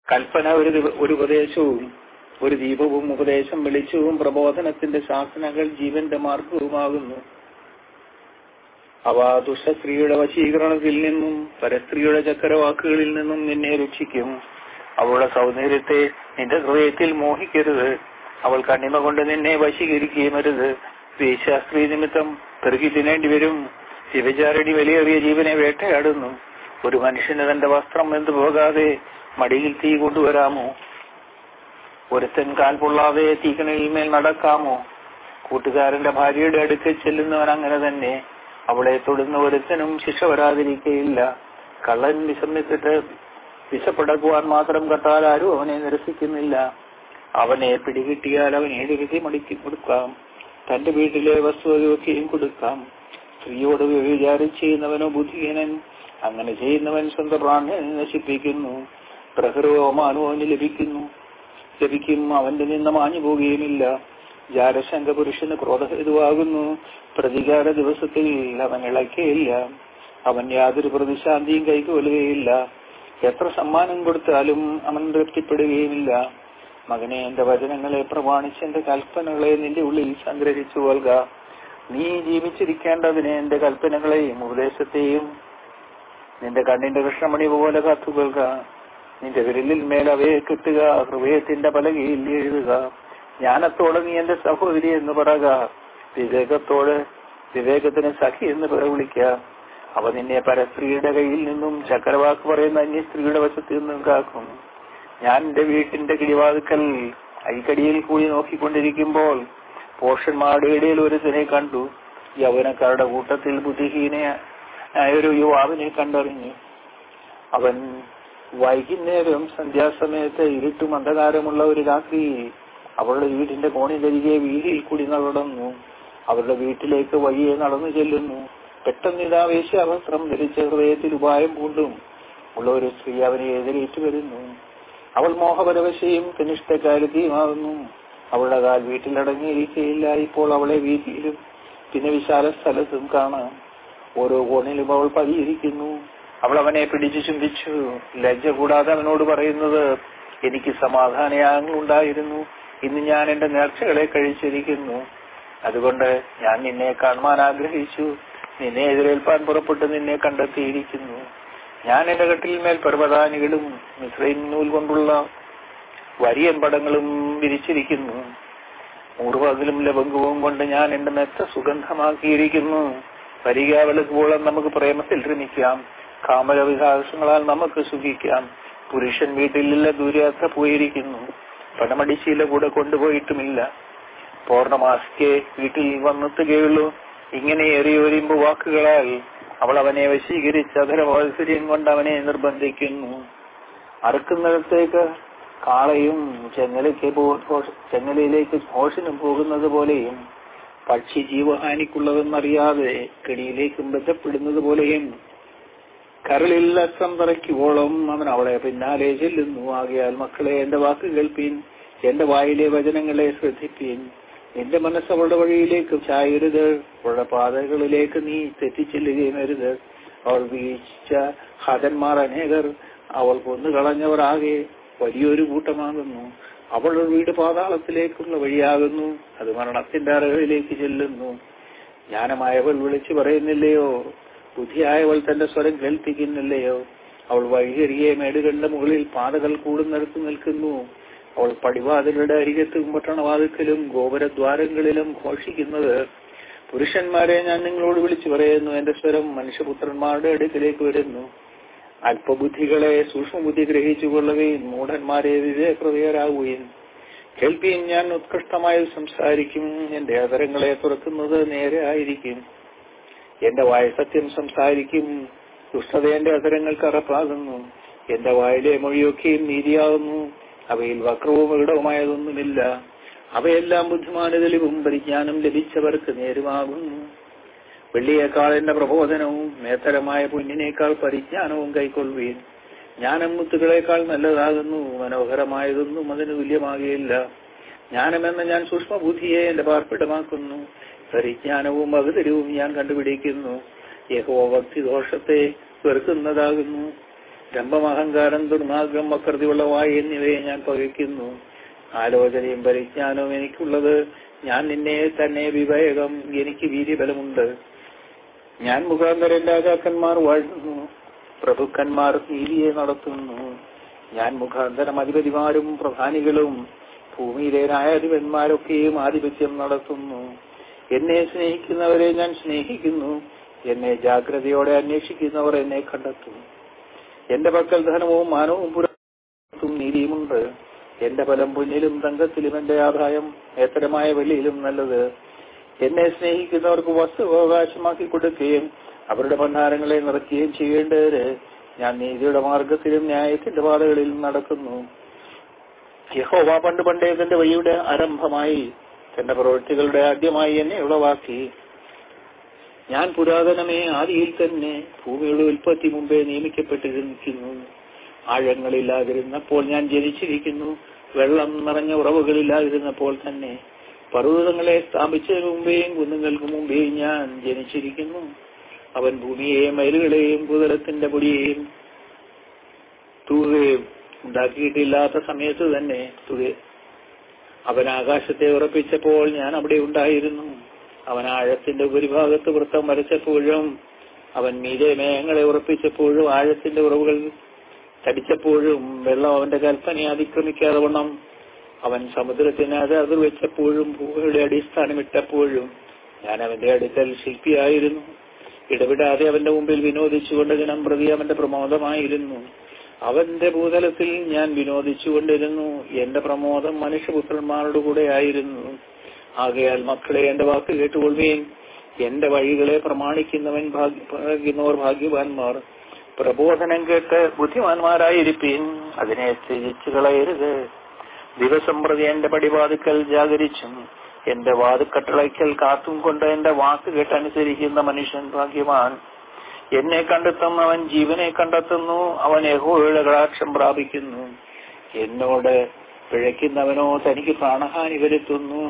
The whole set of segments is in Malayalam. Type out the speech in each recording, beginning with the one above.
കൽപ്പന ഒരു ദിവ- ഒരു ഉപദേശവും ഒരു ദീപവും ഉപദേശം വെളിച്ചവും പ്രബോധനത്തിന്റെ ശാസനകൾ ജീവന്റെ മാർഗവുമാകുന്നു അവ ദുഷ്ടസ്ത്രീയുടെ വശീകരണത്തിൽ നിന്നും പരസ്ത്രീയുടെ ചക്കരവാക്കുകളിൽ നിന്നും നിന്നെ രക്ഷിക്കും അവളുടെ സൗന്ദര്യത്തെ നിന്റെ ഹൃദയത്തിൽ മോഹിക്കരുത് അവൾ കണ്ണിമ കൊണ്ട് നിന്നെ വശീകരിക്കുകയും അരുത് വേശ്യാസ്ത്രീ നിമിത്തം പെറുകി തിന്നേണ്ടി വരും വ്യഭിചാരണി വിലയേറിയ ജീവനെ വേട്ടയാടുന്നു ഒരു മനുഷ്യന് തന്റെ വസ്ത്രം വെന്തു പോകാതെ മടിയിൽ തീ കൊണ്ടുവരാമോ ഒരുത്തൻ കാൽ പൊള്ളാതെ തീക്കണയിൽ നടക്കാമോ കൂട്ടുകാരന്റെ ഭാര്യയുടെ അടുക്കൽ ചെല്ലുന്നവൻ അങ്ങനെ തന്നെ അവളെ തൊടുന്ന ഒരുത്തനും ശിക്ഷ വരാതിരിക്കയില്ല കള്ളൻ വിസമ്മിച്ചിട്ട് വിശപ്പടക്കുവാൻ മാത്രം കട്ടാൽ ആരും അവനെ നിരസിക്കുന്നില്ല അവനെ പിടികിട്ടിയാൽ അവൻ ഏത് വിധി മടിക്കി കൊടുക്കാം തന്റെ വീട്ടിലെ വസ്തുവകയൊക്കെയും കൊടുക്കാം സ്ത്രീയോട് വ്യഭിചാരം ചെയ്യുന്നവനോ ബുദ്ധിഹീനൻ അങ്ങനെ ചെയ്യുന്നവൻ സ്വന്തം പ്രാണനെ നശിപ്പിക്കുന്നു പ്രഹരവോ അവന് ലഭിക്കുന്നു ലഭിക്കും അവന്റെ നിന്ന് മാഞ്ഞു പോവുകയുമില്ല ജാരശങ്ക പുരുഷന് ക്രോധഹേതുവാകുന്നു പ്രതികാര ദിവസത്തിൽ അവൻ ഇളക്കുകയില്ല അവൻ യാതൊരു പ്രതിശാന്തിയും കൈക്കൊള്ളുകയില്ല എത്ര സമ്മാനം കൊടുത്താലും അവൻ തൃപ്തിപ്പെടുകയുമില്ല മകനെ എന്റെ വചനങ്ങളെ പ്രമാണിച്ച് എന്റെ കൽപ്പനകളെ നിന്റെ ഉള്ളിൽ സംഗ്രഹിച്ചു കൊൽക നീ ജീവിച്ചിരിക്കേണ്ടതിന് എന്റെ കൽപ്പനകളെയും ഉപദേശത്തെയും നിന്റെ കണ്ണിന്റെ കൃഷ്ണമണി പോലെ കാത്തുകൊള്ളുക നിന്റെ വിരലിൽ മേൽ അവയെ കിട്ടുക ഹൃദയത്തിന്റെ പലകയിൽ എഴുതുക ജ്ഞാനത്തോടെ നീ എന്റെ സഹോദരി എന്ന് പറയുക വിവേകത്തോട് വിവേകത്തിന് സഖി എന്ന് പേർ വിളിക്കുക അവ നിന്നെ പരസ്ത്രീയുടെ കയ്യിൽ നിന്നും ചക്രവാക്ക് പറയുന്ന അന്യ സ്ത്രീയുടെ വശത്ത് നിന്നും കാക്കും ഞാൻ എന്റെ വീട്ടിന്റെ കിടിവാതുക്കൽ അരിക്കടിയിൽ കൂടി നോക്കിക്കൊണ്ടിരിക്കുമ്പോൾ പോഷന്മാരുടെ ഇടയിൽ ഒരുത്തിനെ കണ്ടു യൗവനക്കാരുടെ കൂട്ടത്തിൽ ബുദ്ധിഹീനയായ ഒരു യുവാവിനെ കണ്ടറിഞ്ഞു അവൻ വൈകുന്നേരം സന്ധ്യാസമയത്ത് ഇരുട്ടും അന്ധകാരമുള്ള ഒരു രാത്രി അവളുടെ വീടിന്റെ കോണിലരികെ വീതിയിൽ കൂടി നടന്നു അവരുടെ വീട്ടിലേക്ക് വഴിയെ നടന്നു ചെല്ലുന്നു പെട്ടെന്ന് ഇതാ വേശ്യാവസ്ത്രം ധരിച്ച ഹൃദയത്തിൽ ഉപായം പൂണ്ടും ഉള്ള ഒരു സ്ത്രീ അവനെ എതിരേറ്റു വരുന്നു അവൾ മോഹപരവശയും കനിഷ്ഠകാരുതിയുമാകുന്നു അവളുടെ കാൽ വീട്ടിലടങ്ങിയിരിക്കയില്ല ഇപ്പോൾ അവളെ വീതിയിലും പിന്നെ വിശാല സ്ഥലത്തും കാണാം ഓരോ കോണിലും അവൾ പതിയിരിക്കുന്നു അവൾ അവനെ പിടിച്ചു ചുംബിച്ചു ലജ്ജ കൂടാതെ അവനോട് പറയുന്നത് എനിക്ക് സമാധാനയാങ്ങൾ ഉണ്ടായിരുന്നു ഇന്ന് ഞാൻ എന്റെ നേർച്ചകളെ കഴിച്ചിരിക്കുന്നു അതുകൊണ്ട് ഞാൻ നിന്നെ കാണുവാൻ ആഗ്രഹിച്ചു നിന്നെ എതിരേൽപ്പാൻ പുറപ്പെട്ട് നിന്നെ കണ്ടെത്തിയിരിക്കുന്നു ഞാൻ എന്റെ കട്ടിൽമേൽ പർവ്വതാനികളും മിശ്രൈൻ നൂൽ കൊണ്ടുള്ള വരിയൻ പടങ്ങളും വിരിച്ചിരിക്കുന്നു മൂർവകലും ലവംഗവും കൊണ്ട് ഞാൻ എന്റെ മെത്ത സുഗന്ധമാക്കിയിരിക്കുന്നു പരികാവലക്കുവോളം നമുക്ക് പ്രേമത്തിൽ രമിക്കാം കാമക വികാസങ്ങളാൽ നമുക്ക് സുഖിക്കാം പുരുഷൻ വീട്ടിലില്ല ദൂരയാത്ര പോയിരിക്കുന്നു പണമടിശീല കൂടെ കൊണ്ടുപോയിട്ടുമില്ല പൂർണ്ണമാസിക്ക് വീട്ടിൽ വന്നെത്തുകയുള്ളൂ ഇങ്ങനെ എറിയൊരിമ്പ് വാക്കുകളാൽ അവൾ അവനെ വശീകരിച്ച് അധരവാത്സര്യം കൊണ്ട് അവനെ നിർബന്ധിക്കുന്നു അറുക്കുന്നിടത്തേക്ക് കാളയും ചെങ്ങലയ്ക്ക് പോ- ചെങ്ങലയിലേക്ക് മോഷനും പോകുന്നത് പോലെയും പക്ഷി ജീവഹാനിക്കുള്ളതെന്നറിയാതെ കെണിയിലേക്കും ബന്ധപ്പെടുന്നത് പോലെയും കരളിൽ അക്ഷം തറയ്ക്കുവോളം അവൻ അവളെ പിന്നാലെ ചെല്ലുന്നു ആകയാൽ മക്കളെ എന്റെ വാക്ക് കേൾപ്പീൻ എന്റെ വായിലെ വചനങ്ങളെ ശ്രദ്ധിപ്പീൻ നിന്റെ മനസ്സ് അവളുടെ വഴിയിലേക്ക് ചായരുത് അവളുടെ പാതകളിലേക്ക് നീ തെറ്റിച്ചെല്ലുകയും അരുത് അവൾ വീഴ്ച ഹതന്മാർ അനേകർ അവൾ കൊന്നുകളഞ്ഞവർ ആകെ വലിയൊരു കൂട്ടമാകുന്നു അവളുടെ വീട് പാതാളത്തിലേക്കുള്ള വഴിയാകുന്നു അത് മരണത്തിന്റെ അറകളിലേക്ക് ചെല്ലുന്നു ജ്ഞാനമായവൾ വിളിച്ചു പറയുന്നില്ലയോ ബുദ്ധിയായവൾ തന്റെ സ്വരം കേൾപ്പിക്കുന്നില്ലയോ അവൾ വഴിയരികെ മേടുകളുടെ മുകളിൽ പാതകൾ കൂടുന്നിടത്ത് നിൽക്കുന്നു അവൾ പടിവാതിലുടെ അരികത്തും പട്ടണവാതിക്കലും ഗോപുരദ്വാരങ്ങളിലും ഘോഷിക്കുന്നത് പുരുഷന്മാരെ ഞാൻ നിങ്ങളോട് വിളിച്ചു പറയുന്നു എന്റെ സ്വരം മനുഷ്യപുത്രന്മാരുടെ അടുക്കിലേക്ക് വരുന്നു അല്പബുദ്ധികളെ സൂക്ഷ്മബുദ്ധി ഗ്രഹിച്ചുകൊള്ളുകയും മൂഢന്മാരെ വിവേകൃതയരാകുകയും കേൾപ്പിയും ഞാൻ ഉത്കൃഷ്ടമായി സംസാരിക്കും എന്റെ അതരങ്ങളെ തുറക്കുന്നത് നേരെ ആയിരിക്കും എന്റെ വായ സത്യം സംസാരിക്കും ദുഷ്ടത എന്റെ അതരങ്ങൾക്ക് അറപ്പാകുന്നു എന്റെ വായിലെ മൊഴിയൊക്കെയും നീതിയാകുന്നു അവയിൽ വക്രവും ഇടവുമായതൊന്നുമില്ല അവയെല്ലാം ബുദ്ധിമാനുതലിവും പരിജ്ഞാനം ലഭിച്ചവർക്ക് നേരുമാകുന്നു വെള്ളിയേക്കാൾ എന്റെ പ്രബോധനവും മേത്തരമായ പൊന്നിനേക്കാൾ പരിജ്ഞാനവും കൈക്കൊള്ളുകയും ജ്ഞാനം മുത്തുകളേക്കാൾ നല്ലതാകുന്നു മനോഹരമായതൊന്നും അതിന് തുല്യമാകുകയില്ല ജ്ഞാനമെന്ന ഞാൻ സൂക്ഷ്മബുദ്ധിയെ എന്റെ പാർപ്പിടമാക്കുന്നു പരിജ്ഞാനവും അകതരവും ഞാൻ കണ്ടുപിടിക്കുന്നു യഹോഭക്തി ദോഷത്തെ വെറുക്കുന്നതാകുന്നു രംഭമഹങ്കാരം ദുർമാർഗം വക്രതയുള്ള വായി എന്നിവയെ ഞാൻ പകയ്ക്കുന്നു ആലോചനയും പരിജ്ഞാനവും എനിക്കുള്ളത് ഞാൻ നിന്നെ തന്നെ വിവേകം എനിക്ക് വീര്യബലമുണ്ട് ഞാൻ മുഖാന്തരം രാജാക്കന്മാർ വാഴുന്നു പ്രഭുക്കന്മാർ നീതിയെ നടത്തുന്നു ഞാൻ മുഖാന്തരം അധിപതിമാരും പ്രധാനികളും ഭൂമിയിലെ ന്യായാധിപന്മാരൊക്കെയും ആധിപത്യം നടത്തുന്നു എന്നെ സ്നേഹിക്കുന്നവരെ ഞാൻ സ്നേഹിക്കുന്നു എന്നെ ജാഗ്രതയോടെ അന്വേഷിക്കുന്നവർ എന്നെ കണ്ടെത്തും എന്റെ പക്കൽ ധനവും മാനവും പുറത്തും നീതിയുമുണ്ട് എന്റെ ഫലം പൊന്നിലും തങ്കത്തിലും എന്റെ ആദായം ഏത്തരമായ വെള്ളിയിലും നല്ലത് എന്നെ സ്നേഹിക്കുന്നവർക്ക് വസ്തു അവകാശമാക്കി കൊടുക്കുകയും അവരുടെ ഭണ്ഡാരങ്ങളെ നിറയ്ക്കുകയും ചെയ്യേണ്ടവര് ഞാൻ നീതിയുടെ മാർഗത്തിലും ന്യായത്തിന്റെ പാതകളിലും നടക്കുന്നു യഹോവ പണ്ട് പണ്ടേ തന്റെ വഴിയുടെ ആരംഭമായി തന്റെ പ്രവൃത്തികളുടെ ആദ്യമായി എന്നെ ഉളവാക്കി ഞാൻ പുരാതനമേ ആദിയിൽ തന്നെ ഭൂമിയുടെ ഉൽപ്പത്തി മുമ്പേ നിയമിക്കപ്പെട്ടിരിക്കുന്നു ആഴങ്ങളില്ലാതിരുന്നപ്പോൾ ഞാൻ ജനിച്ചിരിക്കുന്നു വെള്ളം നിറഞ്ഞ ഉറവുകളില്ലാതിരുന്നപ്പോൾ തന്നെ പർവ്വതങ്ങളെ സ്ഥാപിച്ചതിന് മുമ്പേയും കുന്നുകൾക്ക് മുമ്പേയും ഞാൻ ജനിച്ചിരിക്കുന്നു അവൻ ഭൂമിയെയും മയിലുകളെയും ഭൂതലത്തിന്റെ പൊടിയെയും തൂകുകയും ഉണ്ടാക്കിയിട്ടില്ലാത്ത സമയത്ത് തന്നെ തുക അവൻ ആകാശത്തെ ഉറപ്പിച്ചപ്പോൾ ഞാൻ അവിടെ ഉണ്ടായിരുന്നു അവൻ ആഴത്തിന്റെ ഉപരിഭാഗത്ത് വൃത്തം വരച്ചപ്പോഴും അവൻ മീതെ മേഘങ്ങളെ ഉറപ്പിച്ചപ്പോഴും ആഴത്തിന്റെ ഉറവുകൾ തടിച്ചപ്പോഴും വെള്ളം അവന്റെ കൽപ്പനയെ അതിക്രമിക്കാതെ വണ്ണം അവൻ സമുദ്രത്തിന് അത് അതിർ വെച്ചപ്പോഴും ഭൂമിയുടെ അടിസ്ഥാനമിട്ടപ്പോഴും ഞാൻ അവന്റെ അടുക്കൽ ശില്പിയായിരുന്നു ഇടപെടാതെ അവന്റെ മുമ്പിൽ വിനോദിച്ചുകൊണ്ട് ദിനം പ്രതി അവന്റെ പ്രമോദമായിരുന്നു അവന്റെ ഭൂതലത്തിൽ ഞാൻ വിനോദിച്ചുകൊണ്ടിരുന്നു എന്റെ പ്രമോദം മനുഷ്യപുത്രന്മാരുടെ കൂടെ ആയിരുന്നു ആകയാൽ മക്കളെ എന്റെ വാക്ക് കേട്ടുകൊള്ളുകയും എന്റെ വഴികളെ പ്രമാണിക്കുന്നവൻ ഭാഗ്യന്നവർ ഭാഗ്യവാന്മാർ പ്രബോധനം കേട്ട് ബുദ്ധിമാന്മാരായിരിപ്പീൻ അതിനെ ത്യജിച്ചു കളയരുത് ദിവസം പ്രതി എന്റെ പടിവാതുക്കൽ ജാഗരിച്ചും എന്റെ വാതുക്കട്ടളയ്ക്കൽ കാത്തും കൊണ്ട് എന്റെ വാക്ക് കേട്ടനുസരിക്കുന്ന മനുഷ്യൻ ഭാഗ്യവാൻ എന്നെ കണ്ടെത്തുന്നവൻ ജീവനെ കണ്ടെത്തുന്നു അവൻ യഹോയുടെ കടാക്ഷം പ്രാപിക്കുന്നു എന്നോട് പിഴയ്ക്കുന്നവനോ തനിക്ക് പ്രാണഹാനി വരുത്തുന്നു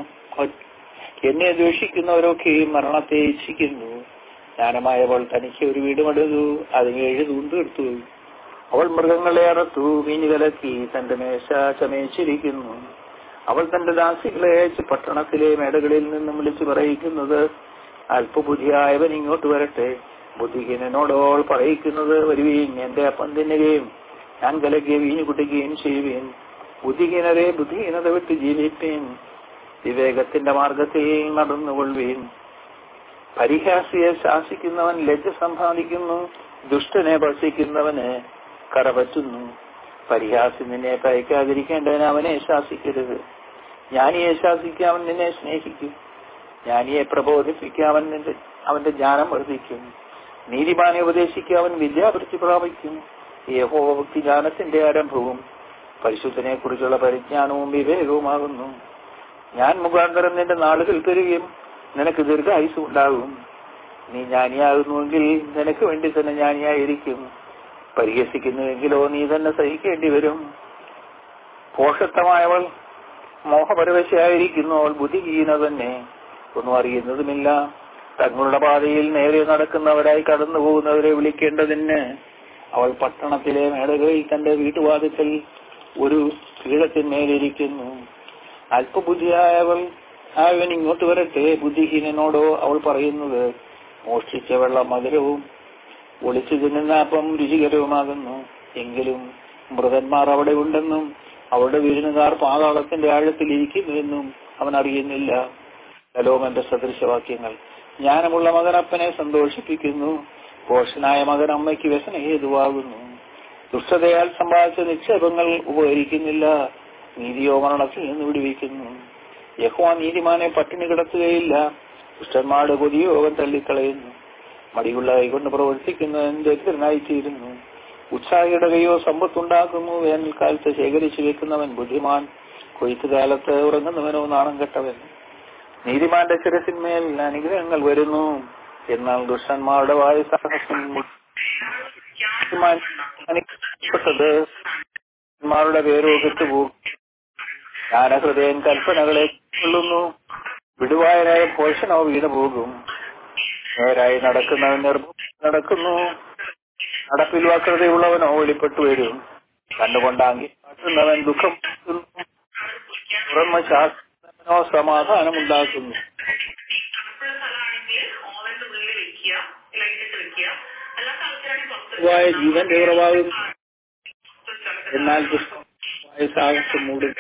എന്നെ ദ്വേഷിക്കുന്നവരൊക്കെയും മരണത്തെ ഇച്ഛിക്കുന്നു ജ്ഞാനമായവൾ തനിക്ക് ഒരു വീട് മടുത്തു അതിന് ഏഴ് തൂന്തെടുത്തു അവൾ മൃഗങ്ങളെ അറുത്തു മീനി കലക്കി തന്റെ മേശ ചമയിച്ചിരിക്കുന്നു അവൾ തന്റെ ദാസികളെ അയച്ച് പട്ടണത്തിലെ മേടകളിൽ നിന്നും വിളിച്ചു പറയിക്കുന്നത് അല്പബുദ്ധിയായവൻ ഇങ്ങോട്ട് വരട്ടെ ബുദ്ധിഹീനനോട് അവൾ പറയിക്കുന്നത് വരുവീൻ എന്റെ അപ്പം തിന്നുകയും ഞാൻ കലക്കിയ വീഞ്ഞു കുട്ടിക്കുകയും ചെയ്യുവീൻ ബുദ്ധിഹീനരെ ബുദ്ധിഹീനത വിട്ട് ജീവിപ്പീൻ വിവേകത്തിന്റെ മാർഗത്തിൽ നടന്നുകൊള്ളുവീൻ പരിഹാസിയെ ശാസിക്കുന്നവൻ ലജ്ജ സമ്പാദിക്കുന്നു ദുഷ്ടനെ ഭക്ഷിക്കുന്നവന് കടപറ്റുന്നു പരിഹാസി നിന്നെ പയക്കാതിരിക്കേണ്ടതിന് അവനെ ശാസിക്കരുത് ജ്ഞാനിയെ ശാസിക്കാൻ അവൻ നിന്നെ സ്നേഹിക്കും ജ്ഞാനിയെ പ്രബോധിപ്പിക്കാൻ അവൻ നിന്റെ അവന്റെ ജ്ഞാനം വർദ്ധിക്കും നീതിമാനെ ഉപദേശിക്കാൻ അവൻ വിദ്യാഭ്യർത്ഥി പ്രാപിക്കും യഹോഭക്തി ജ്ഞാനത്തിന്റെ ആരംഭവും പരിശുദ്ധനെ കുറിച്ചുള്ള പരിജ്ഞാനവും വിവേകവുമാകുന്നു ഞാൻ മുഖാന്തരം നിന്റെ നാളുകൾ പെരുകയും നിനക്ക് ദീർഘായുസ് ഉണ്ടാകും നീ ജ്ഞാനിയാകുന്നുവെങ്കിൽ നിനക്ക് വേണ്ടി തന്നെ ജ്ഞാനിയായിരിക്കും പരിഹസിക്കുന്നുവെങ്കിലോ നീ തന്നെ സഹിക്കേണ്ടി വരും പോഷത്വമായവൾ മോഹപരവശയായിരിക്കുന്നു അവൾ ബുദ്ധിഹീന തന്നെ ഒന്നും അറിയുന്നതുമില്ല തങ്ങളുടെ പാതയിൽ നേരെ നടക്കുന്നവരായി കടന്നു പോകുന്നവരെ വിളിക്കേണ്ടതിന് അവൾ പട്ടണത്തിലെ മേടകളിൽ തന്റെ വീട്ടുവാതിക്കൽ ഒരു പീഠത്തിന്മേലിരിക്കുന്നു അല്പബുദ്ധിയായവൾ ആയവൻ ഇങ്ങോട്ട് വരട്ടെ ബുദ്ധിഹീനനോടോ അവൾ പറയുന്നത് മോഷ്ടിച്ച വെള്ളം മധുരവും ഒളിച്ചു തിന്നുന്ന അപ്പം രുചികരവുമാകുന്നു എങ്കിലും മൃതന്മാർ അവിടെ ഉണ്ടെന്നും അവരുടെ വിരുന്നുകാർ പാതാളത്തിന്റെ ആഴത്തിൽ ഇരിക്കുന്നുവെന്നും അവൻ അറിയുന്നില്ല കലോമന്റെ സദൃശവാക്യങ്ങൾ ജ്ഞാനമുള്ള മകൻ അപ്പനെ സന്തോഷിപ്പിക്കുന്നു പോഷനായ മകൻ അമ്മയ്ക്ക് വ്യസന ഹേതുവാകുന്നു ദുഷ്ടതയാൽ സമ്പാദിച്ച നിക്ഷേപങ്ങൾ ഉപകരിക്കുന്നില്ല നീതിയോ മരണത്തിൽ നിന്ന് വിടുവിക്കുന്നു യഹോവ നീതിമാനെ പട്ടിണി കിടത്തുകയില്ല ദുഷ്ടന്മാരുടെ കൊതിയോ അവൻ തള്ളിക്കളയുന്നു മടിയുള്ള കൈകൊണ്ട് പ്രവർത്തിക്കുന്നവൻ ദരിദ്രനായിത്തീരുന്നു ഉത്സാഹിയുടെ കൈയോ സമ്പത്തുണ്ടാക്കുന്നു വേനൽക്കാലത്ത് ശേഖരിച്ചു വെക്കുന്നവൻ ബുദ്ധിമാൻ കൊയ്ത്തുകാലത്ത് ഉറങ്ങുന്നവനോ നാണം കെട്ടവൻ നീതിമാന്റെ ശിരസിന്മേൽ അനുഗ്രഹങ്ങൾ വരുന്നു എന്നാൽ ദുഷ്ടന്മാരുടെ വായു സാഹസം പ്പെട്ടത് മാരുടെ പേരോ കെട്ടുപോകും ജ്ഞാനഹൃദയൻ കൽപ്പനകളെ കൊള്ളുന്നു വിടുവായനായ പോഷണോ വീണു പോകും നേരായി നടക്കുന്നവൻ നിർഭ നടക്കുന്നു നടപ്പിൽ വക്രതയുള്ളവനോ വെളിപ്പെട്ടു വരും കണ്ടുകൊണ്ടാങ്കി കാട്ടുന്നവൻ ദുഃഖം തുറന്ന ശാസ്ത്രനോ സമാധാനമുണ്ടാക്കുന്നു പൊതുവായ ജീവന്റെ ഉറവാകും എന്നാൽ ദുഷ്ടമായ സാഹസം മൂടും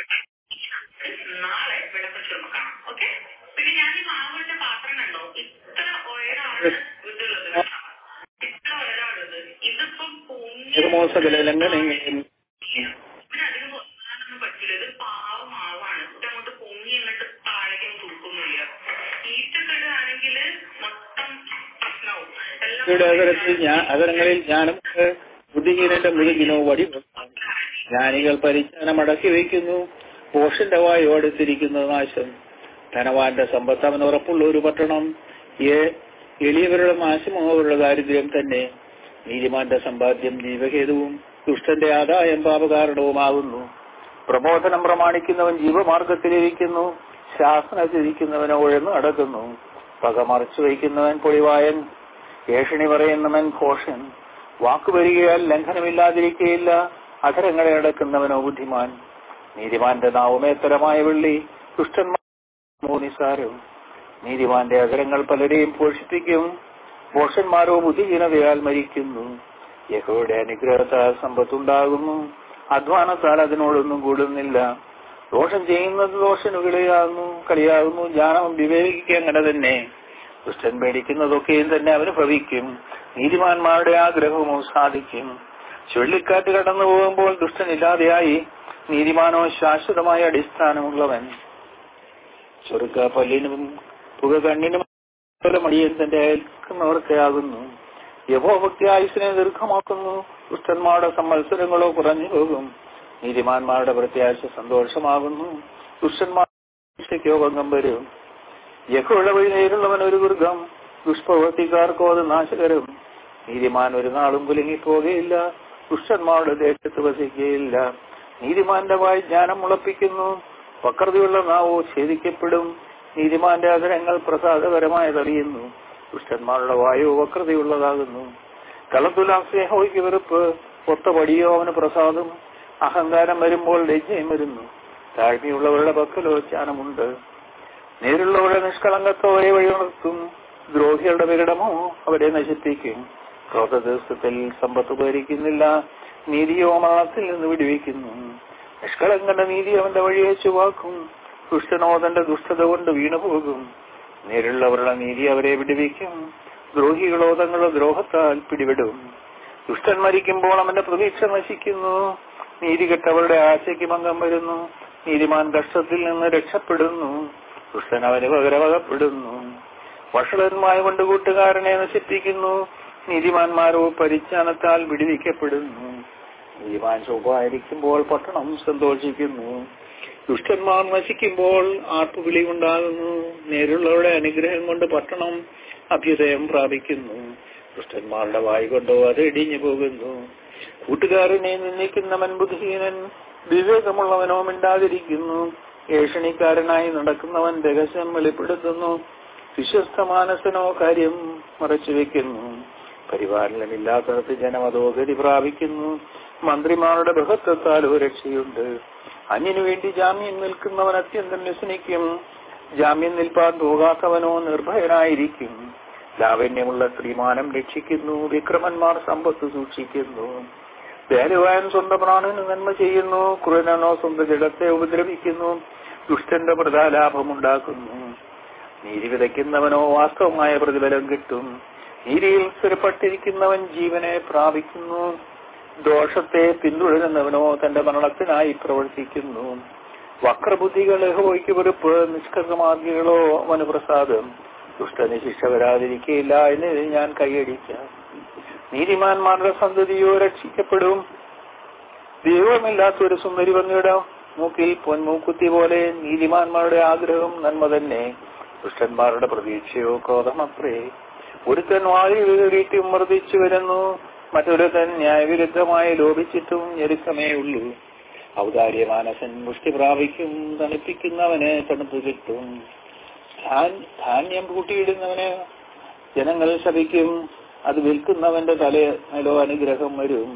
നാളെ വിളക്കച്ച് നമുക്ക് കാണാം ഓക്കെ പിന്നെ ഞാൻ ഈ മാവിന്റെ പാത്രം കണ്ടോ ഇത്ര ഉയരാണ് ഇതുള്ളത് ഇത്ര ഉയരാണുള്ളത് ഇതിപ്പം പൊങ്ങി മോശകലംഘനങ്ങളും ഇതിനധികം പൊങ്ങാനൊന്നും പറ്റില്ല ഇത് പാവ മാവാണ് ഇത് അങ്ങോട്ട് പൊങ്ങി അങ്ങോട്ട് താഴേക്കും തൂക്കുന്നില്ല ഈറ്റക്കെടുകയാണെങ്കിൽ മൊത്തം പ്രശ്നവും ഇവിടെ അകരത്തിൽ ഞാൻ അകരങ്ങളിൽ ജ്ഞാനം ബുദ്ധിഹീനന്റെ മുതുകിനോ വടി ജ്ഞാനികൾ പരിജ്ഞാനം അടക്കി വയ്ക്കുന്നു പോഷന്റെ വായോ അടുത്തിരിക്കുന്ന നാശം ധനവാന്റെ സമ്പത്ത് അവൻ ഉറപ്പുള്ള ഒരു പട്ടണം ഏ- എളിയവരുടെ നാശമോ അവരുടെ ദാരിദ്ര്യം തന്നെ നീതിമാന്റെ സമ്പാദ്യം ജീവഹേതുവും ദുഷ്ടന്റെ ആദായം പാപകാരണവുമാകുന്നു പ്രബോധനം പ്രമാണിക്കുന്നവൻ ജീവമാർഗത്തിലിരിക്കുന്നു ശാസനത്തിരിക്കുന്നവൻ ഉഴന്നു നടക്കുന്നു പക മറച്ചു വയ്ക്കുന്നവൻ പൊളിവായൻ ഏഷണി പറയുന്നവൻ ഘോഷൻ വാക്കു വരികയാൽ ലംഘനമില്ലാതിരിക്കുകയില്ല അധരങ്ങളെ അടക്കുന്നവനോ ബുദ്ധിമാൻ നീതിമാന്റെ നാവുമേത്തരമായ വെള്ളി ദുഷ്ടന്മാർ നിസാരം നീതിമാന്റെ അധരങ്ങൾ പലരെയും പോഷിപ്പിക്കും മോഷന്മാരോ ബുദ്ധിഹീനതയാൽ മരിക്കുന്നു യഹോയുടെ അനുഗ്രഹത്താൽ സമ്പത്തുണ്ടാകുന്നു അധ്വാനത്താൽ അതിനോടൊന്നും കൂടുന്നില്ല ദോഷം ചെയ്യുന്നത് ദോഷന് കളിയാകുന്നു കളിയാകുന്നു ജ്ഞാനം വിവേകിക്കുക അങ്ങനെ തന്നെ ദുഷ്ടൻ പേടിക്കുന്നതൊക്കെയും തന്നെ അവന് ഭവിക്കും നീതിമാന്മാരുടെ ആഗ്രഹവും സാധിക്കും ചുഴലിക്കാറ്റ് കടന്നു പോകുമ്പോൾ ദുഷ്ടനില്ലാതെയായി നീതിമാനോ ശാശ്വതമായ അടിസ്ഥാനമുള്ളവൻ ചൊറുക്ക പല്ലിനും പുക കണ്ണിനും പോലെ മടിയൻ തന്റെ അയൽക്കുന്നവർക്കാകുന്നു യഹോഭക്തി ആയുസിനെ ദീർഘമാക്കുന്നു ദുഷ്ടന്മാരുടെ സമ്മത്സരങ്ങളോ കുറഞ്ഞു പോകും നീതിമാന്മാരുടെ പ്രത്യാശ സന്തോഷമാകുന്നു ദുഷ്ടന്മാർക്കോ ഭംഗം വരും യഹോയുടെ വഴി നേരിടുന്നവൻ ഒരു ദുർഗം ദുഷ്പ്രവർത്തിക്കാർക്കോ അത് നാശകരം നീതിമാൻ ഒരു നാളും കുലുങ്ങിപ്പോകുകയില്ല ദുഷ്ടന്മാരുടെ ദേശത്ത് വസിക്കുകയില്ല നീതിമാന്റെ വായി ജ്ഞാനം മുളപ്പിക്കുന്നു വക്രതയുള്ള നാവോ ഛേദിക്കപ്പെടും നീതിമാന്റെ അധരങ്ങൾ പ്രസാദകരമായതറിയുന്നു ദുഷ്ടന്മാരുടെ വായു വക്രതയുള്ളതാകുന്നു കളത്തുലാം സ്നേഹോയ്ക്ക് വെറുപ്പ് ഒത്ത പടിയോ അവന് പ്രസാദം അഹങ്കാരം വരുമ്പോൾ ലജ്ജയും വരുന്നു താഴ്മയുള്ളവരുടെ പക്കലോ ജ്ഞാനമുണ്ട് നേരുള്ളവരുടെ നിഷ്കളങ്കത്തോരെ വഴിയുണർത്തും ദ്രോഹികളുടെ വികടമോ അവരെ നശിപ്പിക്കും ക്രോധ ദിവസത്തിൽ സമ്പത്ത് ഉപകരിക്കുന്നില്ല നീതിയോ മരണത്തിൽ നിന്ന് വിടുവിക്കുന്നു നിഷ്കളങ്കന്റെ നീതി അവന്റെ വഴിയെ ചുവാക്കും ദുഷ്ടനോ തന്റെ ദുഷ്ടത കൊണ്ട് വീണുപോകും നേരുള്ളവരുടെ നീതി അവരെ വിടുവിക്കും ദ്രോഹികളോ തങ്ങളുടെ ദ്രോഹത്താൽ പിടിവിടും ദുഷ്ടൻ മരിക്കുമ്പോൾ അവന്റെ പ്രതീക്ഷ നശിക്കുന്നു നീതി കെട്ടവരുടെ ആശയ്ക്ക് ഭംഗം വരുന്നു നീതിമാൻ കഷ്ടത്തിൽ നിന്ന് രക്ഷപ്പെടുന്നു ദുഷ്ടൻ അവന് പകരവകപ്പെടുന്നു വഷളന്മായ കൊണ്ട് കൂട്ടുകാരനെ നശിപ്പിക്കുന്നു നീതിമാന്മാരോ പരിജ്ഞാനത്താൽ വിടുവിക്കപ്പെടുന്നു നീതിമാൻ ശോഭായിരിക്കുമ്പോൾ പട്ടണം സന്തോഷിക്കുന്നു ദുഷ്ടന്മാർ നശിക്കുമ്പോൾ ആർപ്പുവിളി ഉണ്ടാകുന്നു നേരുള്ളവരുടെ അനുഗ്രഹം കൊണ്ട് പട്ടണം അഭ്യുദയം പ്രാപിക്കുന്നു ദുഷ്ടന്മാരുടെ വായി കൊണ്ടോ അത് ഇടിഞ്ഞു പോകുന്നു കൂട്ടുകാരനെ നിന്ദിക്കുന്നവൻ ബുദ്ധിഹീനൻ വിവേകമുള്ളവനോ മിണ്ടാതിരിക്കുന്നു ഏഷണിക്കാരനായി നടക്കുന്നവൻ രഹസ്യം വെളിപ്പെടുത്തുന്നു വിശ്വസ്ത മാനസനോ കാര്യം മറച്ചു വെക്കുന്നു പരിപാലനമില്ലാത്തടത്ത് ജനം അതോ ഗതി പ്രാപിക്കുന്നു മന്ത്രിമാരുടെ ബഹത്വത്താലോ രക്ഷയുണ്ട് അന്യനു വേണ്ടി ജാമ്യം നിൽക്കുന്നവൻ അത്യന്തം വ്യസനിക്കും ജാമ്യം നിൽപ്പാൻ പോകാത്തവനോ നിർഭയനായിരിക്കും ലാവണ്യമുള്ള സ്ത്രീമാനം രക്ഷിക്കുന്നു വിക്രമന്മാർ സമ്പത്ത് സൂക്ഷിക്കുന്നു ദേലുവായൻ സ്വന്തം പ്രാണന് നന്മ ചെയ്യുന്നു ക്രൂരനോ സ്വന്തം ജഡത്തെ ഉപദ്രവിക്കുന്നു ദുഷ്ടന്റെ പ്രതാലാഭമുണ്ടാക്കുന്നു നീതി വിതയ്ക്കുന്നവനോ വാസ്തവമായ പ്രതിഫലം കിട്ടും നീതിയിൽ സ്ഥിരപ്പെട്ടിരിക്കുന്നവൻ ജീവനെ പ്രാപിക്കുന്നു ദോഷത്തെ പിന്തുടരുന്നവനോ തന്റെ മരണത്തിനായി പ്രവർത്തിക്കുന്നു വക്രബുദ്ധികൾ യഹോയ്ക്ക് വെറുപ്പ് നിഷ്കർമാർഗികളോ അവന് പ്രസാദം ദുഷ്ടന് ശിക്ഷ വരാതിരിക്കയില്ല എന്ന് ഞാൻ കൈയടിക്കാം നീതിമാന്മാരുടെ സന്തതിയോ രക്ഷിക്കപ്പെടും ദൈവമില്ലാത്ത ഒരു സുന്ദരി വന്നിട മൂക്കിൽ പൊന്മൂക്കുത്തി പോലെ നീതിമാന്മാരുടെ ആഗ്രഹം നന്മ തന്നെ ദുഷ്ടന്മാരുടെ പ്രതീക്ഷയോ ക്രോധമത്രേ ഒരുത്തൻ വായു വീട്ടി മർദ്ദിച്ചു വരുന്നു മറ്റൊരുത്തൻ ന്യായവിരുദ്ധമായി ലോപിച്ചിട്ടും ഞെരുക്കമേ ഉള്ളൂ ഔദാര്യ മാനസൻ മുഷ്ടി പ്രാപിക്കും തണുപ്പിക്കുന്നവന് തണുപ്പ് കിട്ടും ധാന്യം കൂട്ടിയിടുന്നവന് ജനങ്ങൾ ശപിക്കും അത് വിൽക്കുന്നവന്റെ തലയിലോ അനുഗ്രഹം വരും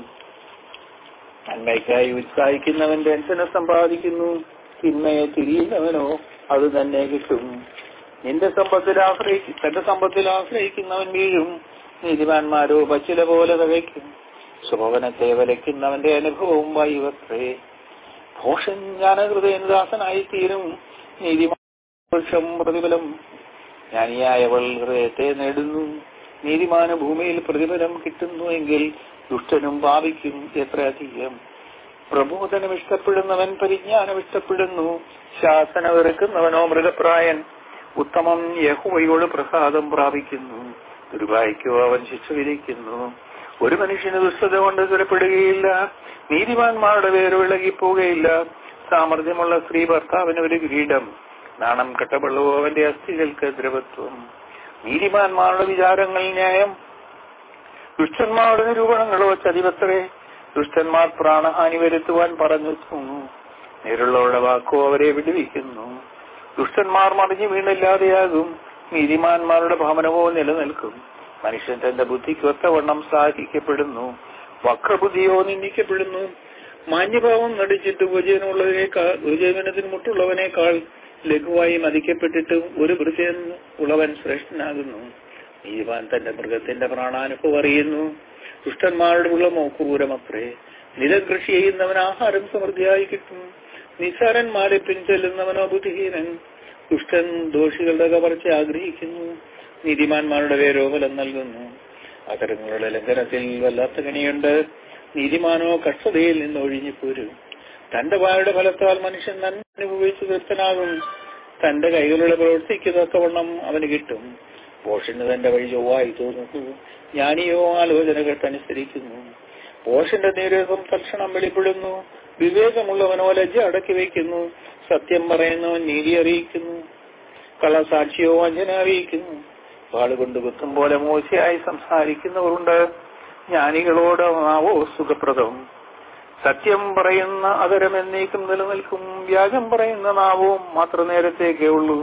നന്മയ്ക്കായി ഉത്സാഹിക്കുന്നവൻ ടെൻഷനെ സമ്പാദിക്കുന്നു തിന്മയെ തിരിയുന്നവനോ അത് തന്നെ കിട്ടും നിന്റെ സമ്പത്തിൽ ആശ്രയിക്കും തന്റെ സമ്പത്തിൽ ആശ്രയിക്കുന്നവൻ വീഴും നീതിമാന്മാരോ പച്ചില പോലെ തകയ്ക്കും ശോഭനത്തെ വലയ്ക്കുന്നവന്റെ അനുഭവവും വായുവത്രേ ഭോഷൻ ജ്ഞാനഹൃദയദാസനായി തീരും നീതിമാൻ പ്രതിഫലം ജ്ഞാനിയായവൾ ഹൃദയത്തെ നേടുന്നു നീതിമാന ഭൂമിയിൽ പ്രതിഫലം കിട്ടുന്നു എങ്കിൽ ദുഷ്ടനും ഭാവിക്കും എത്രയധികം പ്രബോധനം ഇഷ്ടപ്പെടുന്നവൻ പരിജ്ഞാനം ഇഷ്ടപ്പെടുന്നു ശാസന വെറുക്കുന്നവനോ മൃഗപ്രായൻ ഉത്തമം യഹുവയോട് പ്രസാദം പ്രാപിക്കുന്നു ദുർഭാഗ്യോ അവൻ ശിക്ഷ വിധിക്കുന്നു ഒരു മനുഷ്യന് ദുഷ്ടത കൊണ്ട് സുരപ്പെടുകയില്ല നീതിമാന്മാരുടെ പേര് വിളകിപ്പോവുകയില്ല സാമർഥ്യമുള്ള സ്ത്രീ ഭർത്താവിന് ഒരു കിരീടം നാണം കെട്ടവെള്ളവോ അവന്റെ അസ്ഥികൾക്ക് ദ്രവത്വം നീതിമാന്മാരുടെ വിചാരങ്ങൾ ന്യായം ദുഷ്ടന്മാരുടെ നിരൂപണങ്ങളോ ചതിവത്രേ ദുഷ്ടന്മാർ പ്രാണഹാനി വരുത്തുവാൻ പറഞ്ഞു നേരുള്ളവരുടെ വാക്കോ അവരെ വിടുവിക്കുന്നു ദുഷ്ടന്മാർ മറിഞ്ഞു വീണില്ലാതെയാകും നീതിമാന്മാരുടെ ഭവനമോ നിലനിൽക്കും മനുഷ്യൻ തന്റെ ബുദ്ധിക്ക് ഒത്തവണ്ണം സാധിക്കപ്പെടുന്നു വക്രബുദ്ധിയോ നിന്ദിക്കപ്പെടുന്നു മാന്യഭാവം നടിച്ചിട്ട് ഉപജീവനമുള്ളതിനേക്കാൾ ഉപജീവനത്തിന് മുട്ടുള്ളവനേക്കാൾ ലഘുവായി മതിക്കപ്പെട്ടിട്ട് ഒരു വൃത്യൻ ഉള്ളവൻ ശ്രേഷ്ഠനാകുന്നു നീതിമാൻ തന്റെ മൃഗത്തിന്റെ പ്രാണാനുഭവം അറിയുന്നു ദുഷ്ടന്മാരുടെ ഉള്ളമോ ക്രൂരമത്രേ നിലകൃഷി ചെയ്യുന്നവൻ ആഹാരം സമൃദ്ധിയായി കിട്ടും നിസാരന്മാരെ പിൻചെല്ലുന്നവനോ ബുദ്ധിഹീനൻ ദുഷ്ടൻ ദോഷികളുടെ കവർച്ച ആഗ്രഹിക്കുന്നു നീതിമാന്മാരുടെ പേരോ ഫലം നൽകുന്നു അത്തരങ്ങളുടെ ലംഘനത്തിൽ വല്ലാത്ത കനിയുണ്ട് നീതിമാനോ കഷ്ടതയിൽ നിന്ന് ഒഴിഞ്ഞു പോരും തന്റെ വായുടെ ഫലത്താൽ മനുഷ്യൻ നന്മ അനുഭവിച്ചു തീർത്തനാകും തന്റെ കൈകളുടെ പ്രവർത്തിക്കത്തക്കവണ്ണം അവന് കിട്ടും പോഷന് തന്റെ വഴി ചൊവ്വായി തോന്നുന്നു ജ്ഞാനിയോ ആലോചന കേട്ടനുസരിക്കുന്നു പോഷന്റെ നീരസം തൽക്ഷണം വെളിപ്പെടുന്നു വിവേകമുള്ളവനോ ലജ്ജ അടക്കി വയ്ക്കുന്നു സത്യം പറയുന്നവൻ നീതി അറിയിക്കുന്നു കള്ളസാക്ഷിയോ വഞ്ചന അറിയിക്കുന്നു വാളുകൊണ്ട് കുത്തും പോലെ മോശയായി സംസാരിക്കുന്നവരുണ്ട് ജ്ഞാനികളോട് ആവോ സുഖപ്രദം സത്യം പറയുന്ന അതരം എന്നേക്കും നിലനിൽക്കും വ്യാജം പറയുന്ന നാവവും മാത്ര നേരത്തേക്കേ ഉള്ളൂ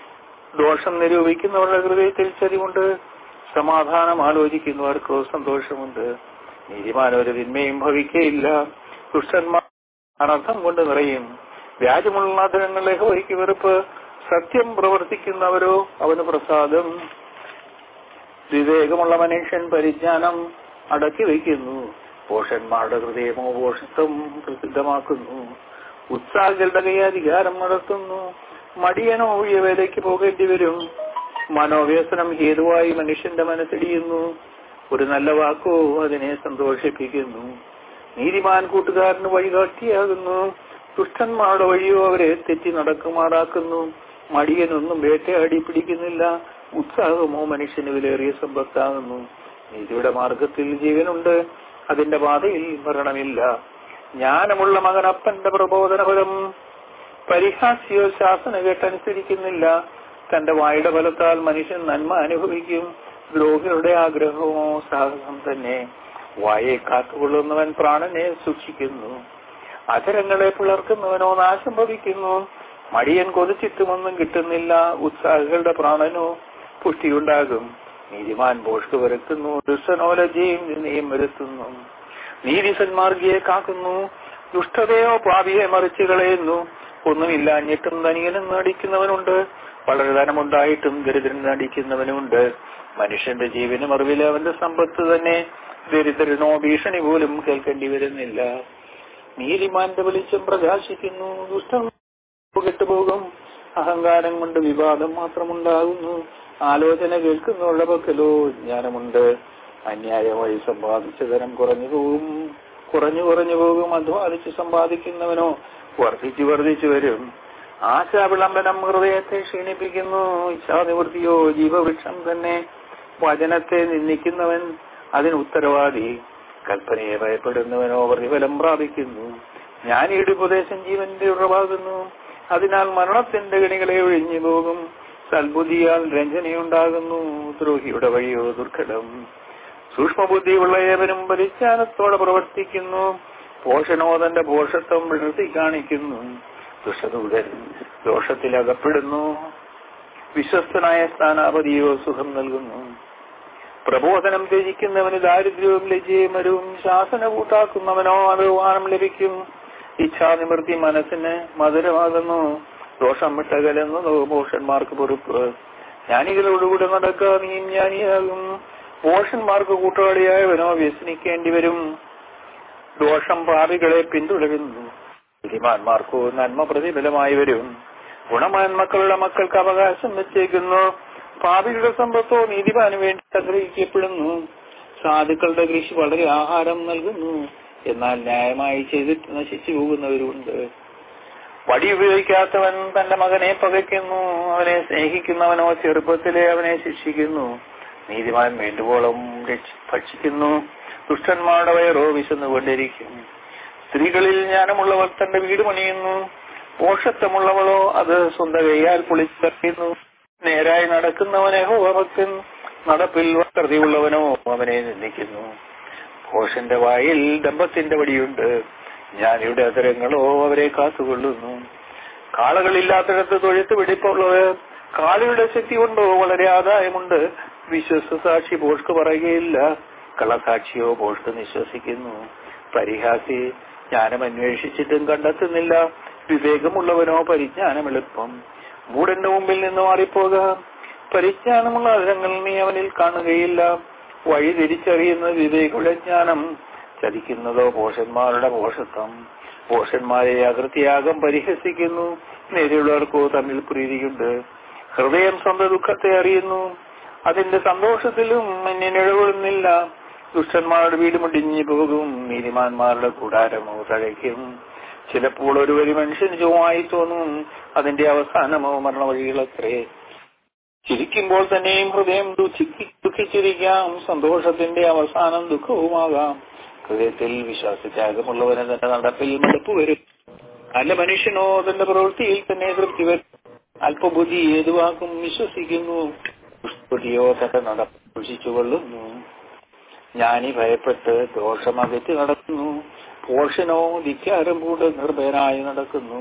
ദോഷം നിരൂപിക്കുന്നവരുടെ ഹൃദയത്തിൽ ചതിവുണ്ട് സമാധാനം ആലോചിക്കുന്നവർക്കോ സന്തോഷമുണ്ട് നീതിമാൻ ഒരു തിന്മയും ഭവിക്കയില്ല ദുഷ്ടന്മാർ അനർത്ഥം കൊണ്ട് നിറയും വ്യാജമുള്ള ആദരങ്ങളെ ഹോയ്ക്ക് വെറുപ്പ് സത്യം പ്രവർത്തിക്കുന്നവരോ അവന് പ്രസാദം വിവേകമുള്ള മനുഷ്യൻ പരിജ്ഞാനം അടക്കി വയ്ക്കുന്നു പോഷന്മാരുടെ ഹൃദയമോ പോഷത്വം പ്രസിദ്ധമാക്കുന്നു ഉത്സാഹങ്ങളുടെ കൈ അധികാരം നടത്തുന്നു മടിയനോ ഒഴിയ വേലയ്ക്ക് പോകേണ്ടി വരും മനോവ്യസനം ഹേതുവായി മനുഷ്യന്റെ മനസ്സിടിയുന്നു ഒരു നല്ല വാക്കോ അതിനെ സന്തോഷിപ്പിക്കുന്നു നീതിമാൻ കൂട്ടുകാരന് വഴികാട്ടിയാകുന്നു ദുഷ്ടന്മാരുടെ വഴിയോ അവരെ തെറ്റി നടക്കുമാറാക്കുന്നു മടിയനൊന്നും വേട്ടയാടി പിടിക്കുന്നില്ല ഉത്സാഹമോ മനുഷ്യന് വിലേറിയ സമ്പത്താകുന്നു നീതിയുടെ മാർഗത്തിൽ ജീവനുണ്ട് അതിന്റെ പാതയിൽ മരണമില്ല ജ്ഞാനമുള്ള മകൻ അപ്പന്റെ പ്രബോധനഫലം പരിഹാസ്യോ ശാസന കേട്ടനുസരിക്കുന്നില്ല തന്റെ വായുടെ ഫലത്താൽ മനുഷ്യൻ നന്മ അനുഭവിക്കും ദ്രോഹികളുടെ ആഗ്രഹമോ സാഹസം തന്നെ വായെ കാത്തുകൊള്ളുന്നവൻ പ്രാണനെ സൂക്ഷിക്കുന്നു അധരങ്ങളെ പിളർക്കുന്നവനോ നാശം ഭവിക്കുന്നു മടിയൻ കൊതിച്ചിട്ടുമൊന്നും കിട്ടുന്നില്ല ഉത്സാഹികളുടെ പ്രാണനോ പുഷ്ടിയുണ്ടാകും നീതിമാൻ ബോഷ്ക്ക് വരുത്തുന്നു ദുഷ്ടനോ ലജ്ജയും നിന്നെയും വരുത്തുന്നു നീതി സന്മാർഗിയെ കാക്കുന്നു ദുഷ്ടതയോ പാപിയെ മറിച്ചു കളയുന്നു ഒന്നുമില്ലാഞ്ഞിട്ടും ധനികനും നടിക്കുന്നവനുണ്ട് വളരെ ധനമുണ്ടായിട്ടും ദരിദ്രൻ നടിക്കുന്നവനുണ്ട് മനുഷ്യന്റെ ജീവനും അറിവില്ല അവന്റെ സമ്പത്ത് തന്നെ ദരിദ്രനോ ഭീഷണി പോലും കേൾക്കേണ്ടി വരുന്നില്ല നീതിമാന്റെ വെളിച്ചം പ്രകാശിക്കുന്നു ദുഷ്ടം കെട്ടുപോകും അഹങ്കാരം കൊണ്ട് വിവാദം മാത്രമുണ്ടാകുന്നു ആലോചന കേൾക്കുന്നവരുടെ പക്കലോ ജ്ഞാനമുണ്ട് അന്യായമായി സമ്പാദിച്ച ധനം കുറഞ്ഞു പോകും കുറഞ്ഞു കുറഞ്ഞു പോകും അധ്വാനിച്ച് സമ്പാദിക്കുന്നവനോ വർദ്ധിച്ചു വർദ്ധിച്ചു വരും ആശാവിളംബനം ഹൃദയത്തെ ക്ഷീണിപ്പിക്കുന്നു ഇച്ഛാനിവൃത്തിയോ ജീവവൃക്ഷം തന്നെ വചനത്തെ നിന്ദിക്കുന്നവൻ അതിന് ഉത്തരവാദി കൽപ്പനയെ ഭയപ്പെടുന്നവനോ പ്രതിഫലം പ്രാപിക്കുന്നു ജ്ഞാനിയുടെ ഉപദേശം ജീവന്റെ ഉറവാകുന്നു അതിനാൽ മരണത്തിന്റെ ഗണികളെ ഒഴിഞ്ഞു പോകും സൽബുദ്ധിയാൽ രഞ്ജനയുണ്ടാകുന്നു ദ്രോഹിയുടെ വഴിയോ ദുർഘടം സൂക്ഷ്മബുദ്ധിയുള്ള ഏവനും പരിജ്ഞാനത്തോടെ പ്രവർത്തിക്കുന്നു പോഷണോ തന്റെ പോഷത്വം വിടർത്തി കാണിക്കുന്നു ദുഷ്ടദൂതൻ ദോഷത്തിൽ അകപ്പെടുന്നു വിശ്വസ്തനായ സ്ഥാനാപതിയോ സുഖം നൽകുന്നു പ്രബോധനം ത്യജിക്കുന്നവന് ദാരിദ്ര്യവും ലജ്ജയും വരും ശാസന കൂട്ടാക്കുന്നവനോ അനുവാനം ലഭിക്കും ഇച്ഛാനിവൃത്തി മനസ്സിന് മധുരമാകുന്നു ദോഷം വിട്ടകലെന്നതോ ഭോഷന്മാർക്ക് പൊറുപ്പ് ജ്ഞാനികളോടുകൂടെ നടക്കുക നീ ജ്ഞാനിയാകും ഭോഷന്മാർക്ക് കൂട്ടുകാളിയായവനോ വ്യസനിക്കേണ്ടി വരും ദോഷം പാപികളെ പിന്തുടരുന്നു ബുദ്ധിമാന്മാർക്കോ നന്മ പ്രതിഫലമായി വരും ഗുണമാന്മക്കളുടെ മക്കൾക്ക് അവകാശം വെച്ചേക്കുന്നു പാപികളുടെ സമ്പത്തോ നീതിമാന് വേണ്ടി സംഗ്രഹിക്കപ്പെടുന്നു സാധുക്കളുടെ കൃഷി വളരെ ആഹാരം നൽകുന്നു എന്നാൽ ന്യായമായി ചെയ്തിട്ട് നശിച്ചു പോകുന്നവരുണ്ട് വടി ഉപയോഗിക്കാത്തവൻ തന്റെ മകനെ പകയ്ക്കുന്നു അവനെ സ്നേഹിക്കുന്നവനോ ചെറുപ്പത്തിലെ അവനെ ശിക്ഷിക്കുന്നു നീതിമാൻ വേണ്ടുവോളം രക്ഷ- ഭക്ഷിക്കുന്നു ദുഷ്ടന്മാരുടെ വയറോ വിശന്നുകൊണ്ടിരിക്കും സ്ത്രീകളിൽ ജ്ഞാനമുള്ളവർ തന്റെ വീട് പണിയുന്നു പോഷത്വമുള്ളവളോ അത് സ്വന്തം കൈയാൽ പൊളിച്ചറിയുന്നു നേരായി നടക്കുന്നവനെ ഭക്തൻ നടപ്പിൽ വക്രതയുള്ളവനോ അവനെ നിന്ദിക്കുന്നു ഭോഷന്റെ വായിൽ ദമ്പത്തിന്റെ വടിയുണ്ട് ജ്ഞാനിയുടെ അതരങ്ങളോ അവരെ കാത്തുകൊള്ളുന്നു കാളകളില്ലാത്തിടത്ത് തൊഴുത്ത് പിടിപ്പുള്ളവർ കാളിയുടെ ശക്തി കൊണ്ടോ വളരെ ആദായമുണ്ട് വിശ്വസ സാക്ഷി പോഷ്ക്ക് പറയുകയില്ല കള്ളസാക്ഷിയോ പോഷ്ക്ക് നിശ്വസിക്കുന്നു പരിഹാസി ജ്ഞാനം അന്വേഷിച്ചിട്ടും കണ്ടെത്തുന്നില്ല വിവേകമുള്ളവനോ പരിജ്ഞാനം എളുപ്പം മൂടന്റെ മുമ്പിൽ നിന്ന് മാറിപ്പോക പരിജ്ഞാനമുള്ള അതരങ്ങൾ നീ അവനിൽ കാണുകയില്ല വഴി തിരിച്ചറിയുന്ന വിവേകയുടെ ജ്ഞാനം ചതിക്കുന്നതോ പോഷന്മാരുടെ പോഷത്വം പോഷന്മാരെ അകൃത്യാഗം പരിഹസിക്കുന്നു നേരെയുള്ളവർക്കോ തമ്മിൽ പ്രീതിയുണ്ട് ഹൃദയം സ്വന്തം ദുഃഖത്തെ അറിയുന്നു അതിന്റെ സന്തോഷത്തിലും എന്നിനിഴകൊള്ളുന്നില്ല ദുഷ്ടന്മാരുടെ വീട് മുടിഞ്ഞു പോകും നീതിമാന്മാരുടെ കൂടാരമോ തഴയ്ക്കും ചിലപ്പോൾ ഒരു വരി മനുഷ്യന് ചുവമായി തോന്നും അതിന്റെ അവസാനമോ മരണവഴികളത്രേ ചിരിക്കുമ്പോൾ തന്നെയും ഹൃദയം ദുഃഖി ദുഃഖിച്ചിരിക്കാം സന്തോഷത്തിന്റെ അവസാനം ദുഃഖവുമാകാം ഹൃദയത്തിൽ വിശ്വാസത്യാഗമുള്ളവന് തന്റെ നടപ്പിൽ മടുപ്പ് വരും നല്ല മനുഷ്യനോ തന്റെ പ്രവൃത്തിയിൽ തന്നെ തൃപ്തി വരും അല്പബുദ്ധി ഏതു വാക്കും വിശ്വസിക്കുന്നു ദുഷ്ബുദ്ധിയോ തന്റെ നടപ്പ് സൂക്ഷിച്ചുകൊള്ളുന്നു ജ്ഞാനി ഭയപ്പെട്ട് ദോഷമകറ്റി നടക്കുന്നു പോഷനോ ധിക്കാരം കൂടെ നിർഭയനായി നടക്കുന്നു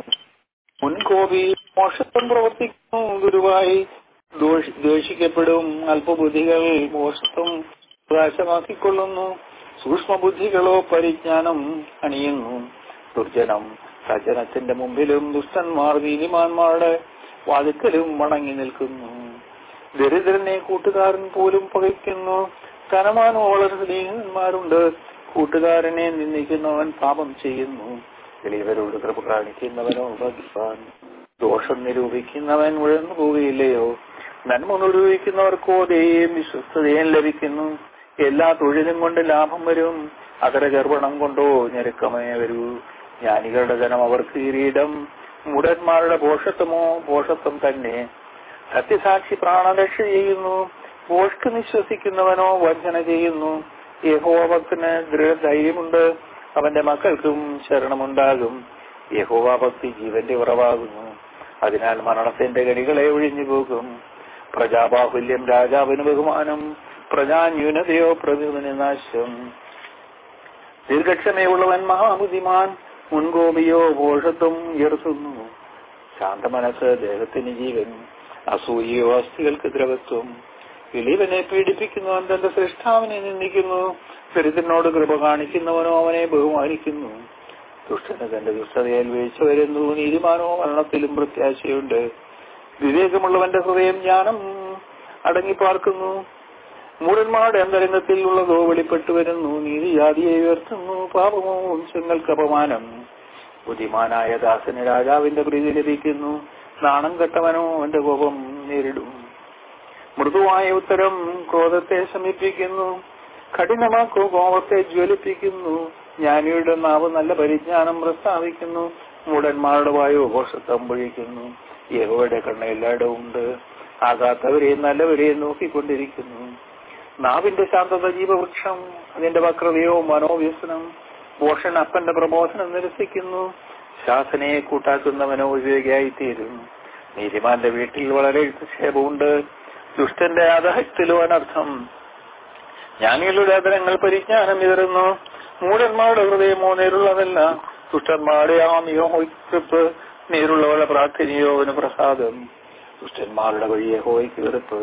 മുൻകോപി മോഷത്വം പ്രവർത്തിക്കുന്നു ഗുരുവായി ദോഷി- ദ്വേഷിക്കപ്പെടും അല്പബുദ്ധികൾ മോഷത്വം പ്രകാശമാക്കിക്കൊള്ളുന്നു സൂക്ഷ്മബുദ്ധികളോ പരിജ്ഞാനം അണിയുന്നു ദുർജനം സജ്ജനത്തിന്റെ മുമ്പിലും ദുഷ്ടന്മാർ നീതിമാന്മാരുടെ വാതിക്കലും വണങ്ങി നിൽക്കുന്നു ദരിദ്രനെ കൂട്ടുകാരൻ പോലും പകയ്ക്കുന്നു ധനമാനോളർ സ്നേഹന്മാരുണ്ട് കൂട്ടുകാരനെ നിന്ദിക്കുന്നവൻ പാപം ചെയ്യുന്നു എളിയവരോട് കൃപ കാണിക്കുന്നവനോ ഭഗവാൻ ദോഷം നിരൂപിക്കുന്നവൻ ഉഴന്നു പോവുകയില്ലയോ നന്മ നിരൂപിക്കുന്നവർക്കോ ദയും വിശ്വസ്തതയും ലഭിക്കുന്നു എല്ലാ തൊഴിലും കൊണ്ട് ലാഭം വരും അതര ഗർഭണം കൊണ്ടോ ഞെരുക്കമേ വരൂ ജ്ഞാനികളുടെ ധനം അവർക്ക് കിരീടം മുടന്മാരുടെ പോഷത്വമോ പോഷത്വം തന്നെ സത്യസാക്ഷി പ്രാണരക്ഷ ചെയ്യുന്നു പോഷ്ക്ക് നിശ്വസിക്കുന്നവനോ വഞ്ചന ചെയ്യുന്നു യഹോഭക്തന് ദൃഢധൈര്യമുണ്ട് അവന്റെ മക്കൾക്കും ശരണമുണ്ടാകും യഹോവാഭക്തി ജീവന്റെ ഉറവാകുന്നു അതിനാൽ മരണത്തിന്റെ ഗണികളെ ഒഴിഞ്ഞു പോകും പ്രജാബാഹുല്യം രാജാവിന് ബഹുമാനം പ്രജാന്യൂനതയോ പ്രതിദിന നാശം ദീർഘക്ഷമയുള്ളവൻ മഹാബുദ്ധിമാൻ മുൻകോപിയോ ഭോഷത്വം ഉയർത്തുന്നു ശാന്തമനസ് ദേഹത്തിന് ജീവൻ അസൂയയോ അസ്ഥികൾക്ക് ദ്രവത്വം എളിവനെ പീഡിപ്പിക്കുന്നവൻ തന്റെ സൃഷ്ടാവിനെ നിന്ദിക്കുന്നു ദരിദ്രനോട് കൃപ കാണിക്കുന്നവനോ അവനെ ബഹുമാനിക്കുന്നു ദുഷ്ടന് തന്റെ ദുഷ്ടതയിൽ വീഴ്ച വരുന്നു നീതിമാനോ മരണത്തിലും പ്രത്യാശയുണ്ട് വിവേകമുള്ളവന്റെ ഹൃദയം ജ്ഞാനം അടങ്ങിപ്പാർക്കുന്നു മൂടന്മാരുടെ അന്തരംഗത്തിൽ ഉള്ളതോ വെളിപ്പെട്ടു വരുന്നു നീതി ജാതിയെ ഉയർത്തുന്നു പാപമോ വംശങ്ങൾക്ക് അപമാനം ബുദ്ധിമാനായ ദാസന് രാജാവിന്റെ പ്രീതി ലഭിക്കുന്നു നാണം കെട്ടവനോ അവന്റെ കോപം നേരിടും മൃദുവായ ഉത്തരം ക്രോധത്തെ ശമിപ്പിക്കുന്നു കഠിനമാക്കോ കോപത്തെ ജ്വലിപ്പിക്കുന്നു ജ്ഞാനിയുടെ നാവ് നല്ല പരിജ്ഞാനം പ്രസ്താവിക്കുന്നു മൂടന്മാരുടെ വായു ഘോഷത്വം പൊഴിക്കുന്നു യഹോയുടെ കണ്ണ് എല്ലായിടവും ഉണ്ട് ആകാത്തവരെയും നല്ലവരെയും നോക്കിക്കൊണ്ടിരിക്കുന്നു നാവിന്റെ ശാന്തത ജീവവൃക്ഷം അതിന്റെ വക്രതയോ മനോവ്യസനം പോഷൻ അപ്പന്റെ പ്രബോധനം നിരസിക്കുന്നു ശാസനയെ കൂട്ടാക്കുന്നവനോ വിവേകിയായി തീരും നീതിമാന്റെ വീട്ടിൽ വളരെ നിക്ഷേപമുണ്ട് ദുഷ്ടന്റെ അധഹത്തിലോ അനർത്ഥം ജ്ഞാനികളുടെ അതരങ്ങൾ പരിജ്ഞാനം വിതറുന്നു മൂടന്മാരുടെ ഹൃദയമോ നേരുള്ളതല്ല ദുഷ്ടന്മാരുടെ ആമിയോ ഹോയ്ക്ക് നേരുള്ളവരുടെ പ്രാർത്ഥനയോ അവന് പ്രസാദം ദുഷ്ടന്മാരുടെ വഴിയെ ഹോയ്ക്ക് വെറുപ്പ്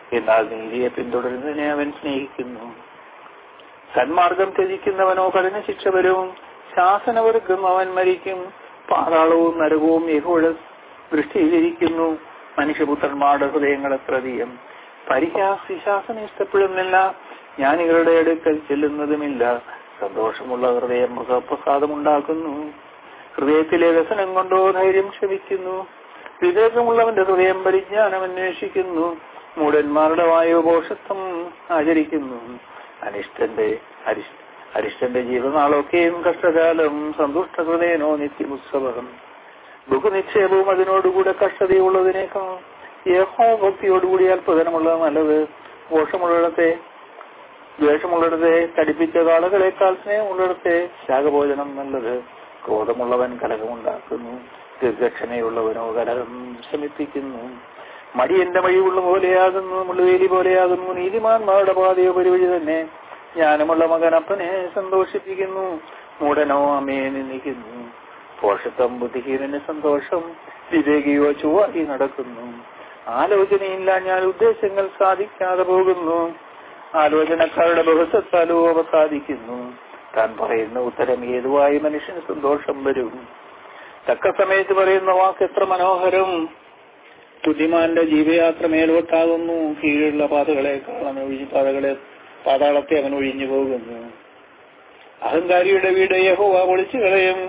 എന്നാൽ നീതിയെ പിന്തുടരുന്നതിനെ അവൻ സ്നേഹിക്കുന്നു സന്മാർഗം ത്യജിക്കുന്നവനോ കഠിന ശിക്ഷ വരും ശാസനവർഗം അവൻ മരിക്കും പാതാളവും നരകവും യഹോയുടെ ദൃഷ്ടിയിലിരിക്കുന്നു മനുഷ്യപുത്രന്മാരുടെ ഹൃദയങ്ങൾ എത്രയധികം പരിഹാസി ശാസന ഇഷ്ടപ്പെടുന്നില്ല ജ്ഞാനികളുടെ അടുക്കൽ ചെല്ലുന്നതുമില്ല സന്തോഷമുള്ള ഹൃദയം മൃഗപ്രസാദമുണ്ടാക്കുന്നു ഹൃദയത്തിലെ വ്യസനം കൊണ്ടോ ധൈര്യം ക്ഷമിക്കുന്നു വിവേകമുള്ളവന്റെ ഹൃദയം പരിജ്ഞാനം അന്വേഷിക്കുന്നു മൂടന്മാരുടെ വായുഘോഷത്വം ആചരിക്കുന്നു അനിഷ്ടന്റെ അരിഷ് അരിഷ്ടന്റെ ജീവനാളൊക്കെയും കഷ്ടകാലം സന്തുഷ്ട ഹൃദയനോ നിത്യമുത്സവം ബഹുനിക്ഷേപവും അതിനോടുകൂടെ കഷ്ടതയുള്ളതിനേക്കാൾ യഹോ ഭക്തിയോടുകൂടി അല്പതനമുള്ളത് നല്ലത് ദോഷമുള്ളിടത്തെ ദ്വേഷമുള്ളിടത്തെ തടിപ്പിച്ച കാളുകളെക്കാൾ സ്നേഹമുള്ളിടത്തെ ശാഖഭോജനം നല്ലത് ക്രോധമുള്ളവൻ കലഹമുണ്ടാക്കുന്നു ദീർഘക്ഷമയുള്ളവനോ കലഹം ശമിപ്പിക്കുന്നു മടി എന്റെ വഴിയുള്ള പോലെയാകുന്നു മുള്ളുവേലി പോലെയാകുന്നു നീതിമാന്മാരുടെ പാതയോ പരിവഴി തന്നെ ജ്ഞാനമുള്ള മകൻ അപ്പനെ സന്തോഷിപ്പിക്കുന്നു മൂടനോ അമ്മയെ നിന്ദിക്കുന്നു പോഷത്വം ബുദ്ധിഹീനന് സന്തോഷം വിവേകിയോ ചൊവ്വായി നടക്കുന്നു ആലോചനയില്ല ഞാൻ ഉദ്ദേശങ്ങൾ സാധിക്കാതെ പോകുന്നു ആലോചനക്കാരുടെ ബഹുത്വത്താലോ അവ സാധിക്കുന്നു താൻ പറയുന്ന ഉത്തരം ഏതുവായി മനുഷ്യന് സന്തോഷം വരും തക്ക സമയത്ത് പറയുന്ന വാക്ക് എത്ര മനോഹരം ബുദ്ധിമാന്റെ ജീവയാത്ര മേലോട്ടാകുന്നു കീഴുള്ള പാതകളെക്കാൾ അവൻ ഒഴിഞ്ഞു പാതകളെ പാതാളത്തെ അവൻ ഒഴിഞ്ഞു പോകുന്നു അഹങ്കാരിയുടെ വീട് യഹോവ പൊളിച്ചു കളയും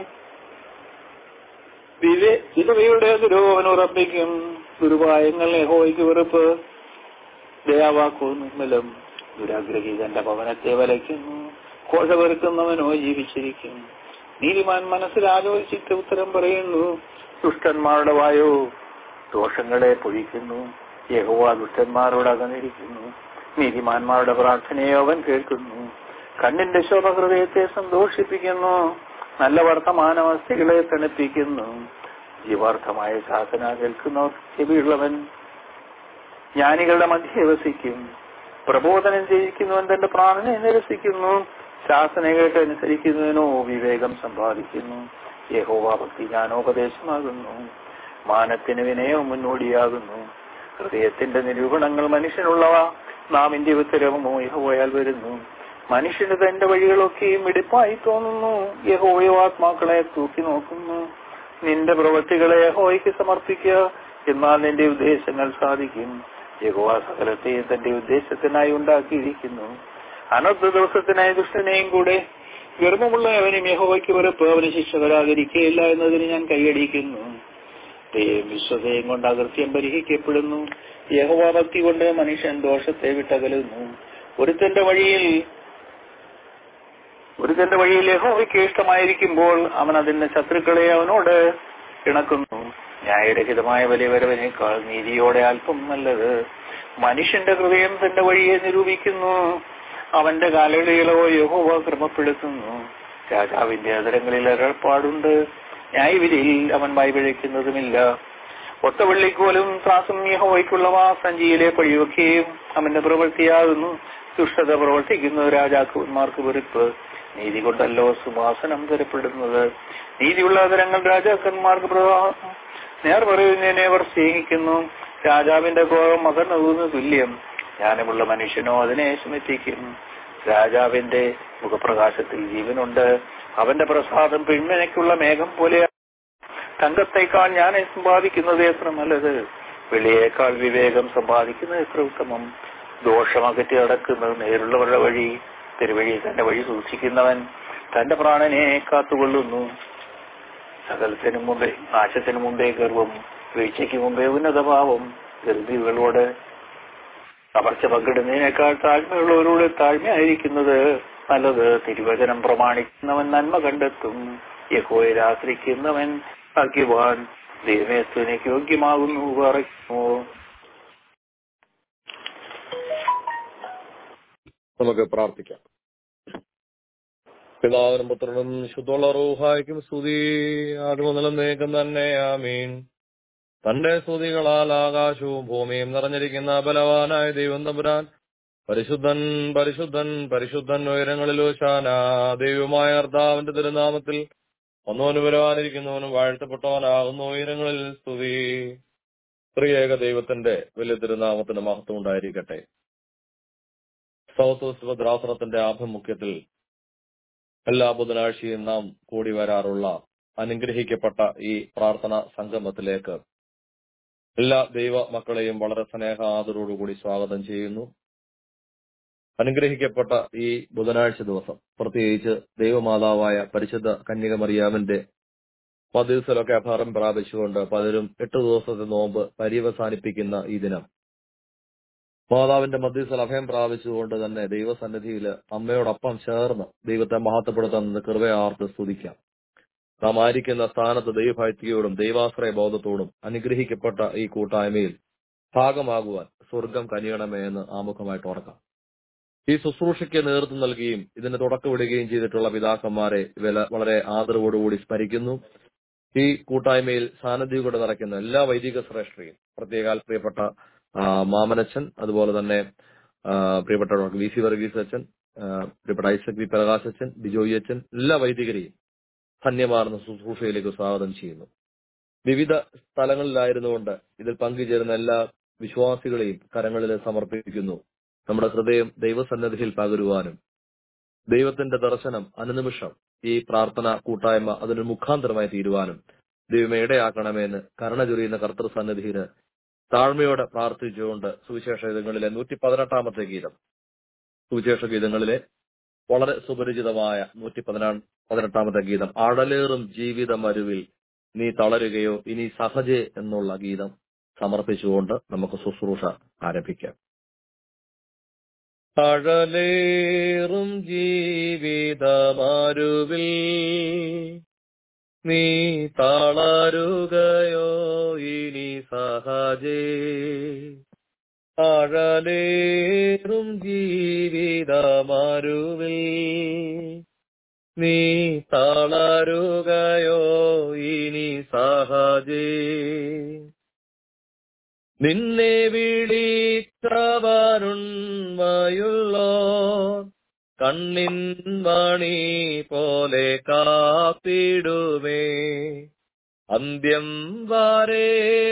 വിവേ വിധവയുടെ ദുരോവൻ ഉറപ്പിക്കും ദുരുപായങ്ങൾ യഹോവയ്ക്ക് വെറുപ്പ് ദയാവാക്കോ നിർമ്മലം ദുരാഗ്രഹി തന്റെ ഭവനത്തെ വലയ്ക്കുന്നു കോഴ വെറുക്കുന്നവനോ ജീവിച്ചിരിക്കും നീതിമാൻ മനസ്സിൽ ആലോചിച്ചിട്ട് ഉത്തരം പറയുന്നു ദുഷ്ടന്മാരുടെ വായോ ദോഷങ്ങളെ പൊഴിക്കുന്നു യഹോവ ദുഷ്ടന്മാരോട് അകന്നിരിക്കുന്നു നീതിമാന്മാരുടെ പ്രാർത്ഥനയെ അവൻ കേൾക്കുന്നു കണ്ണിന്റെ ശോഭ ഹൃദയത്തെ സന്തോഷിപ്പിക്കുന്നു നല്ല വർത്തമാനവസ്ഥകളെ തണുപ്പിക്കുന്നു ജീവാർത്ഥമായ ശാസന കേൾക്കുന്നവർ ചെവിയുള്ളവൻ ജ്ഞാനികളുടെ മധ്യ വസിക്കും പ്രബോധനം ചെയ്യിക്കുന്നവൻ തന്റെ പ്രാണനെ നിരസിക്കുന്നു ശാസന കേട്ട് അനുസരിക്കുന്നതിനോ വിവേകം സമ്പാദിക്കുന്നു യഹോവ ഭക്തി ജ്ഞാനോപദേശമാകുന്നു മാനത്തിന് വിനയവും മുന്നോടിയാകുന്നു ഹൃദയത്തിന്റെ നിരൂപണങ്ങൾ മനുഷ്യനുള്ളവ നാമിന്റെ ഉത്തരവുമോ യഹോയാൽ വരുന്നു മനുഷ്യന് തന്റെ വഴികളൊക്കെയും വെടിപ്പായി തോന്നുന്നു യഹോയോ ആത്മാക്കളെ തൂക്കി നോക്കുന്നു നിന്റെ പ്രവൃത്തികളെ യഹോയ്ക്ക് സമർപ്പിക്കുക എന്നാൽ നിന്റെ ഉദ്ദേശങ്ങൾ സാധിക്കും യഹോവ സകലത്തെയും തന്റെ ഉദ്ദേശത്തിനായി ഉണ്ടാക്കിയിരിക്കുന്നു അനർത്ഥ ദിവസത്തിനായി ദുഷ്ടനെയും കൂടെ ഗർഭമുള്ളവനും യഹോവയ്ക്ക് വെറുപ്പ് അവന് ശിക്ഷ വരാതിരിക്കുകയില്ല എന്നതിന് ഞാൻ കൈയടിക്കുന്നു ദൈവം വിശ്വസയും കൊണ്ട് അകൃത്യം പരിഹരിക്കപ്പെടുന്നു യഹോവ ഭക്തി കൊണ്ട് മനുഷ്യൻ ദോഷത്തെ വിട്ടകലുന്നു ഒരുത്തന്റെ വഴിയിൽ ഒരുത്തന്റെ വഴിയിൽ യഹോവയ്ക്ക് ഇഷ്ടമായിരിക്കുമ്പോൾ അവൻ അതിന്റെ ശത്രുക്കളെ അവനോട് ഇണക്കുന്നു ന്യായരഹിതമായ വലിയ വരവിനേക്കാൾ നീതിയോടെ അല്പം നല്ലത് മനുഷ്യന്റെ ഹൃദയം തന്റെ വഴിയെ നിരൂപിക്കുന്നു അവന്റെ കാലടികളോ യഹോവ ക്രമപ്പെടുത്തുന്നു രാജാവിന്റെ അതരങ്ങളിൽ അരൾപ്പാടുണ്ട് ന്യായവിധിയിൽ അവൻ വായ്പിഴയ്ക്കുന്നതുമില്ല ഒത്ത വെള്ളിക്കോലും ത്രാസും യഹോവയ്ക്കുള്ളവ സഞ്ചിയിലെ പഴിയൊക്കെയും അവന്റെ പ്രവൃത്തിയാകുന്നു ദുഷ്ടത പ്രവർത്തിക്കുന്ന രാജാക്കന്മാർക്ക് വെറുപ്പ് നീതി കൊണ്ടല്ലോ സുവാസനം തരപ്പെടുന്നത് നീതിയുള്ള തരങ്ങൾ രാജാക്കന്മാർക്ക് പ്രവാഹം നേർ പറയുന്നതിനെ അവർ സ്നേഹിക്കുന്നു രാജാവിന്റെ കോപം മകർന്നതുന്ന് തുല്യം ജ്ഞാനമുള്ള മനുഷ്യനോ അതിനെ ശമിപ്പിക്കും രാജാവിന്റെ മുഖപ്രകാശത്തിൽ ജീവനുണ്ട് അവന്റെ പ്രസാദം പെൺമനയ്ക്കുള്ള മേഘം പോലെ തങ്കത്തേക്കാൾ ഞാൻ സമ്പാദിക്കുന്നത് എത്ര നല്ലത് വെളിയേക്കാൾ വിവേകം സമ്പാദിക്കുന്നത് എത്ര ഉത്തമം ദോഷമകറ്റി നടക്കുന്നത് നേരുള്ളവരുടെ വഴി തിരുവഴി തന്റെ വഴി സൂക്ഷിക്കുന്നവൻ തന്റെ പ്രാണനെ കാത്തുകൊള്ളുന്നു സകലത്തിനു മുമ്പേ നാശത്തിനു മുമ്പേ ഗർവം വീഴ്ചയ്ക്ക് മുമ്പേ ഉന്നതഭാവം ഗർഭികളോട് കവർച്ച പങ്കിടുന്നതിനേക്കാൾ താഴ്മയുള്ളവരോട് താഴ്മയായിരിക്കുന്നത് നല്ലത് തിരുവചനം പ്രമാണിക്കുന്നവൻ നന്മ കണ്ടെത്തും യഹോയിൽ ആശ്രയിക്കുന്നവൻ ഭാഗ്യവാൻ ദൈവമേസ്തുവിനേക്ക് യോഗ്യമാകുന്നു പറയുന്നു നമുക്ക് പ്രാർത്ഥിക്കാം പിതാവിനും പുത്രനും ശുദ്ധമുള്ള റൂഹായ്ക്കും സ്തുതി ആടുമുതലും നീക്കം തന്നെ ആമീൻ തന്റെ സ്തുതികളാൽ ആകാശവും ഭൂമിയും നിറഞ്ഞിരിക്കുന്ന ബലവാനായ ദൈവം തമ്പുരാൻ പരിശുദ്ധൻ പരിശുദ്ധൻ പരിശുദ്ധൻ ഉയരങ്ങളിൽ ശാന ദൈവമായ കർത്താവിന്റെ തിരുനാമത്തിൽ ഒന്നവന് വരാനിരിക്കുന്നവനും വാഴ്ത്തപ്പെട്ടവനാകുന്നു ഉയരങ്ങളിൽ സ്തുതി ത്രിയേക ദൈവത്തിന്റെ വലിയ തിരുനാമത്തിന് മഹത്വം ഉണ്ടായിരിക്കട്ടെ സൗത്ത് വെസ്റ്റ് ഭദ്രാസനത്തിന്റെ ആഭിമുഖ്യത്തിൽ എല്ലാ ബുധനാഴ്ചയും നാം കൂടി വരാറുള്ള അനുഗ്രഹിക്കപ്പെട്ട ഈ പ്രാർത്ഥന സംഗമത്തിലേക്ക് എല്ലാ ദൈവ മക്കളെയും വളരെ സ്നേഹ ആദരോടുകൂടി സ്വാഗതം ചെയ്യുന്നു അനുഗ്രഹിക്കപ്പെട്ട ഈ ബുധനാഴ്ച ദിവസം പ്രത്യേകിച്ച് ദൈവമാതാവായ പരിശുദ്ധ കന്യകമറിയാമിന്റെ പതിവസലൊക്കെ അഭാരം പ്രാപിച്ചുകൊണ്ട് പലരും എട്ട് ദിവസത്തെ നോമ്പ് പര്യവസാനിപ്പിക്കുന്ന ഈ ദിനം മാതാവിന്റെ മധ്യസ്ഥൽ അഭയം പ്രാപിച്ചുകൊണ്ട് തന്നെ ദൈവസന്നിധിയിൽ അമ്മയോടൊപ്പം ചേർന്ന് ദൈവത്തെ മഹത്വപ്പെടുത്താൻ കൃപയാർത്ത് സ്തുതിക്കാം നാം ആയിരിക്കുന്ന സ്ഥാനത്ത് ദൈവഭക്തിയോടും ദൈവാശ്രയ ബോധത്തോടും അനുഗ്രഹിക്കപ്പെട്ട ഈ കൂട്ടായ്മയിൽ ഭാഗമാകുവാൻ സ്വർഗം കനിയണമേ എന്ന് ആമുഖമായിട്ട് ഓർക്കാം ഈ ശുശ്രൂഷയ്ക്ക് നേതൃത്വം നൽകുകയും ഇതിന് തുടക്കമിടുകയും ചെയ്തിട്ടുള്ള പിതാക്കന്മാരെ വില വളരെ ആദരവോടുകൂടി സ്മരിക്കുന്നു ഈ കൂട്ടായ്മയിൽ സാന്നിധ്യം കൊണ്ട് നിറയ്ക്കുന്ന എല്ലാ വൈദിക ശ്രേഷ്ഠയും പ്രത്യേകാൽ പ്രിയപ്പെട്ട ആ, മാമനച്ചൻ അതുപോലെ തന്നെ ആ, പ്രിയപ്പെട്ട ഡോക്ടർ വി സി വർഗീസ് അച്ഛൻ ആ, പ്രിയപ്പെട്ട ഐസക് വി പ്രകാശ് അച്ഛൻ ബിജോയി അച്ഛൻ എല്ലാ വൈദികരെയും ധന്യമാർന്ന ശുശ്രൂഷയിലേക്ക് സ്വാഗതം ചെയ്യുന്നു വിവിധ സ്ഥലങ്ങളിലായിരുന്നുകൊണ്ട് ഇതിൽ പങ്കുചേരുന്ന എല്ലാ വിശ്വാസികളെയും കരങ്ങളിൽ സമർപ്പിക്കുന്നു നമ്മുടെ ഹൃദയം ദൈവസന്നിധിയിൽ പകരുവാനും ദൈവത്തിന്റെ ദർശനം അനുനിമിഷം ഈ പ്രാർത്ഥന കൂട്ടായ്മ അതിന് മുഖാന്തരമായി തീരുവാനും ദൈവമേ ഇടയാക്കണമെന്ന് കരുണ ചൊരിയുന്ന കർത്തൃ സന്നിധിയിൽ താഴ്മയോടെ പ്രാർത്ഥിച്ചുകൊണ്ട് സുവിശേഷ ഗീതങ്ങളിലെ നൂറ്റി പതിനെട്ടാമത്തെ ഗീതം സുവിശേഷ ഗീതങ്ങളിലെ വളരെ സുപരിചിതമായ നൂറ്റി പതിനാ പതിനെട്ടാമത്തെ ഗീതം അടലേറും ജീവിത മരുവിൽ നീ തളരുകയോ ഇനി സഹജേ എന്നുള്ള ഗീതം സമർപ്പിച്ചുകൊണ്ട് നമുക്ക് ശുശ്രൂഷ ആരംഭിക്കാം അഴലേറും ജീവിതമാരുവിൽ നീ തളരുകയോ ഇനി സഹജേ അഴലേറും ജീവിതമാരുവിൽ നീ തളരുകയോ ഇനി സഹജേ നിന്നെ വിളിച്ചവരുണ്മയുള്ളോ കണ്ണിൻ മണി പോലെ കാത്തിടുമേ അന്ത്യം വരെ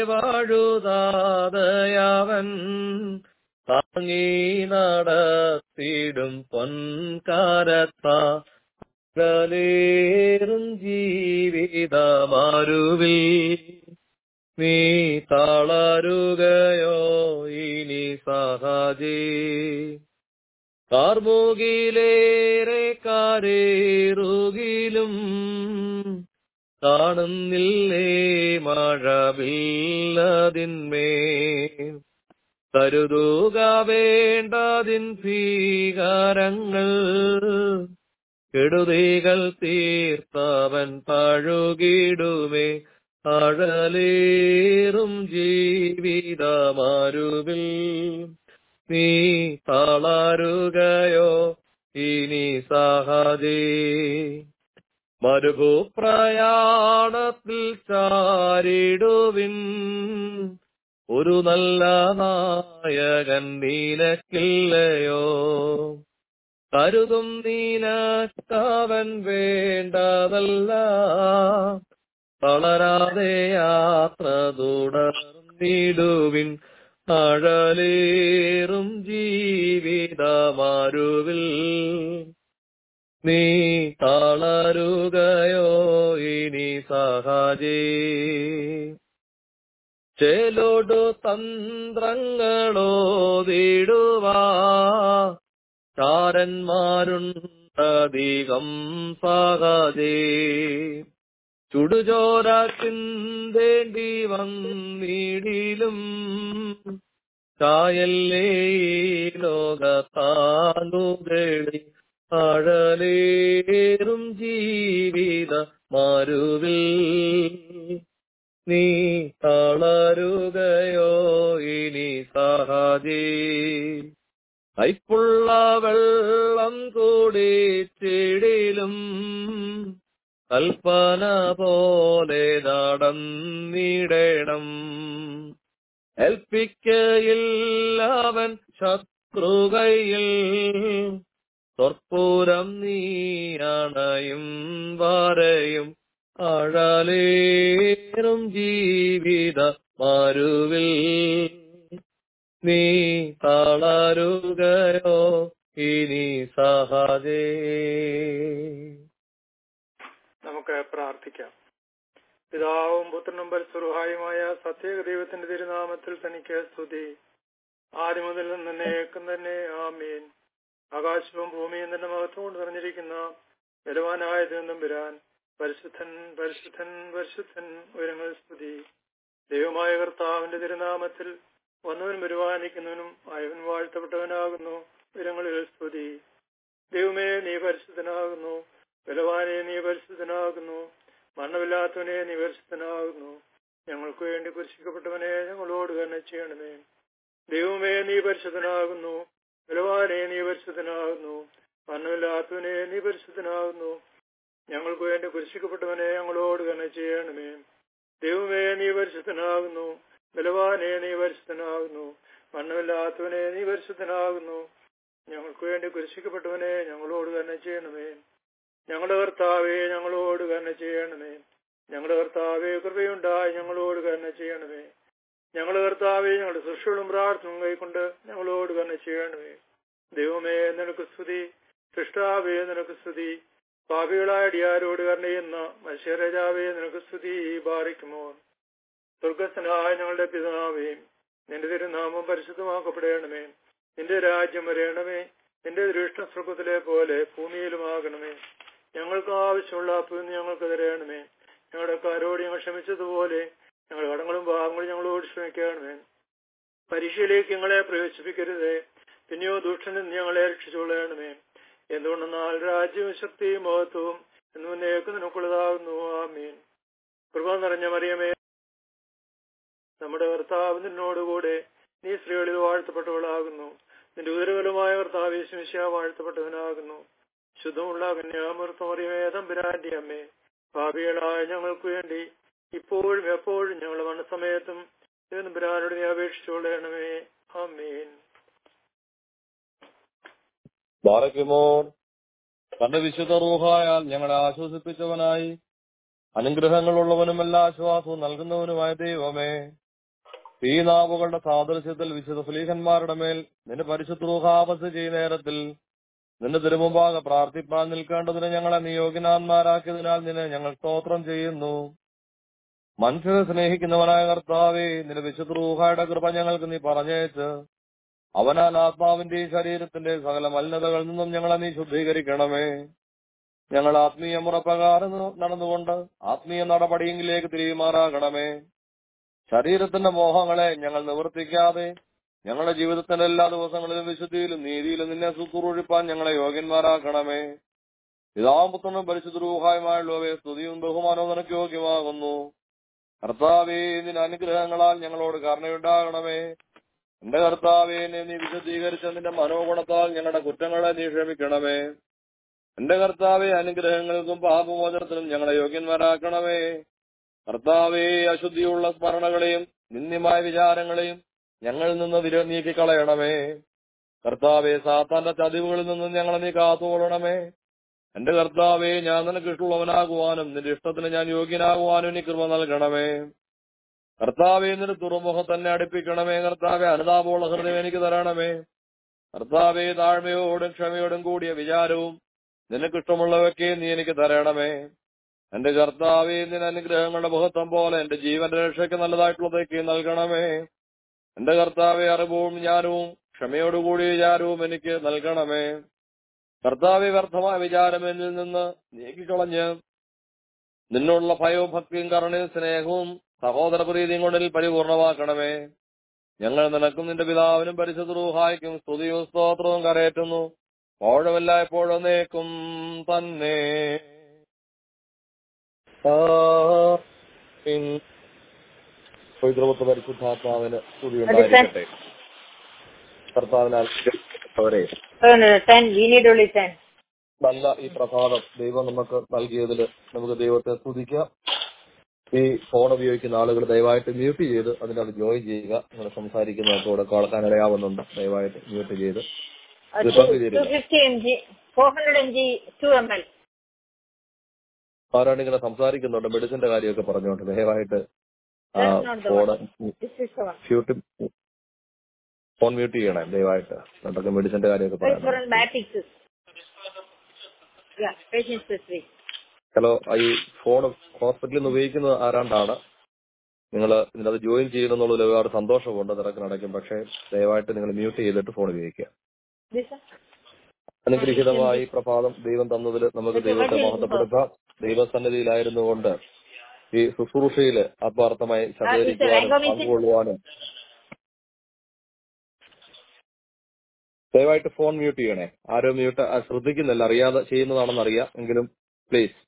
വാഴുതാതയവൻ താങ്ങി നടത്തിടും പൊൻകാരത്താ ും ജീവിതമാരുവിൽ നീ തളരുകയോ ഇനി സഹജേ കാർമുകിലേറെ കാരേറുകിലും കാണുന്നില്ലേ മഴവില്ലതിന്മേ കരുതുക വേണ്ടതിൻ ഭീകരങ്ങൾ കെടുതികൾ തീർത്തവൻ പഴുകിടുമേ അഴലേറും ജീവിതമാരുവിൽ നീ തളരുകയോ ഇനി സഹജേ മരുഭൂപ്രയാണത്തിൽ ചാരിടുവിൻ ഒരു നല്ല നായകൻ നീനക്കില്ലയോ കരുതും നീനക്കവൻ വേണ്ടതല്ല തളരാതെ യാത്ര തുടർന്നിടുവിൻ അഴലേറും ജീവിതമാരുവിൽ നീ തളരുകയോ ഇനി സഹജേ ചേലോടു തന്ത്രങ്ങളോതിടുവാ ചാരന്മാരുണ്ടധികം സഹജേ ചുടുചോര ചിന്തേണ്ടി വന്നിടിലും ചായല്ലേ ലോകത്താനുകളി അഴലേറും ജീവിത മരുവിൽ നീ തളരുകയോ ഇനി സഹജേ കൈപ്പുള്ള വെള്ളം കൂടിച്ചിടിലും കൽപ്പന പോലെ നടന്നിടണം ഏൽപ്പിക്കയില്ലവൻ ശത്രുകയിൽ തൊർപ്പൂരം നീ അണയും വരയും അഴലേറും ജീവിത മരുവിൽ നീ തളരുകയോ ഇനി സഹജേ നമുക്ക് പ്രാർത്ഥിക്കാം പിതാവും പുത്രനും പരസ്പരഹായുമായ സത്യേക ദൈവത്തിന്റെ തിരുനാമത്തിൽ തനിക്ക് സ്തുതി ആദ്യം മുതൽ നിന്നേക്കും തന്നെ ആമീൻ ആകാശവും ഭൂമിയും തന്നെ മഹത്വം കൊണ്ട് നിറഞ്ഞിരിക്കുന്ന ബലവാനായ ദൈവം വരാൻ പരിശുദ്ധൻ പരിശുദ്ധൻ പരിശുദ്ധൻ ഉയരങ്ങൾ സ്തുതി ദൈവമായ കർത്താവിന്റെ തിരുനാമത്തിൽ വന്നവനും വരുവാനിക്കുന്നവനും ആയവൻ വാഴ്ത്തപ്പെട്ടവനാകുന്നു ഉയരങ്ങളിൽ സ്തുതി ദൈവമേ നീ പരിശുദ്ധനാകുന്നു ബലവാനെ നീ പരിശുദ്ധനാകുന്നു മരണമില്ലാത്തവനെ നീ പരിശുദ്ധനാകുന്നു ഞങ്ങൾക്ക് വേണ്ടി കുരിശിക്കപ്പെട്ടവനെ ഞങ്ങളോട് തന്നെ ചെയ്യണമേ ദൈവമേ നീ പരിശുദ്ധനാകുന്നു ബലവാനെ നീ പരിശുദ്ധനാകുന്നു മരണമില്ലാത്തവനെ നീ പരിശുദ്ധനാകുന്നു ഞങ്ങൾക്ക് വേണ്ടി കുരിശിക്കപ്പെട്ടവനെ ഞങ്ങളോട് തന്നെ ചെയ്യണമേ ദൈവമേ നീ പരിശുദ്ധനാകുന്നു ബലവാനെ നീ പരിശുദ്ധനാകുന്നു മരണമില്ലാത്തവനെ നീ പരിശുദ്ധനാകുന്നു ഞങ്ങൾക്ക് വേണ്ടി കുരിശിക്കപ്പെട്ടവനെ ഞങ്ങളോട് തന്നെ ചെയ്യണമേ ഞങ്ങളുടെ കർത്താവെ ഞങ്ങളോട് തന്നെ ചെയ്യണമേ ഞങ്ങളുടെ കർത്താവെ കൃപയുണ്ടായി ഞങ്ങളോട് തന്നെ ചെയ്യണമേ ഞങ്ങളുടെ കർത്താവെ ഞങ്ങളുടെ സൃഷ്ടികളും പ്രാർത്ഥനയും കൈക്കൊണ്ട് ഞങ്ങളോട് തന്നെ ചെയ്യണമേ ദൈവമേ നിനക്ക് സ്തുതി സൃഷ്ടാവേ നിനക്ക് സ്തുതി പാപികളായ അടിയാരോട് കരുണയുന്ന മത്സ്യരാജാവേ നിനക്ക് സ്തുതി ബാറിക്കുമോ സ്വർഗസ്ഥനായ ഞങ്ങളുടെ പിതാവേ നിന്റെ തിരുനാമം പരിശുദ്ധമാക്കപ്പെടണമേ നിന്റെ രാജ്യം വരയണമേ നിന്റെ ദൃഷ്ട സ്വർഗത്തിലെ പോലെ ഭൂമിയിലുമാകണമേ ഞങ്ങൾക്ക് ആവശ്യമുള്ള അപ്പം ഞങ്ങൾക്ക് തരയണമേ ഞങ്ങളുടെ കാരോട് ഞങ്ങൾ ക്ഷമിച്ചതുപോലെ ഞങ്ങളുടെ കടങ്ങളും ഭാഗങ്ങളും ഞങ്ങളോട് ക്ഷമിക്കണമേ പരീക്ഷയിലേക്ക് ഞങ്ങളെ പ്രവേശിപ്പിക്കരുതേ പിന്നെയോ ദുഷ്ടനിൽ ഞങ്ങളെ രക്ഷിച്ചുകൊള്ളണമേ എന്തുകൊണ്ടെന്നാൽ രാജ്യവും ശക്തിയും മഹത്വവും എന്നു മുന്നേക്ക് നിനക്കുള്ളതാകുന്നു ആമീൻ കൃപ നിറഞ്ഞ മറിയമേ നമ്മുടെ കർത്താവ് നിന്നോടുകൂടെ നീ സ്ത്രീകളിൽ വാഴ്ത്തപ്പെട്ടവളാകുന്നു നിന്റെ ഉദരബലമായ കർത്താവ് ശിശ വാഴ്ത്തപ്പെട്ടവനാകുന്നു ശുദ്ധമുള്ള കന്യാമൃത്തമറിയമേ തമ്പുരാന്റെ അമ്മേ ഭാവികളായ ഞങ്ങൾക്ക് വേണ്ടി ഇപ്പോഴും എപ്പോഴും ഞങ്ങളുടെ മനസ്സമയത്തും തമ്പുരാനോട് നീ അപേക്ഷിച്ചുകൊള്ളണമേ ആമീൻ ബാറയ്ക്കുമോർ തന്റെ വിശുദ്ധ റൂഹായാൽ ഞങ്ങളെ ആശ്വസിപ്പിച്ചവനായി അനുഗ്രഹങ്ങളുള്ളവനും എല്ലാ ആശ്വാസവും നൽകുന്നവനുമായ ദൈവമേ ഈ നാവുകളുടെ സാദൃശ്യത്തിൽ വിശുദ്ധ ഫലീഹന്മാരുടെ മേൽ നിന്റെ പരിശുദ്ധ റൂഹാവസ് ചെയ്യുന്ന നേരത്തിൽ നിന്റെ തിരുമുമ്പാകെ പ്രാർത്ഥിപ്പാൻ നിൽക്കേണ്ടതിന് ഞങ്ങളെ നിയോഗിനാന്മാരാക്കിയതിനാൽ നിന്നെ ഞങ്ങൾ സ്തോത്രം ചെയ്യുന്നു മനുഷ്യരെ സ്നേഹിക്കുന്നവനായ കർത്താവേ നിന്റെ വിശുദ്ധ റൂഹായുടെ കൃപ ഞങ്ങൾക്ക് നീ പറഞ്ഞേച്ച് അവനാൽ ആത്മാവിന്റെ ശരീരത്തിന്റെ സകല മലിനതകളിൽ നിന്നും ഞങ്ങളെ നീ ശുദ്ധീകരിക്കണമേ ഞങ്ങൾ ആത്മീയ മുറപ്രകാരം നടന്നുകൊണ്ട് ആത്മീയ നടപടിയെങ്കിലേക്ക് തിരിയുമാറാകണമേ ശരീരത്തിന്റെ മോഹങ്ങളെ ഞങ്ങൾ നിവർത്തിക്കാതെ ഞങ്ങളുടെ ജീവിതത്തിന്റെ എല്ലാ ദിവസങ്ങളിലും വിശുദ്ധിയിലും നീതിയിലും നിന്നെ സുത്തുറൊഴിപ്പാൻ ഞങ്ങളെ യോഗ്യന്മാരാക്കണമേ പിതാവും പുത്രനും പരിശുദ്ധ രൂഹായുമായുള്ളവയെ സ്തുതിയും ബഹുമാനവും നിനക്ക് യോഗ്യമാകുന്നു കർത്താവേ നിന്റെ അനുഗ്രഹങ്ങളാൽ ഞങ്ങളോട് കരുണയുണ്ടാകണമേ എന്റെ കർത്താവേ എന്നെ നീ വിശദീകരിച്ച നിന്റെ മനോഗുണത്താൽ ഞങ്ങളുടെ കുറ്റങ്ങളെ നീ ക്ഷമിക്കണമേ എന്റെ കർത്താവെ അനുഗ്രഹങ്ങൾക്കും പാപമോചനത്തിനും ഞങ്ങളെ യോഗ്യന്മാരാക്കണമേ കർത്താവേ അശുദ്ധിയുള്ള സ്മരണകളെയും നിന്ദ്യമായ വിചാരങ്ങളെയും ഞങ്ങളിൽ നിന്ന് വിര നീക്കിക്കളയണമേ കർത്താവെ സാത്താന്റെ ചതിവുകളിൽ നിന്ന് ഞങ്ങളെ നീ കാത്തുകൊള്ളണമേ എന്റെ കർത്താവെ ഞാൻ നിനക്ക് ഇഷ്ടമുള്ളവനാകുവാനും നിന്റെ ഇഷ്ടത്തിന് ഞാൻ യോഗ്യനാകുവാനും നീ കൃപ നൽകണമേ കർത്താവെ നിന്റെ തുറമുഖം തന്നെ അടുപ്പിക്കണമേ കർത്താവെ അനുതാപമുള്ള ഹൃദയം എനിക്ക് തരണമേ കർത്താവെ താഴ്മയോടും ക്ഷമയോടും കൂടിയ വിചാരവും നിനക്കിഷ്ടമുള്ളവയ്ക്ക് നീ എനിക്ക് തരണമേ എന്റെ കർത്താവെ നിന്റെ അനുഗ്രഹങ്ങളുടെ മഹത്വം പോലെ എന്റെ ജീവന്റെ രക്ഷയ്ക്ക് നല്ലതായിട്ടുള്ളതൊക്കെ നൽകണമേ എന്റെ കർത്താവെ അറിവും ജ്ഞാനവും ക്ഷമയോടുകൂടിയ വിചാരവും എനിക്ക് നൽകണമേ കർത്താവെ വ്യർത്ഥമായ വിചാരം എന്നിൽ നിന്ന് നീക്കിക്കളഞ്ഞ് നിന്നുള്ള ഭയവും ഭക്തിയും കരുണയും സ്നേഹവും സഹോദര പ്രീതിയും കൊണ്ടിൽ പരിപൂർണമാക്കണമേ ഞങ്ങൾ നിനക്കും നിന്റെ പിതാവിനും പരിശുദ്ധ റൂഹായ്ക്കും സ്തുതിയും സ്തോത്രവും കരയറ്റുന്നു പോഴമല്ല എപ്പോഴും നേക്കും തന്നെ പവിത്രപുത്ര പരിശുദ്ധാത്മാവിന് സ്തുതി ഉണ്ടായിരിക്കട്ടെ കർത്താവിനാൽ അവരെ Oh, no, no, 10. We need only 10. നല്ല ഈ പ്രഭാതം ദൈവം നമുക്ക് നൽകിയതിൽ നമുക്ക് ദൈവത്തെ സ്തുതിക്കാം ഈ ഫോൺ ഉപയോഗിക്കുന്ന ആളുകൾ ദയവായിട്ട് മ്യൂട്ട് ചെയ്ത് അതിനകത്ത് ജോയിൻ ചെയ്യുക നിങ്ങൾ സംസാരിക്കുന്നതൊക്കെ ഇവിടെ കേൾക്കാൻ ഇടയാവുന്നുണ്ട് ദയവായിട്ട് മ്യൂട്ട് ചെയ്ത് Uh, ഇത് two, പങ്കുചേരുക 250 mg, 400 mg, 2 ml. ആരാണ് ഇങ്ങനെ സംസാരിക്കുന്നുണ്ട് മെഡിസിന്റെ കാര്യമൊക്കെ പറഞ്ഞുകൊണ്ട് ദയവായിട്ട് That's not the phone one. This is the one. Mute phone mute ചെയ്യണേ ദയവായിട്ട് എന്തൊക്കെ മെഡിസിന്റെ കാര്യമൊക്കെ Pray for പറയാം antibiotics. Yeah, patient specific. Hello ഈ ഫോൺ ഹോസ്പിറ്റലിൽ നിന്ന് ഉപയോഗിക്കുന്നത് ആരാണ്ടാണ് നിങ്ങൾ ഇതിനകത്ത് ജോയിൻ ചെയ്യുന്നുള്ളതിൽ ഒരുപാട് സന്തോഷമുണ്ട് തിരക്കിനടയ്ക്കും പക്ഷേ ദയവായിട്ട് നിങ്ങൾ മ്യൂട്ട് ചെയ്തിട്ട് ഫോൺ ഉപയോഗിക്കുക This one? അനുഗ്രഹീതമായി പ്രഭാതം ദൈവം തന്നതിൽ നമുക്ക് ദൈവത്തെ മഹത്വപ്പെടുത്താം ദൈവസന്നിധിയിലായിരുന്നു കൊണ്ട് ഈ ശുശ്രൂഷയിൽ ആത്മാർത്ഥമായി സഹകരിക്കുവാനും പങ്കുകൊള്ളുവാനും ദയവായിട്ട് ഫോൺ മ്യൂട്ട് ചെയ്യണേ ആരോ മ്യൂട്ട് ശ്രദ്ധിക്കുന്നില്ല അറിയാതെ ചെയ്യുന്നതാണെന്ന് അറിയാം എങ്കിലും പ്ലീസ്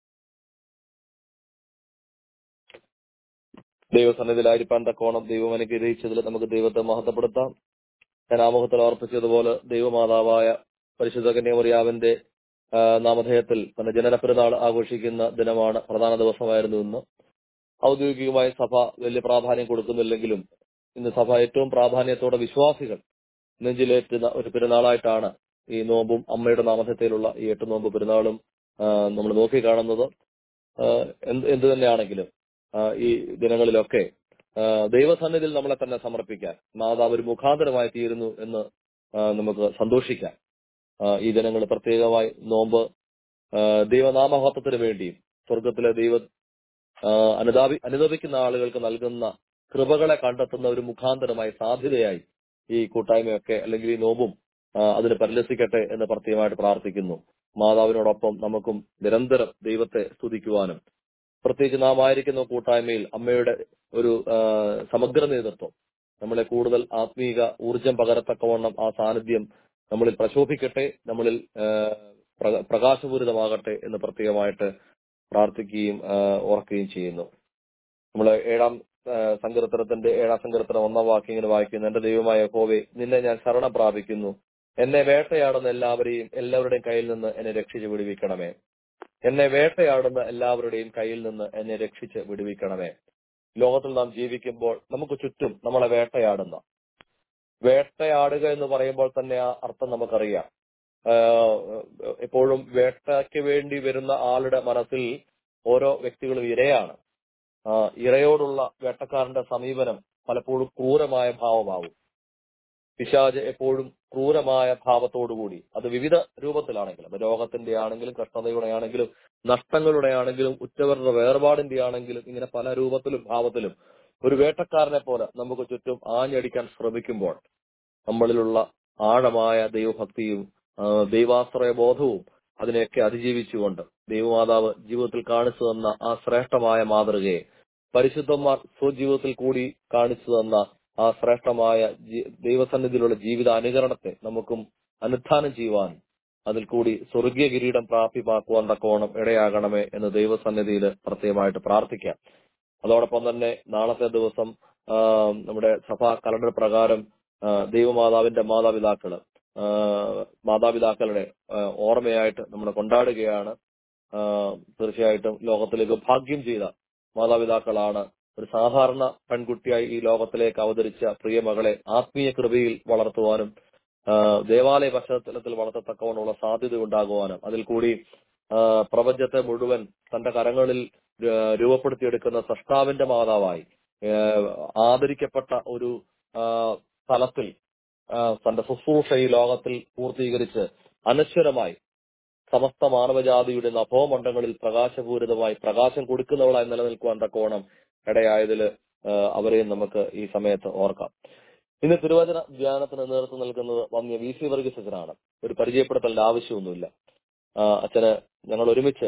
ദൈവസന്നിധിയിലായിരിക്കാൻ തക്കോണം ദൈവം അനുഗ്രഹിച്ചതിൽ നമുക്ക് ദൈവത്തെ മഹത്വപ്പെടുത്താം ഞാൻ ആമുഖത്തിൽ ഓർപ്പിച്ചതുപോലെ ദൈവമാതാവായ പരിശുദ്ധ കന്യാമറിയാവിന്റെ ആ, നാമധേയത്തിൽ തന്റെ ജനന പെരുന്നാൾ ആഘോഷിക്കുന്ന ദിനമാണ് പ്രധാന ദിവസമായിരുന്നു ഇന്ന് ഔദ്യോഗികമായി സഭ വലിയ പ്രാധാന്യം കൊടുക്കുന്നില്ലെങ്കിലും ഇന്ന് സഭ ഏറ്റവും പ്രാധാന്യത്തോടെ വിശ്വാസികൾ നെഞ്ചിലേറ്റുന്ന ഒരു പെരുന്നാളായിട്ടാണ് ഈ നോമ്പും അമ്മയുടെ നാമധേയത്തിലുള്ള ഈ എട്ട് നോമ്പ് പെരുന്നാളും നമ്മൾ നോക്കിക്കാണുന്നത് ആ, എന്ത് എന്ത് തന്നെയാണെങ്കിലും ആ, ഈ ദിനങ്ങളിലൊക്കെ ആ, ദൈവസന്നിധിയിൽ നമ്മളെ തന്നെ സമർപ്പിക്കാൻ മാതാവ് ഒരു മുഖാന്തരമായി തീരുന്നു എന്ന് ആ, നമുക്ക് സന്തോഷിക്കാം ആ, ഈ ദിനങ്ങൾ പ്രത്യേകമായി നോമ്പ് ആ, ദൈവനാമഹത്വത്തിന് വേണ്ടിയും സ്വർഗത്തിലെ ദൈവ ആ, അനുതാപി അനുദപിക്കുന്ന ആളുകൾക്ക് നൽകുന്ന കൃപകളെ കണ്ടെത്തുന്ന ഒരു മുഖാന്തരമായി സാധ്യതയായി ഈ കൂട്ടായ്മയൊക്കെ അല്ലെങ്കിൽ ഈ നോമ്പും ആ, അതിന് പരിലസിക്കട്ടെ എന്ന് പ്രത്യേകമായിട്ട് പ്രാർത്ഥിക്കുന്നു മാതാവിനോടൊപ്പം നമുക്കും നിരന്തരം ദൈവത്തെ സ്തുതിക്കുവാനും പ്രത്യേകിച്ച് നാം ആയിരിക്കുന്ന കൂട്ടായ്മയിൽ അമ്മയുടെ ഒരു ആ, സമഗ്ര നേതൃത്വം നമ്മളെ കൂടുതൽ ആത്മീക ഊർജം പകരത്തക്കവണ്ണം ആ സാന്നിധ്യം നമ്മളിൽ പ്രശോഭിക്കട്ടെ നമ്മളിൽ ആ, പ്ര- പ്രകാശപൂരിതമാകട്ടെ എന്ന് പ്രത്യേകമായിട്ട് പ്രാർത്ഥിക്കുകയും ആ, ഓർക്കുകയും ചെയ്യുന്നു നമ്മൾ ഏഴാം ആ, സങ്കീർത്തനത്തിന്റെ ഏഴാം സങ്കീർത്തനം ഒന്നാം വാക്യം ഇങ്ങനെ വായിക്കുന്നു എന്റെ ദൈവമായ കോവെ നിന്നെ ഞാൻ ശരണം പ്രാപിക്കുന്നു എന്നെ വേട്ടയാടുന്ന എല്ലാവരെയും എല്ലാവരുടെയും കയ്യിൽ നിന്ന് എന്നെ രക്ഷിച്ച് വിടുവിക്കണമേ എന്നെ വേട്ടയാടുന്ന എല്ലാവരുടെയും കയ്യിൽ നിന്ന് എന്നെ രക്ഷിച്ച് വിടുവിക്കണമേ ലോകത്തിൽ നാം ജീവിക്കുമ്പോൾ നമുക്ക് ചുറ്റും നമ്മളെ വേട്ടയാടുന്ന വേട്ടയാടുക എന്ന് പറയുമ്പോൾ തന്നെ ആ അർത്ഥം നമുക്കറിയാം ആഹ് എപ്പോഴും വേട്ടയ്ക്ക് വേണ്ടി വരുന്ന ആളുടെ മനസ്സിൽ ഓരോ വ്യക്തികളും ഇരയാണ് ആ, ഇരയോടുള്ള വേട്ടക്കാരന്റെ സമീപനം പലപ്പോഴും ക്രൂരമായ ഭാവമാവും പിശാജ് എപ്പോഴും ക്രൂരമായ ഭാവത്തോടുകൂടി അത് വിവിധ രൂപത്തിലാണെങ്കിലും അത് രോഗത്തിന്റെ ആണെങ്കിലും കഷ്ടതയുടെ ആണെങ്കിലും നഷ്ടങ്ങളുടെ ആണെങ്കിലും ഉറ്റവരുടെ വേർപാടിന്റെ ആണെങ്കിലും ഇങ്ങനെ പല രൂപത്തിലും ഭാവത്തിലും ഒരു വേട്ടക്കാരനെ പോലെ നമുക്ക് ചുറ്റും ആഞ്ഞടിക്കാൻ ശ്രമിക്കുമ്പോൾ നമ്മളിലുള്ള ആഴമായ ദൈവഭക്തിയും ആ, ദൈവാശ്രയ ബോധവും അതിനെയൊക്കെ അതിജീവിച്ചുകൊണ്ട് ദൈവമാതാവ് ജീവിതത്തിൽ കാണിച്ചു തന്ന ആ ശ്രേഷ്ഠമായ മാതൃകയെ പരിശുദ്ധന്മാർ സ്വജീവിതത്തിൽ കൂടി കാണിച്ചു തന്ന ആ ശ്രേഷ്ഠമായ ജി- ദൈവസന്നിധിയിലുള്ള ജീവിത അനുകരണത്തെ നമുക്കും അനുധാനം ചെയ്യുവാൻ അതിൽ കൂടി സ്വർഗീയ കിരീടം പ്രാപ്യമാക്കുവാൻ തക്കവണ്ണം ഇടയാകണമേ എന്ന് ദൈവസന്നിധിയിൽ പ്രത്യേകമായിട്ട് പ്രാർത്ഥിക്കാം അതോടൊപ്പം തന്നെ നാളത്തെ ദിവസം ആ, നമ്മുടെ സഭാ കലണ്ടർ പ്രകാരം ആ, ദൈവമാതാവിന്റെ മാതാപിതാക്കള് ആ, മാതാപിതാക്കളുടെ ആ, ഓർമ്മയായിട്ട് നമ്മൾ കൊണ്ടാടുകയാണ് ആ, തീർച്ചയായിട്ടും ലോകത്തിലേക്ക് ഭാഗ്യം ചെയ്ത മാതാപിതാക്കളാണ് ഒരു സാധാരണ പെൺകുട്ടിയായി ഈ ലോകത്തിലേക്ക് അവതരിച്ച പ്രിയ മകളെ ആത്മീയ കൃപയിൽ വളർത്തുവാനും ആ, ദേവാലയ പശ്ചാത്തലത്തിൽ വളർത്തത്തക്കവണ്ണമുള്ള സാധ്യത ഉണ്ടാകുവാനും അതിൽ കൂടി ആ, പ്രപഞ്ചത്തെ മുഴുവൻ തന്റെ കരങ്ങളിൽ ആ, രൂപപ്പെടുത്തിയെടുക്കുന്ന സൃഷ്ടാവിന്റെ മാതാവായി ആ, ആദരിക്കപ്പെട്ട ഒരു ആ, തലത്തിൽ ആ, തന്റെ ശുശ്രൂഷ ഈ ലോകത്തിൽ പൂർത്തീകരിച്ച് അനശ്വരമായി സമസ്ത മാനവജാതിയുടെ നഭോമണ്ഡങ്ങളിൽ പ്രകാശപൂരിതമായി പ്രകാശം കൊടുക്കുന്നവളായി നിലനിൽക്കുവാൻ തക്കോണം ഇടയായതിൽ അവരെയും നമുക്ക് ഈ സമയത്ത് ഓർക്കാം ഇന്ന് തിരുവചന ധ്യാനത്തിന് നേതൃത്വം നൽകുന്നത് വന്യ വി സി വർഗീസ് അച്ഛനാണ് ഒരു പരിചയപ്പെടുത്തലിന്റെ ആവശ്യമൊന്നുമില്ല ആ, അച്ഛന് ഞങ്ങൾ ഒരുമിച്ച്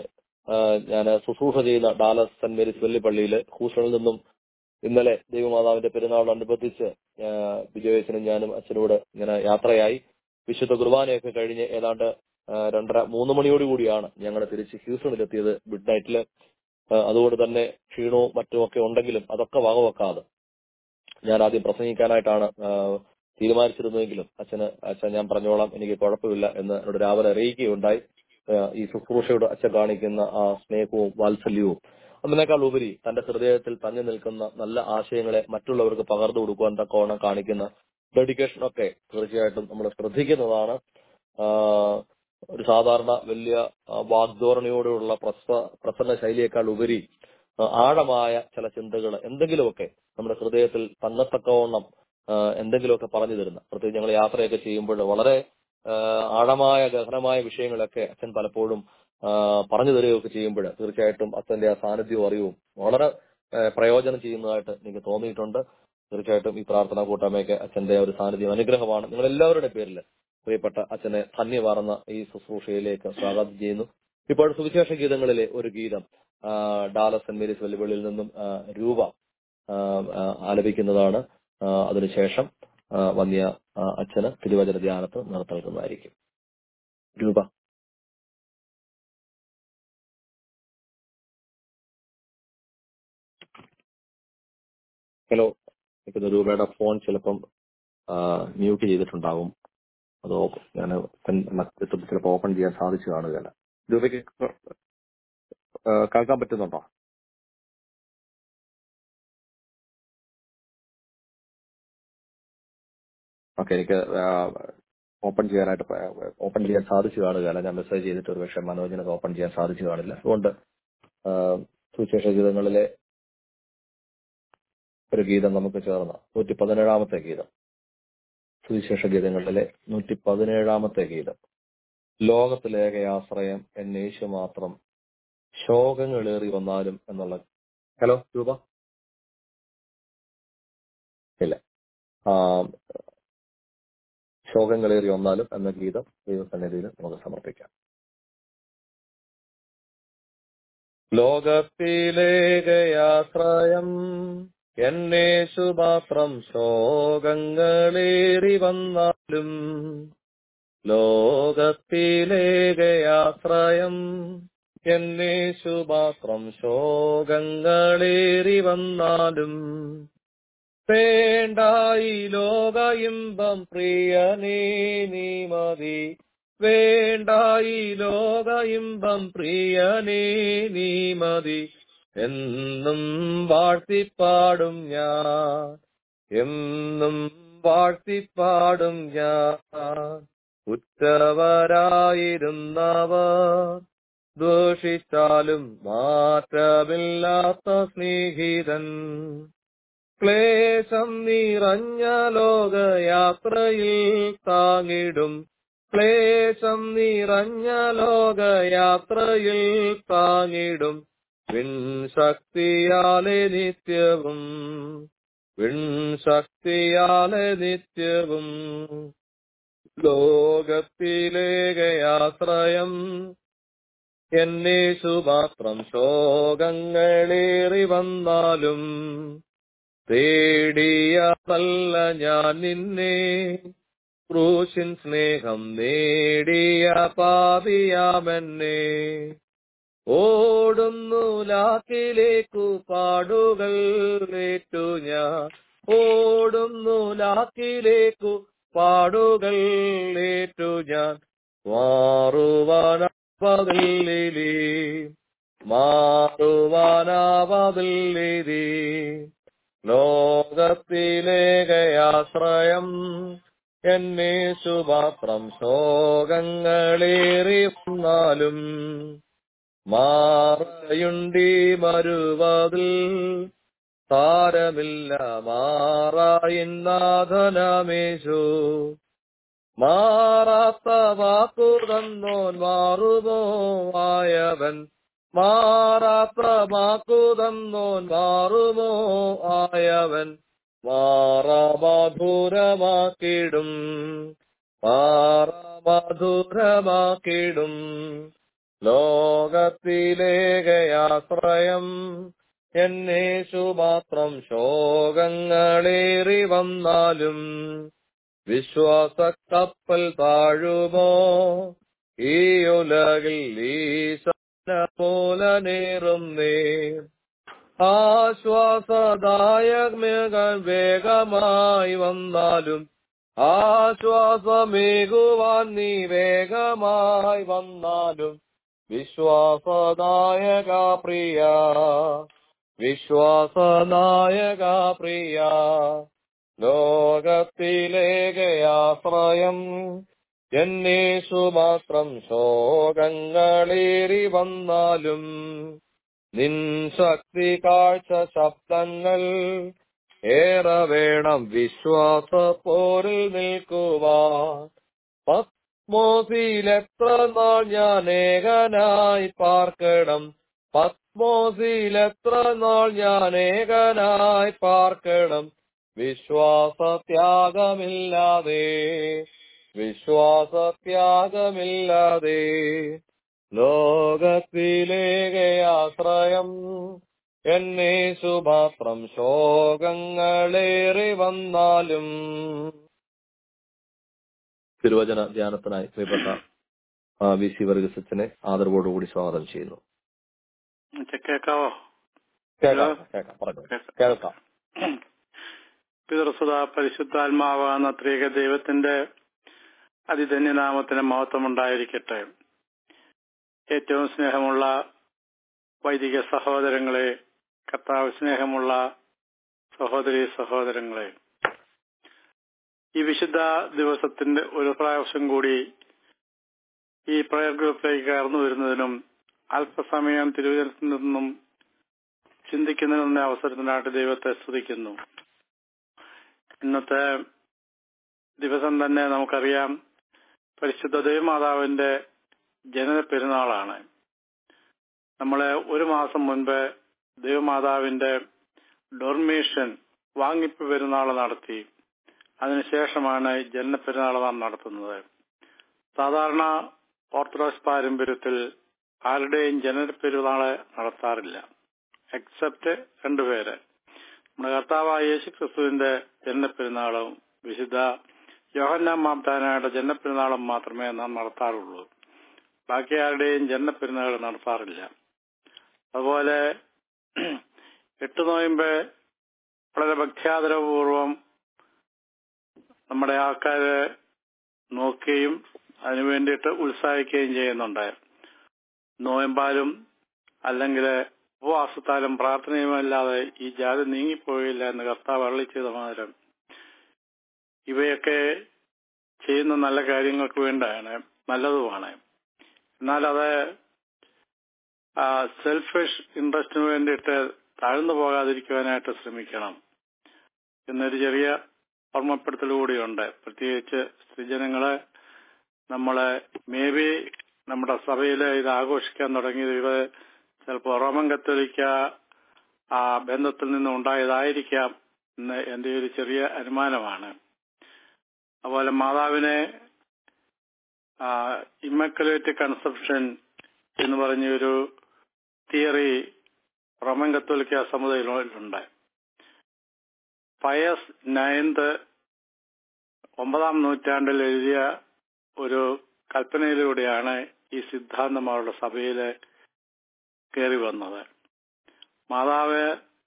ഞാൻ ശുശ്രൂഷ ചെയ്യുന്ന ഡാലസ് സെന്റ് മേരീസ് വെള്ളിപ്പള്ളിയിൽ ഹൂസ്റ്റണിൽ നിന്നും ഇന്നലെ ദൈവമാതാവിന്റെ പെരുന്നാളോടനുബന്ധിച്ച് ആ, ബിജോയച്ചനും ഞാനും അച്ഛനോട് ഇങ്ങനെ യാത്രയായി വിശുദ്ധ കുർബാനയൊക്കെ കഴിഞ്ഞ് ഏതാണ്ട് ആ, രണ്ടര മൂന്ന് മണിയോട് കൂടിയാണ് ഞങ്ങൾ തിരിച്ച് ഹ്യൂസ്റ്റണിലെത്തിയത് മിഡ് നൈറ്റില് അതുകൊണ്ട് തന്നെ ക്ഷീണവും മറ്റുമൊക്കെ ഉണ്ടെങ്കിലും അതൊക്കെ വകവെക്കാതെ ഞാൻ ആദ്യം പ്രസംഗിക്കാനായിട്ടാണ് ആ, തീരുമാനിച്ചിരുന്നതെങ്കിലും അച്ഛന് അച്ഛൻ ഞാൻ പറഞ്ഞോളാം എനിക്ക് കുഴപ്പമില്ല എന്ന് എന്നോട് രാവിലെ അറിയിക്കുകയുണ്ടായി ആ, ഈ ശുശ്രൂഷയോട് അച്ഛൻ കാണിക്കുന്ന ആ സ്നേഹവും വാത്സല്യവും അതിനേക്കാൾ ഉപരി തന്റെ ഹൃദയത്തിൽ തങ്ങി നിൽക്കുന്ന നല്ല ആശയങ്ങളെ മറ്റുള്ളവർക്ക് പകർന്നു കൊടുക്കുവാൻ തക്കവണ്ണം കാണിക്കുന്ന ഡെഡിക്കേഷൻ ഒക്കെ തീർച്ചയായിട്ടും നമ്മൾ ശ്രദ്ധിക്കുന്നതാണ് ആ, ഒരു സാധാരണ വലിയ ആ, വാഗ്ധോരണയോടുള്ള പ്രസ പ്രസന്ന ശൈലിയേക്കാൾ ഉപരി ആ, ആഴമായ ചില ചിന്തകൾ എന്തെങ്കിലുമൊക്കെ നമ്മുടെ ഹൃദയത്തിൽ തങ്ങത്തക്കവണ്ണം ആ, എന്തെങ്കിലുമൊക്കെ പറഞ്ഞു തരുന്ന പ്രത്യേകിച്ച് ഞങ്ങൾ യാത്രയൊക്കെ ചെയ്യുമ്പോൾ വളരെ ആ, ആഴമായ ഗഹനമായ വിഷയങ്ങളൊക്കെ അച്ഛൻ പലപ്പോഴും ആ, പറഞ്ഞു തരികയൊക്കെ ചെയ്യുമ്പോൾ തീർച്ചയായിട്ടും അച്ഛന്റെ ആ സാന്നിധ്യവും അറിവും വളരെ ആ, പ്രയോജനം ചെയ്യുന്നതായിട്ട് എനിക്ക് തോന്നിയിട്ടുണ്ട് തീർച്ചയായിട്ടും ഈ പ്രാർത്ഥനാ കൂട്ടായ്മയ്ക്ക് അച്ഛന്റെ ഒരു സാന്നിധ്യം അനുഗ്രഹമാണ് നിങ്ങൾ എല്ലാവരുടെ പേരിൽ പ്രിയപ്പെട്ട അച്ഛനെ ധന്യമാർന്ന ഈ ശുശ്രൂഷയിലേക്ക് സ്വാഗതം ചെയ്യുന്നു ഇപ്പോൾ സുവിശേഷ ഗീതങ്ങളിലെ ഒരു ഗീതം ആ, ഡാലസ് സെന്റ് മേരീസ് വെല്ലുവിളിയിൽ നിന്നും ആ, രൂപ ആ, ആ, ആലപിക്കുന്നതാണ് ആ, അതിനുശേഷം ആ, വന്യ ആ, അച്ഛന് തിരുവചന ധ്യാനത്ത് നടത്തുന്നതായിരിക്കും രൂപ ഹലോ ഇപ്പൊ രൂപയുടെ ഫോൺ ചിലപ്പം മ്യൂട്ട് ചെയ്തിട്ടുണ്ടാകും അത് ഞാൻ ചിലപ്പോൾ ഓപ്പൺ ചെയ്യാൻ സാധിച്ചു കാണുകയല്ല രൂപയ്ക്ക് ആ, കേൾക്കാൻ പറ്റുന്നുണ്ടോ ഓക്കെ എനിക്ക് ഓപ്പൺ ചെയ്യാനായിട്ട് ഓപ്പൺ ചെയ്യാൻ സാധിച്ചു കാണുകയല്ല ഞാൻ മെസ്സേജ് ചെയ്തിട്ട് ഒരു പക്ഷേ മനോജിനത് ഓപ്പൺ ചെയ്യാൻ സാധിച്ചു കാണില്ല അതുകൊണ്ട് ആ, സുവിശേഷ ഗീതങ്ങളിലെ ഒരു ഗീതം നമുക്ക് ചേർന്ന നൂറ്റി പതിനേഴാമത്തെ ഗീതം സുവിശേഷ ഗീതങ്ങളിലെ നൂറ്റി പതിനേഴാമത്തെ ഗീതം ലോകത്തിലേക ആശ്രയം എന്നെ യേശു മാത്രം ശോകങ്ങളേറി വന്നാലും എന്നുള്ള ഹലോ രൂപ ഇല്ല ആ, ശോകങ്ങളേറി വന്നാലും എന്ന ഗീതം ദൈവസന്നിധിയിൽ നമുക്ക് സമർപ്പിക്കാം ലോകത്തിലേകയാശ്രയം എന്നേശു മാത്രം ശോകങ്ങളേറി വന്നാലും ലോകത്തിലേകയാശ്രയം എന്നേശു മാത്രം ശോകങ്ങളേറി വന്നാലും വേണ്ടായി ലോക ഇമ്പം പ്രിയനേ നീ മതി വേണ്ടായി ലോക ഇമ്പം പ്രിയനേ നീ മതി എന്നും വാഴ്ത്തിപ്പാടും ഞാൻ എന്നും വാഴ്ത്തിപ്പാടും ഞാൻ ഉറ്റവരായിരുന്നവർ ദോഷിച്ചാലും മാറ്റമില്ലാത്ത സ്നേഹിതൻ ക്ലേശം നിറഞ്ഞ ലോകയാത്രയിൽ താങ്ങിടും ക്ലേശം നിറഞ്ഞ ലോകയാത്രയിൽ താങ്ങിടും വിൺശക്തിയാലെ നിത്യവും വിൺശക്തിയാലെ നിത്യവും ലോകത്തിലേകയാശ്രയം എന്നേശു മാത്രം ശോകങ്ങളേറി വന്നാലും തേടിയതല്ല ഞാൻ നിന്നെ ക്രൂശിൻ സ്നേഹം നേടിയ പാപിയാമെന്നെ ഓടുന്നു ലാക്കിലേക്കു പാടുകൾ ഏറ്റു ഞാൻ ഓടുന്നു ലാക്കിലേക്കു പാടുകൾ ഏറ്റു ഞാൻ മാറുവാനാവതില്ലേ മാറുവാനാവതില്ലേ ലോകത്തിലേകയാശ്രയം എന്നേശു മാത്രം ശോകങ്ങളേറി വന്നാലും മാറയുണ്ടി മരുവതിൽ താരമില്ല മാറായിന്നാഥനമേശു മാറാത്ത വാക്കു തന്നോൻ മാറുമോ ആയവൻ മാറാത്ത വാക്കു തന്നോൻ മാറുമോ ആയവൻ മാറാമധുരമാക്കിടും മാറാമധുരമാക്കിടും ലോകത്തിലേകയാശ്രയം എന്നേശു മാത്രം ശോകങ്ങളേറി വന്നാലും വിശ്വാസ കപ്പൽ താഴുമോ ഈ ഉലകിൽ ഈശന പോലെ നേറും നേ ആശ്വാസദായകമേകാൻ വേഗമായി വന്നാലും ആശ്വാസമേകുവാൻ നീ വേഗമായി വന്നാലും വിശ്വാസദായക പ്രിയ വിശ്വാസനായക പ്രിയ ലോകത്തിലേകയാശ്രയം എന്നേശു മാത്രം ശോകങ്ങളേറി വന്നാലും നിൻ ശക്തി കാഴ്ച ശബ്ദങ്ങൾ ഏറെ വേണം വിശ്വാസ പോരിൽ നിൽക്കുവാൻ പത്മോസിൽ എത്ര നാൾ ഞാൻ ഏകനായി പാർക്കണം പത്മോസിൽ എത്ര നാൾ ഞാൻ ഏകനായി പാർക്കണം വിശ്വാസത്യാഗമില്ലാതെ വിശ്വാസത്യാഗമില്ലാതെ ലോകത്തിലേക ആശ്രയം എന്നെ സുപാത്രം ശോകങ്ങളേറി വന്നാലും തിരുവചന ധ്യാനത്തിനായി പ്രിയപ്പെട്ട ആ, വി സി വർഗീസ് അച്ഛനെ ആദരവോടുകൂടി സ്വാഗതം ചെയ്യുന്നു കേക്കാവോ കേൾക്കാം കേൾക്കാം പറഞ്ഞു കേൾക്കാം പിതൃസുത പരിശുദ്ധാത്മാവാകുന്ന ത്രിക ദൈവത്തിന്റെ അതിധന്യനാമത്തിന് മഹത്വമുണ്ടായിരിക്കട്ടെ ഏറ്റവും സ്നേഹമുള്ള വൈദിക സഹോദരങ്ങളെ കർത്താവ് സ്നേഹമുള്ള സഹോദരി സഹോദരങ്ങളെ ഈ വിശുദ്ധ ദിവസത്തിന്റെ ഒരു പ്രാവശ്യം കൂടി ഈ പ്രയർ ഗ്രൂപ്പിലേക്ക് കയർന്നു വരുന്നതിനും അല്പസമയം തിരുവനന്തപുരത്ത് നിന്നും ചിന്തിക്കുന്നതിനുള്ള അവസരത്തിനായിട്ട് ദൈവത്തെ സ്തുതിക്കുന്നു ഇന്നത്തെ ദിവസം തന്നെ നമുക്കറിയാം പരിശുദ്ധ ദൈവമാതാവിന്റെ ജനന പെരുന്നാളാണ് നമ്മള് ഒരു മാസം മുൻപ് ദൈവമാതാവിന്റെ ഡൊർമേഷൻ വാങ്ങിപ്പ് പെരുന്നാൾ നടത്തി അതിനുശേഷമാണ് ജനന പെരുന്നാൾ നാം നടത്തുന്നത് സാധാരണ ഓർത്തഡോക്സ് പാരമ്പര്യത്തിൽ ആരുടെയും ജനന പെരുന്നാള് നടത്താറില്ല എക്സെപ്റ്റ് രണ്ടുപേര് നമ്മുടെ കർത്താവായ യേശു ക്രിസ്തുവിന്റെ ജനനപ്പെരുന്നാളും വിശുദ്ധ യോഹന്നാം മാബ്ദാനയുടെ ജനനപ്പെരുന്നാളും മാത്രമേ നാം നടത്താറുള്ളൂ ബാക്കി ആരുടെയും ജനനപ്പെരുന്നാൾ നടത്താറില്ല അതുപോലെ എട്ട് നോയമ്പ് വളരെ ഭക്ത്യാദരപൂർവം നമ്മുടെ ആൾക്കാര് നോക്കുകയും അതിനു വേണ്ടിയിട്ട് ഉത്സാഹിക്കുകയും ചെയ്യുന്നുണ്ട് നോയമ്പാലും അല്ലെങ്കിൽ ഉപവാസത്താലും പ്രാർത്ഥനയുമല്ലാതെ ഈ ജാതി നീങ്ങിപ്പോയില്ല എന്ന് കർത്താവ് അരളി ചെയ്ത മാതിരം ഇവയൊക്കെ ചെയ്യുന്ന നല്ല കാര്യങ്ങൾക്ക് വേണ്ടിയാണ് നല്ലതുമാണ് എന്നാൽ അത് സെൽഫിഷ് ഇൻട്രസ്റ്റിന് വേണ്ടിയിട്ട് താഴ്ന്നു പോകാതിരിക്കുവാനായിട്ട് ശ്രമിക്കണം എന്നൊരു ചെറിയ ഓർമ്മപ്പെടുത്തൽ കൂടിയുണ്ട് പ്രത്യേകിച്ച് സ്ത്രീജനങ്ങള് നമ്മള് മേ ബി നമ്മുടെ സഭയിൽ ഇത് ആഘോഷിക്കാൻ തുടങ്ങിയത് ഇത് ചിലപ്പോൾ റോമൻ കത്തോലിക്ക ആ ബന്ധത്തിൽ നിന്ന് ഉണ്ടായതായിരിക്കാം എന്ന് എന്റെ ഒരു ചെറിയ അനുമാനമാണ് അതുപോലെ മാതാവിനെ ഇമ്മക്കുലേറ്റ് കൺസെപ്ഷൻ എന്ന് പറഞ്ഞ ഒരു തിയറി റോമൻ കത്തോലിക്ക സമുദായത്തിലുണ്ട് പയസ് നയൻത് ഒമ്പതാം നൂറ്റാണ്ടിൽ എഴുതിയ ഒരു കൽപ്പനയിലൂടെയാണ് ഈ സിദ്ധാന്തം അവരുടെ സഭയില് കയറി വന്നത് മാതാവ്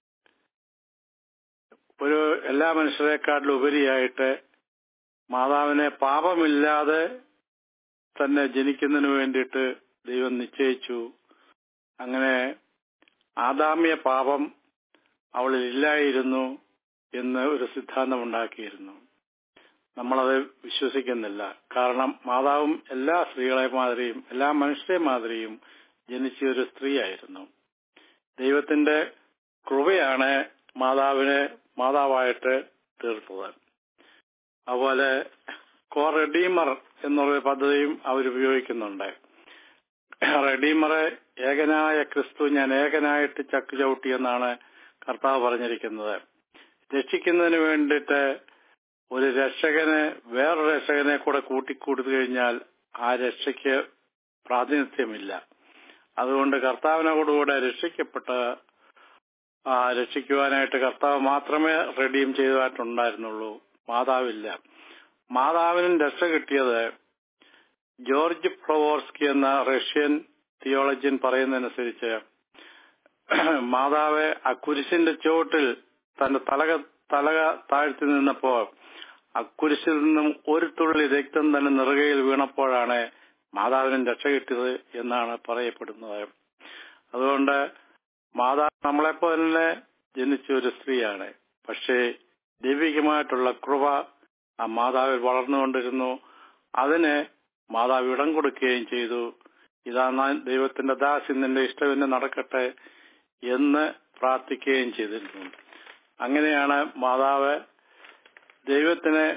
ഒരു എല്ലാ മനുഷ്യരെക്കാട്ടിലും ഉപരിയായിട്ട് മാതാവിനെ പാപമില്ലാതെ തന്നെ ജനിക്കുന്നതിന് വേണ്ടിയിട്ട് ദൈവം നിശ്ചയിച്ചു അങ്ങനെ ആദാമ്യ പാപം അവളിൽ ഇല്ലായിരുന്നു എന്ന് ഒരു സിദ്ധാന്തം ഉണ്ടാക്കിയിരുന്നു നമ്മളത് വിശ്വസിക്കുന്നില്ല കാരണം മാതാവും എല്ലാ സ്ത്രീകളെ മാതിരിയും എല്ലാ മനുഷ്യരെ മാതിരിയും ജനിച്ച ഒരു സ്ത്രീയായിരുന്നു ദൈവത്തിന്റെ കൃപയാണ് മാതാവിനെ മാതാവായിട്ട് തീർത്തത് അതുപോലെ കോ റെഡീമർ എന്നുള്ള പദ്ധതിയും അവർ ഉപയോഗിക്കുന്നുണ്ട് റെഡീമറെ ഏകനായ ക്രിസ്തു ഞാൻ ഏകനായിട്ട് ചക്ക് ചവിട്ടി എന്നാണ് കർത്താവ് പറഞ്ഞിരിക്കുന്നത് രക്ഷിക്കുന്നതിന് വേണ്ടിയിട്ട് ഒരു രക്ഷകന് വേറൊരു രക്ഷകനെ കൂടെ കൂട്ടിക്കൊടുത്തു കഴിഞ്ഞാൽ ആ രക്ഷയ്ക്ക് പ്രാതിനിധ്യമില്ല അതുകൊണ്ട് കർത്താവിനോടുകൂടെ രക്ഷിക്കപ്പെട്ട ആ രക്ഷിക്കുവാനായിട്ട് കർത്താവ് മാത്രമേ റെഡീം ചെയ്തതായിട്ടുണ്ടായിരുന്നുള്ളൂ മാതാവില്ല മാതാവിനും രക്ഷ കിട്ടിയത് ജോർജ് ഫ്ലവോർസ്കി എന്ന റഷ്യൻ തിയോളജിയൻ പറയുന്നതനുസരിച്ച് മാതാവ് ആ കുരിശിന്റെ ചുവട്ടിൽ തന്റെ തലക തലക താഴ്ത്തി നിന്നപ്പോ ആ കുരിശിൽ നിന്നും ഒരു തുള്ളി രക്തം തന്നെ നെറുകയിൽ വീണപ്പോഴാണ് മാതാവിനും രക്ഷ കിട്ടിയത് എന്നാണ് പറയപ്പെടുന്നത് അതുകൊണ്ട് മാതാവ് നമ്മളെപ്പോലെ തന്നെ ജനിച്ച ഒരു സ്ത്രീയാണ് പക്ഷേ ദൈവികമായിട്ടുള്ള കൃപ ആ മാതാവിൽ വളർന്നുകൊണ്ടിരുന്നു അതിന് മാതാവ് ഇടം കൊടുക്കുകയും ചെയ്തു ഇതാ ഞാൻ ദൈവത്തിന്റെ ദാസ് നിന്റെ ഇഷ്ടവിനെ നടക്കട്ടെ എന്ന് പ്രാർത്ഥിക്കുകയും ചെയ്തിരുന്നു അങ്ങനെയാണ് മാതാവ് ദൈവത്തിന്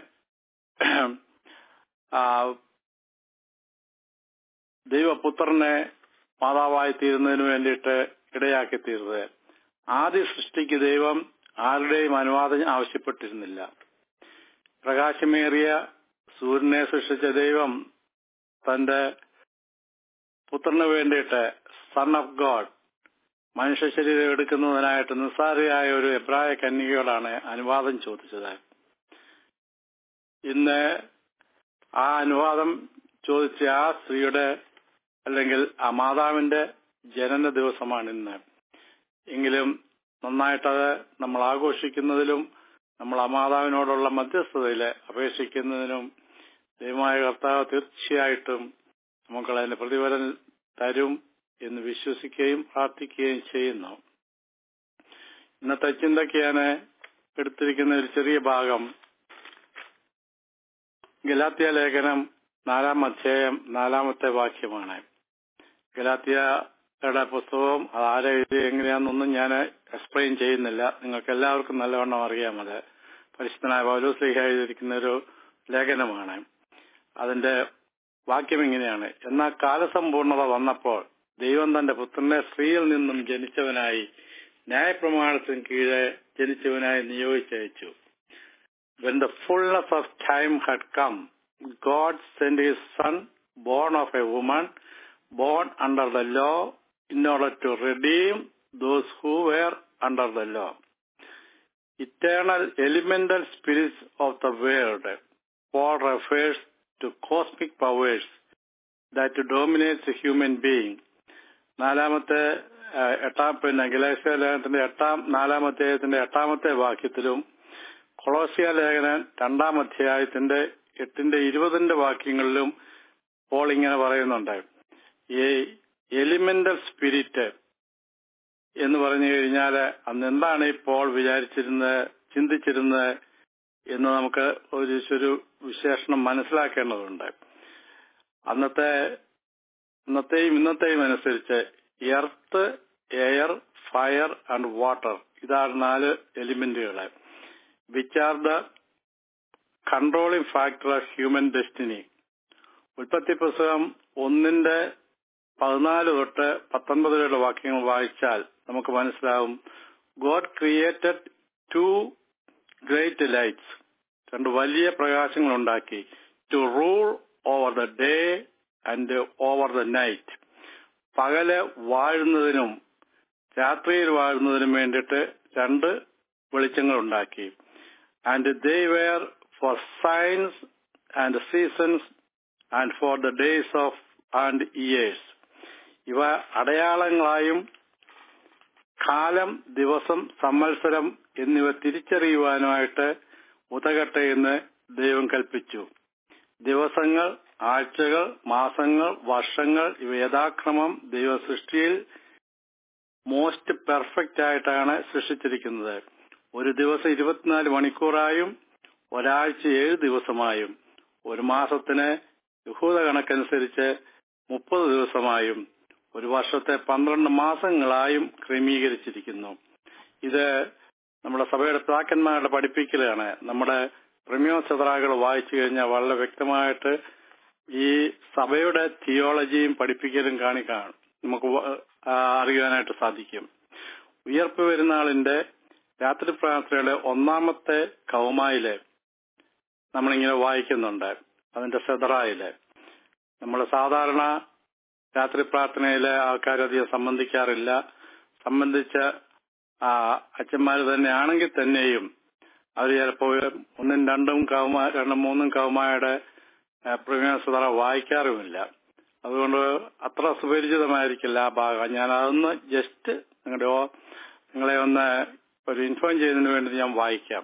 ആ, ദൈവപുത്രനെ മാതാവായി തീരുന്നതിന് വേണ്ടിയിട്ട് ഇടയാക്കി തീർന്നത് ആദ്യ സൃഷ്ടിക്ക് ദൈവം ആരുടെയും അനുവാദം ആവശ്യപ്പെട്ടിരുന്നില്ല പ്രകാശമേറിയ സൂര്യനെ സൃഷ്ടിച്ച ദൈവം തന്റെ പുത്രന് വേണ്ടിയിട്ട് സൺ ഓഫ് ഗോഡ് മനുഷ്യ ശരീരം എടുക്കുന്നതിനായിട്ട് നിസ്സാരയായ ഒരു എബ്രായ കന്യകയോടാണ് അനുവാദം ചോദിച്ചത് ഇന്ന് ആ അനുവാദം ചോദിച്ച ആ സ്ത്രീയുടെ അല്ലെങ്കിൽ ആ മാതാവിന്റെ ജനന ദിവസമാണ് ഇന്ന് എങ്കിലും നന്നായിട്ടത് നമ്മൾ ആഘോഷിക്കുന്നതിലും നമ്മൾ ആ മാതാവിനോടുള്ള മധ്യസ്ഥതയിൽ അപേക്ഷിക്കുന്നതിനും ദൈവമായ കർത്താവ് തീർച്ചയായിട്ടും നമുക്ക് അതിന്റെ പ്രതിഫലം തരും എന്ന് വിശ്വസിക്കുകയും പ്രാർത്ഥിക്കുകയും ചെയ്യുന്നു ഇന്നത്തെ ചിന്തയ്ക്ക് ഞാൻ എടുത്തിരിക്കുന്ന ഒരു ചെറിയ ഭാഗം ഗലാത്യ ലേഖനം നാലാം അധ്യായം നാലാമത്തെ വാക്യമാണ് ഗലാത്യയുടെ പുസ്തകവും അത് ആരെ എഴുതി എങ്ങനെയാണെന്നൊന്നും ഞാൻ എക്സ്പ്ലെയിൻ ചെയ്യുന്നില്ല നിങ്ങൾക്ക് എല്ലാവർക്കും നല്ലവണ്ണം അറിയാം അത് പരിശുദ്ധനായ പൗലോസ്ലിഹ എഴുതിയിരിക്കുന്ന ഒരു ലേഖനമാണ് അതിന്റെ വാക്യം ഇങ്ങനെയാണ് എന്നാൽ കാലസമ്പൂർണത വന്നപ്പോൾ ദൈവം തന്റെ പുത്രനെ സ്ത്രീയിൽ നിന്നും ജനിച്ചവനായി ന്യായപ്രമാണത്തിന് കീഴെ ജനിച്ചവനായി നിയോഗിച്ചയച്ചു When the fullness of time had come, God sent his son, born of a woman, born under the law, in order to redeem those who were under the law. Eternal elemental spirits of the world, Paul refers to cosmic powers that dominate the human being. നാലാമത്തെ ആ, എട്ടാം പിന്നെ ഗലേഷ്യ ലേഖനത്തിന്റെ എട്ടാം നാലാമത്തെ എട്ടാമത്തെ വാക്യത്തിലും കൊളോസിയ ലേഖനം രണ്ടാം അധ്യായത്തിന്റെ എട്ടിന്റെ ഇരുപതിന്റെ വാക്യങ്ങളിലും പോൾ ഇങ്ങനെ പറയുന്നുണ്ട് ഈ എലിമെന്റൽ സ്പിരിറ്റ് എന്ന് പറഞ്ഞു കഴിഞ്ഞാൽ അന്ന് എന്താണ് ഈ പോൾ വിചാരിച്ചിരുന്നത് ചിന്തിച്ചിരുന്നത് എന്ന് നമുക്ക് ഒരു ഒരു വിശേഷണം മനസ്സിലാക്കേണ്ടതുണ്ട് അന്നത്തെ ഇന്നത്തെയും ഇന്നത്തെയും അനുസരിച്ച് earth air fire and water ഇതാണ് നാല് എലിമെന്റുകള് which are the controlling factor of human destiny ഉൽപ്പത്തി പുസ്തകം ഒന്നിന്റെ പതിനാല് തൊട്ട് പത്തൊൻപത് വരെയുള്ള വാക്യങ്ങൾ വായിച്ചാൽ നമുക്ക് മനസ്സിലാവും God created two great lights രണ്ട് വലിയ പ്രകാശങ്ങൾ ഉണ്ടാക്കി to rule over the day and over the night പകല് വാഴുന്നതിനും രാത്രിയിൽ വാഴുന്നതിനും വേണ്ടിയിട്ട് രണ്ട് വെളിച്ചങ്ങൾ ഉണ്ടാക്കി and they were for science and seasons and for the days of and years ഇവ അടയാളങ്ങളായും കാലം ദിവസം സംവത്സരം എന്നിവ തിരിച്ചറിയുവാനുമായിട്ട് ഉതകട്ടെ എന്ന് ദൈവം കൽപ്പിച്ചു ദിവസങ്ങൾ ആഴ്ചകൾ മാസങ്ങൾ വർഷങ്ങൾ ഇവ യഥാക്രമം ദൈവ സൃഷ്ടിയിൽ മോസ്റ്റ് പെർഫെക്റ്റ് ആയിട്ടാണ് സൃഷ്ടിച്ചിരിക്കുന്നത് ഒരു ദിവസം ഇരുപത്തിനാല് മണിക്കൂറായും ഒരാഴ്ച ഏഴ് ദിവസമായും ഒരു മാസത്തിന് യഹൂദ കണക്കനുസരിച്ച് മുപ്പത് ദിവസമായും ഒരു വർഷത്തെ പന്ത്രണ്ട് മാസങ്ങളായും ക്രമീകരിച്ചിരിക്കുന്നു ഇത് നമ്മുടെ സഭയുടെ പിതാക്കന്മാരുടെ പഠിപ്പിക്കലാണ് നമ്മുടെ പ്രമ്യോ സദറാകൾ വായിച്ചു കഴിഞ്ഞാൽ വളരെ വ്യക്തമായിട്ട് ഈ സഭയുടെ തിയോളജിയും പഠിപ്പിക്കലും കാണിക്കാൻ നമുക്ക് വ- ആ, അറിയാനായിട്ട് സാധിക്കും ഉയർപ്പ് പെരുന്നാളിന്റെ രാത്രി പ്രാർത്ഥനയുടെ ഒന്നാമത്തെ കൗമായില് നമ്മളിങ്ങനെ വായിക്കുന്നുണ്ട് അതിന്റെ സെതറായില് നമ്മൾ സാധാരണ രാത്രി പ്രാർത്ഥനയിലെ ആൾക്കാരധികം സംബന്ധിക്കാറില്ല സംബന്ധിച്ച ആ, അച്ഛന്മാര് തന്നെ ആണെങ്കിൽ തന്നെയും അവർ ചിലപ്പോൾ ഒന്നും രണ്ടും കൗമാ രണ്ടും മൂന്നും കൗമായുടെ പ്രമേയസുതറ വായിക്കാറുമില്ല അതുകൊണ്ട് അത്ര സുപരിചിതമായിരിക്കില്ല ആ ഭാഗം ഞാൻ അതൊന്ന് ജസ്റ്റ് നിങ്ങളുടെ ഓ- നിങ്ങളെ ഒന്ന് ഒരു ഇൻഫോം ചെയ്യുന്നതിന് വേണ്ടി ഞാൻ വായിക്കാം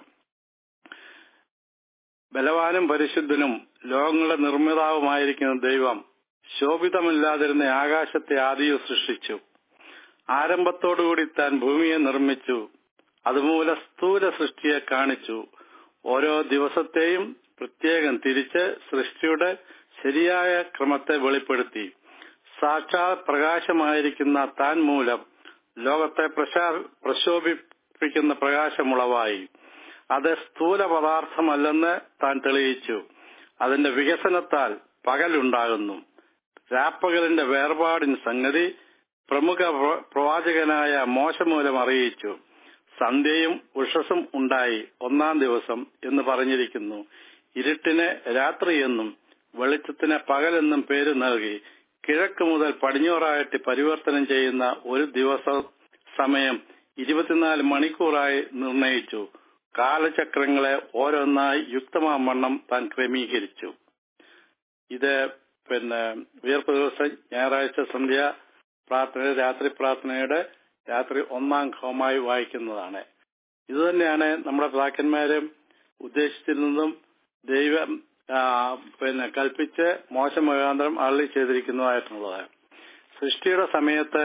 ബലവാനും പരിശുദ്ധനും ലോകങ്ങളുടെ നിർമ്മിതാവുമായിരിക്കുന്ന ദൈവം ശോഭിതമില്ലാതിരുന്ന ആകാശത്തെ ആദിയും സൃഷ്ടിച്ചു ആരംഭത്തോടുകൂടി താൻ ഭൂമിയെ നിർമ്മിച്ചു അതുമൂലം സ്ഥൂല സൃഷ്ടിയെ കാണിച്ചു ഓരോ ദിവസത്തെയും പ്രത്യേകം തിരിച്ച് സൃഷ്ടിയുടെ ശരിയായ ക്രമത്തെ വെളിപ്പെടുത്തി സാക്ഷാത് പ്രകാശമായിരിക്കുന്ന താൻ മൂലം ലോകത്തെ പ്രശാ- പ്രശോഭിപ്പിക്കുന്ന പ്രകാശമുളവായി അത് സ്ഥൂല പദാർത്ഥമല്ലെന്ന് താൻ തെളിയിച്ചു അതിന്റെ വികസനത്താൽ പകലുണ്ടാകുന്നു രാപ്പകലിന്റെ വേർപാടിന് സംഗതി പ്രമുഖ പ്ര- പ്രവാചകനായ മോശമൂലം അറിയിച്ചു സന്ധ്യയും ഉഷസും ഉണ്ടായി ഒന്നാം ദിവസം എന്ന് പറഞ്ഞിരിക്കുന്നു ഇരുട്ടിന് രാത്രിയെന്നും വെളിച്ചത്തിന് പകലെന്നും പേര് നൽകി കിഴക്ക് മുതൽ പടിഞ്ഞൂറായിട്ട് പരിവർത്തനം ചെയ്യുന്ന ഒരു ദിവസ സമയം ഇരുപത്തിനാല് മണിക്കൂറായി നിർണയിച്ചു കാലചക്രങ്ങളെ ഓരോന്നായി യുക്തമാവണ്ണം താൻ ക്രമീകരിച്ചു ഇത് പിന്നെ ഉയർപ്പ് ദിവസം ഞായറാഴ്ച സന്ധ്യ പ്രാർത്ഥന രാത്രി പ്രാർത്ഥനയുടെ രാത്രി ഒന്നാം ഘോമായി വായിക്കുന്നതാണ് ഇത് തന്നെയാണ് നമ്മുടെ പിതാക്കന്മാരും ഉദ്ദേശിച്ചിരുന്നതും ദൈവം ആ, പിന്നെ കൽപ്പിച്ച് മോശം മുഖാന്തരം അള്ളി ചെയ്തിരിക്കുന്നതായിട്ടുള്ളത് സൃഷ്ടിയുടെ സമയത്ത്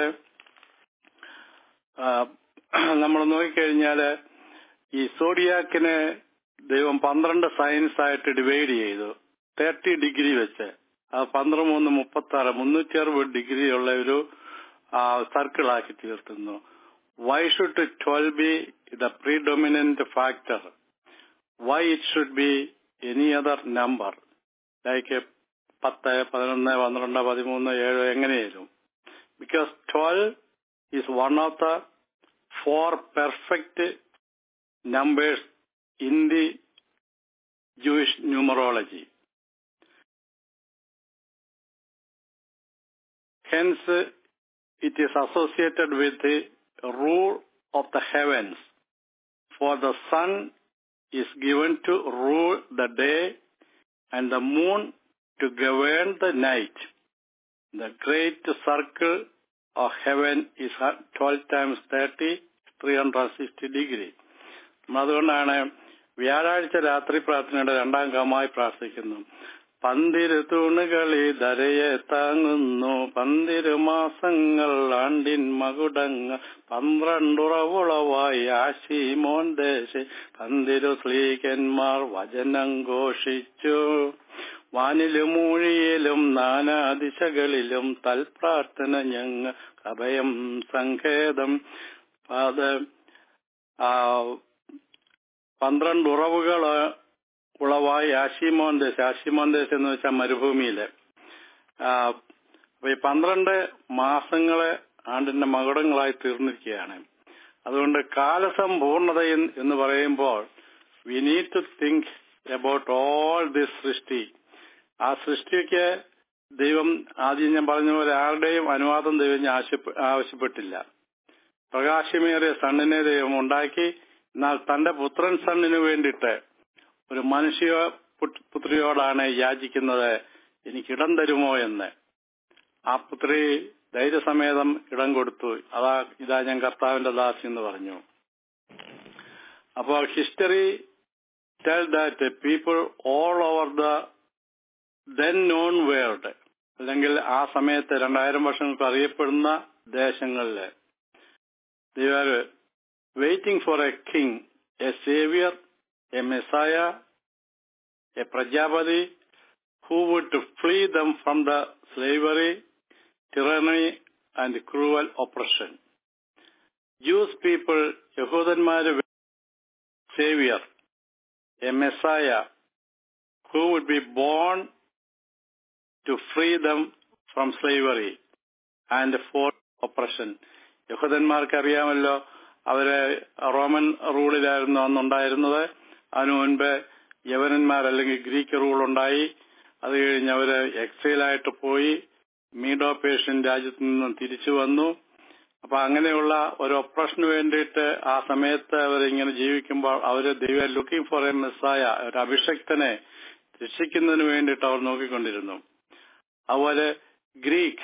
ആ, നമ്മൾ നോക്കിക്കഴിഞ്ഞാല് ഈ സോഡിയാക്കിനെ ദൈവം പന്ത്രണ്ട് സയൻസ് ആയിട്ട് ഡിവൈഡ് ചെയ്തു തേർട്ടി ഡിഗ്രി വെച്ച് അത് പന്ത്രണ്ട് മൂന്ന് മുപ്പത്തി ആറ് മുന്നൂറ്റി അറുപത് ഡിഗ്രി ഉള്ള ഒരു സർക്കിൾ ആക്കി തീർത്തുന്നു why should twelve be the predominant factor why it should be any other number like പത്ത് പതിനൊന്ന് പന്ത്രണ്ട് പതിമൂന്ന് ഏഴ് എങ്ങനെയായാലും because twelve is one of the four perfect numbers in the Jewish numerology. Hence, it is associated with the rule of the heavens. For the sun is given to rule the day and the moon to govern the night. The great circle of heaven is 12 times 30, 360 degree. അതുകൊണ്ടാണ് വ്യാഴാഴ്ച രാത്രി പ്രാർത്ഥനയുടെ രണ്ടാം കമായി പ്രാർത്ഥിക്കുന്നു പന്തിരു തൂണുകളി ധരയെ താങ്ങുന്നു പന്തിരു മാസങ്ങൾ ആണ്ടിൻ മകുടങ്ങൾ പന്ത്രണ്ടുറവുളവായി ആശിമോൻ ദേശെ പന്തിരു സ്ലീകന്മാർ വചനം ഘോഷിച്ചു വാനിലും മൂഴിയിലും നാനാദിശകളിലും തൽപ്രാർത്ഥന ഞങ്ങൾ അഭയം സങ്കേതം അത് ആ, പന്ത്രണ്ട് ഉറവുകൾ ഉളവായി ആശിമോൻ ദേശ് ആശിമോൻ ദേശ് എന്ന് വെച്ചാൽ മരുഭൂമിയില് ആ, അപ്പൊ ഈ പന്ത്രണ്ട് മാസങ്ങളെ ആണ്ടിന്റെ മകുടങ്ങളായി തീർന്നിരിക്കുകയാണ് അതുകൊണ്ട് കാലസമ്പൂർണത എന്ന് എന്ന് പറയുമ്പോൾ we need to think about all this സൃഷ്ടി ആ സൃഷ്ടിക്ക് ദൈവം ആദ്യം ഞാൻ പറഞ്ഞ പോലെ ആരുടെയും അനുവാദം ദൈവം ആവശ്യപ്പെ- ആവശ്യപ്പെട്ടില്ല പ്രകാശമേറിയ സണ്ണിനെ ദൈവം ഉണ്ടാക്കി എന്നാൽ തന്റെ പുത്രൻ സണ്ണിന് വേണ്ടിയിട്ട് ഒരു മനുഷ്യ പുട്- പുത്രിയോടാണ് യാചിക്കുന്നത് എനിക്ക് ഇടം തരുമോ എന്ന് ആ പുത്രി ധൈര്യസമേതം ഇടം കൊടുത്തു അതാ ഇതാ ഞാൻ കർത്താവിന്റെ ദാസി എന്ന് പറഞ്ഞു അപ്പോൾ history tell that people all over the then known world അല്ലെങ്കിൽ ആ സമയത്ത് രണ്ടായിരം വർഷങ്ങൾക്ക് അറിയപ്പെടുന്ന ദേശങ്ങളില് they were waiting for a king, a savior, a messiah, a prajapati who would free them from the slavery, tyranny and cruel oppression. Jewish people, യഹൂദന്മാര് savior, a messiah who would be born to free them from slavery and for oppression. യഹൂദന്മാർക്ക് അറിയാമല്ലോ അവര് റോമൻ റൂളിലായിരുന്നു അന്നുണ്ടായിരുന്നത് അതിനു മുൻപ് യവനന്മാർ അല്ലെങ്കിൽ ഗ്രീക്ക് റൂൾ ഉണ്ടായി അത് കഴിഞ്ഞ് അവര് എക്സൈലായിട്ട് പോയി മീഡോ പേഷ്യൻ രാജ്യത്ത് നിന്നും തിരിച്ചു വന്നു അപ്പൊ അങ്ങനെയുള്ള ഒരു ഒപ്രഷന് വേണ്ടിയിട്ട് ആ സമയത്ത് അവർ ഇങ്ങനെ ജീവിക്കുമ്പോൾ അവര് ദൈവ ലുക്കിംഗ് ഫോർ എ മിസ്സായ ഒരു അഭിഷക്തനെ രക്ഷിക്കുന്നതിന് വേണ്ടിയിട്ട് അവർ നോക്കിക്കൊണ്ടിരുന്നു അതുപോലെ Greek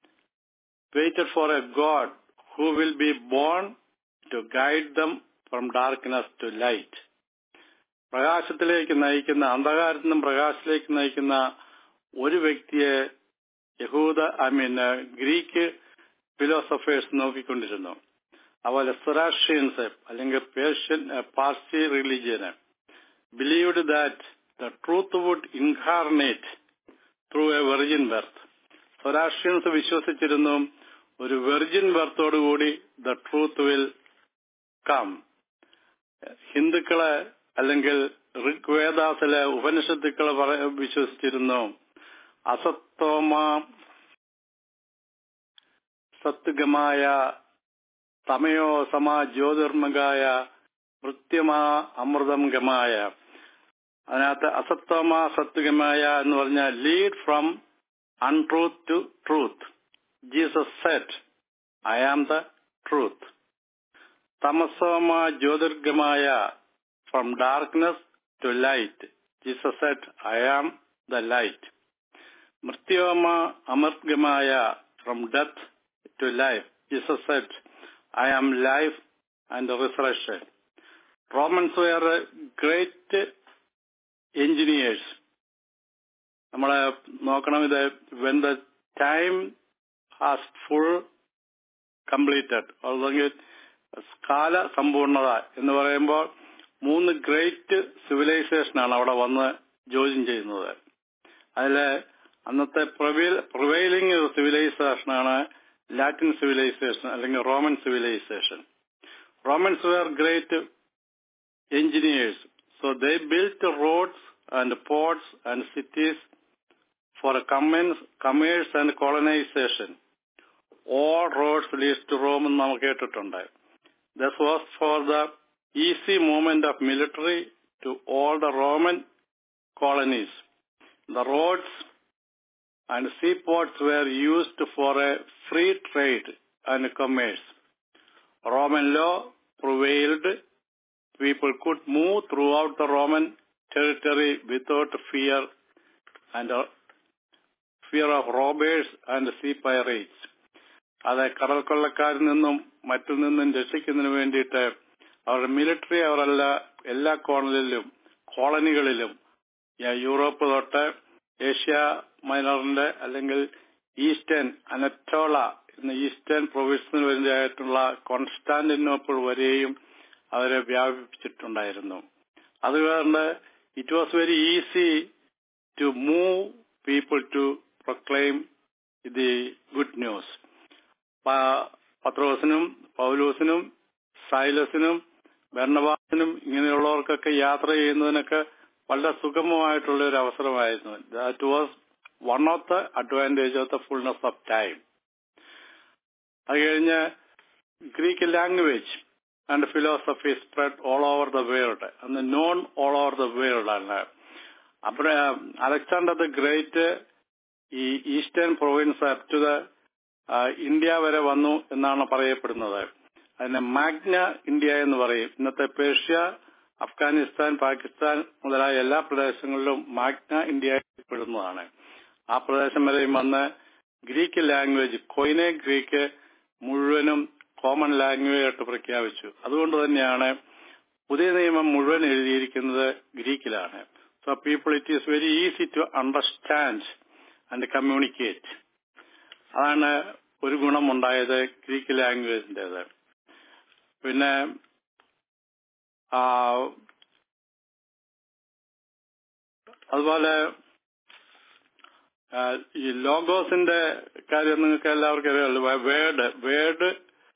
waited for a God who will be born to guide them from darkness to light. പ്രകാശത്തിലേക്ക് നയിക്കുന്ന അന്ധകാരത്തിൽ നിന്നും പ്രകാശത്തിലേക്ക് നയിക്കുന്ന ഒരു വ്യക്തിയെ യഹൂദ ഐ മീൻ ഗ്രീക്ക് ഫിലോസഫേഴ്സ് നോക്കിക്കൊണ്ടിരുന്നു അതുപോലെ സൊറാഷ്രിയൻസ് അല്ലെങ്കിൽ Persian Parsi religion believed that the truth would incarnate through a virgin birth Zoroastrians വിശ്വസിച്ചിരുന്നു ഒരു വെർജിൻ ബർത്തോടുകൂടി ദ ട്രൂത്ത് വിൽ കം ഹിന്ദുക്കളെ അല്ലെങ്കിൽ ഋഗ്വേദാസിലെ ഉപനിഷത്തുക്കളെ പറ- വിശ്വസിച്ചിരുന്നു അസത്തോമ സത്ഗമായ തമയോ സമ ജ്യോതിർമകായ വൃത്യമാ അമൃതം ഗമായ അതിനകത്ത് അസത്തോമ സത്ഗമായ എന്ന് പറഞ്ഞാൽ lead from untruth to truth Jesus said I am the truth തമസോമ ജ്യോതിർഗമായ from darkness to light Jesus said I am the light മൃത്യോമ അമർഗമായ from death to life Jesus said I am life and resurrection Romans were great engineers നമ്മളെ നോക്കണം ഇത് when the time has full completed അല്ലെങ്കിൽ കാല സമ്പൂർണത എന്ന് പറയുമ്പോൾ മൂന്ന് ഗ്രേറ്റ് സിവിലൈസേഷനാണ് അവിടെ വന്ന് ജോയിൻ ചെയ്യുന്നത് അതില് അന്നത്തെ പ്രിവൈലിംഗ് സിവിലൈസേഷനാണ് ലാറ്റിൻ സിവിലൈസേഷൻ അല്ലെങ്കിൽ Roman civilization Romans were great engineers. So they built roads and ports and cities for commerce, commerce and colonization. All roads leads to Rome എന്ന് നമ്മൾ കേട്ടിട്ടുണ്ട് This was for the easy movement of military to all the Roman colonies. The roads and seaports were used for a free trade and commerce. Roman law prevailed people could move throughout the Roman territory without fear and uh, fear of robbers and sea pirates. അത് കടൽ കൊള്ളക്കാരിൽ നിന്നും മറ്റിൽ നിന്നും രക്ഷിക്കുന്നതിന് വേണ്ടിയിട്ട് അവരുടെ മിലിറ്ററി അവരല്ല എല്ലാ കോണലിലും കോളനികളിലും യ- യൂറോപ്പ് തൊട്ട് ഏഷ്യ മൈനറിന്റെ അല്ലെങ്കിൽ ഈസ്റ്റേൺ അനറ്റോള എന്ന ഈസ്റ്റേൺ പ്രൊവിൻസിന് വേണ്ടിയായിട്ടുള്ള കോൺസ്റ്റാന്റിനോപ്പിൾ വരെയും അവരെ വ്യാപിപ്പിച്ചിട്ടുണ്ടായിരുന്നു അതുകൊണ്ട് it was very easy to move people to proclaim the good news പത്രോസിനും പൗലൂസിനും സൈലസിനും ബർണബാസിനും ഇങ്ങനെയുള്ളവർക്കൊക്കെ യാത്ര ചെയ്യുന്നതിനൊക്കെ വളരെ സുഗമമായിട്ടുള്ള ഒരു അവസരമായിരുന്നു that was one of the advantage of the fulness of time അത് കഴിഞ്ഞ് Greek language and philosophy spread all over the world അന്ന് known all over the world ആണ് അപ്പോൾ അലക്സാണ്ടർ ദ ഗ്രേറ്റ് ഈ eastern province up to the India വരെ വന്നു എന്നാണ് പറയപ്പെടുന്നത് അതിനെ മാഗ്ന ഇന്ത്യ എന്ന് പറയും ഇന്നത്തെ പേർഷ്യ അഫ്ഗാനിസ്ഥാൻ പാകിസ്ഥാൻ മുതലായ എല്ലാ പ്രദേശങ്ങളിലും മാഗ്ന ഇന്ത്യ പെടുന്നതാണ് ആ പ്രദേശം വരെയും വന്ന് ഗ്രീക്ക് ലാംഗ്വേജ് കൊയിനെ ഗ്രീക്ക് മുഴുവനും കോമൺ ലാംഗ്വേജ് ആയിട്ട് പ്രഖ്യാപിച്ചു അതുകൊണ്ട് തന്നെയാണ് പുതിയ നിയമം മുഴുവൻ എഴുതിയിരിക്കുന്നത് ഗ്രീക്കിലാണ് so people it is very easy to understand and communicate അതാണ് ഒരു ഗുണമുണ്ടായത് ഗ്രീക്ക് ലാംഗ്വേജിന്റേത് പിന്നെ ആ, അതുപോലെ ആ, ഈ ലോഗോസിന്റെ കാര്യം നിങ്ങൾക്ക് എല്ലാവർക്കും അറിയാമല്ലോ word word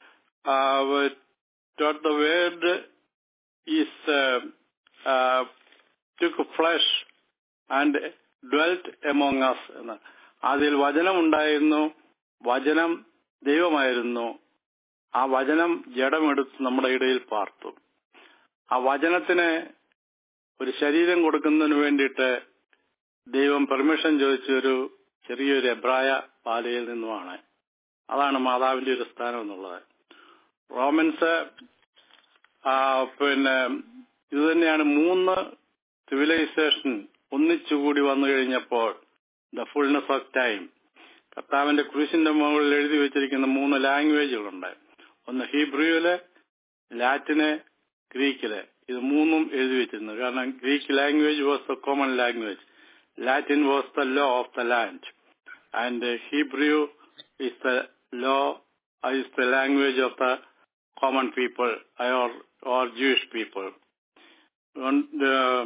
the word is uh, uh, took flesh and dwelt among us എന്ന് അതിൽ വചനം ഉണ്ടായിരുന്നു വചനം ദൈവമായിരുന്നു ആ വചനം ജഡമെടുത്ത് നമ്മുടെ ഇടയിൽ പാർത്തു ആ വചനത്തിന് ഒരു ശരീരം കൊടുക്കുന്നതിന് വേണ്ടിയിട്ട് ദൈവം പെർമിഷൻ ചോദിച്ച ഒരു ചെറിയൊരു എബ്രായ പാലയിൽ നിന്നുമാണ് അതാണ് മാതാവിന്റെ ഒരു സ്ഥാനം എന്നുള്ളത് റോമൻസ് ആ, പിന്നെ ഇത് തന്നെയാണ് മൂന്ന് സിവിലൈസേഷൻ ഒന്നിച്ചുകൂടി വന്നു കഴിഞ്ഞപ്പോൾ ദ ഫുൾനെസ് ഓഫ് ടൈം കർത്താവിന്റെ കുരിശിന്റെ മുകളിൽ എഴുതി വെച്ചിരിക്കുന്ന മൂന്ന് ലാംഗ്വേജുകളുണ്ട് ഒന്ന് ഹീബ്രുവില് ലാറ്റിന് ഗ്രീക്കില് ഇത് മൂന്നും എഴുതി വെച്ചിരുന്നു കാരണം Greek language was the common language Latin was the law of the land and Hebrew is the law is the language of the common people or or Jewish people. And uh,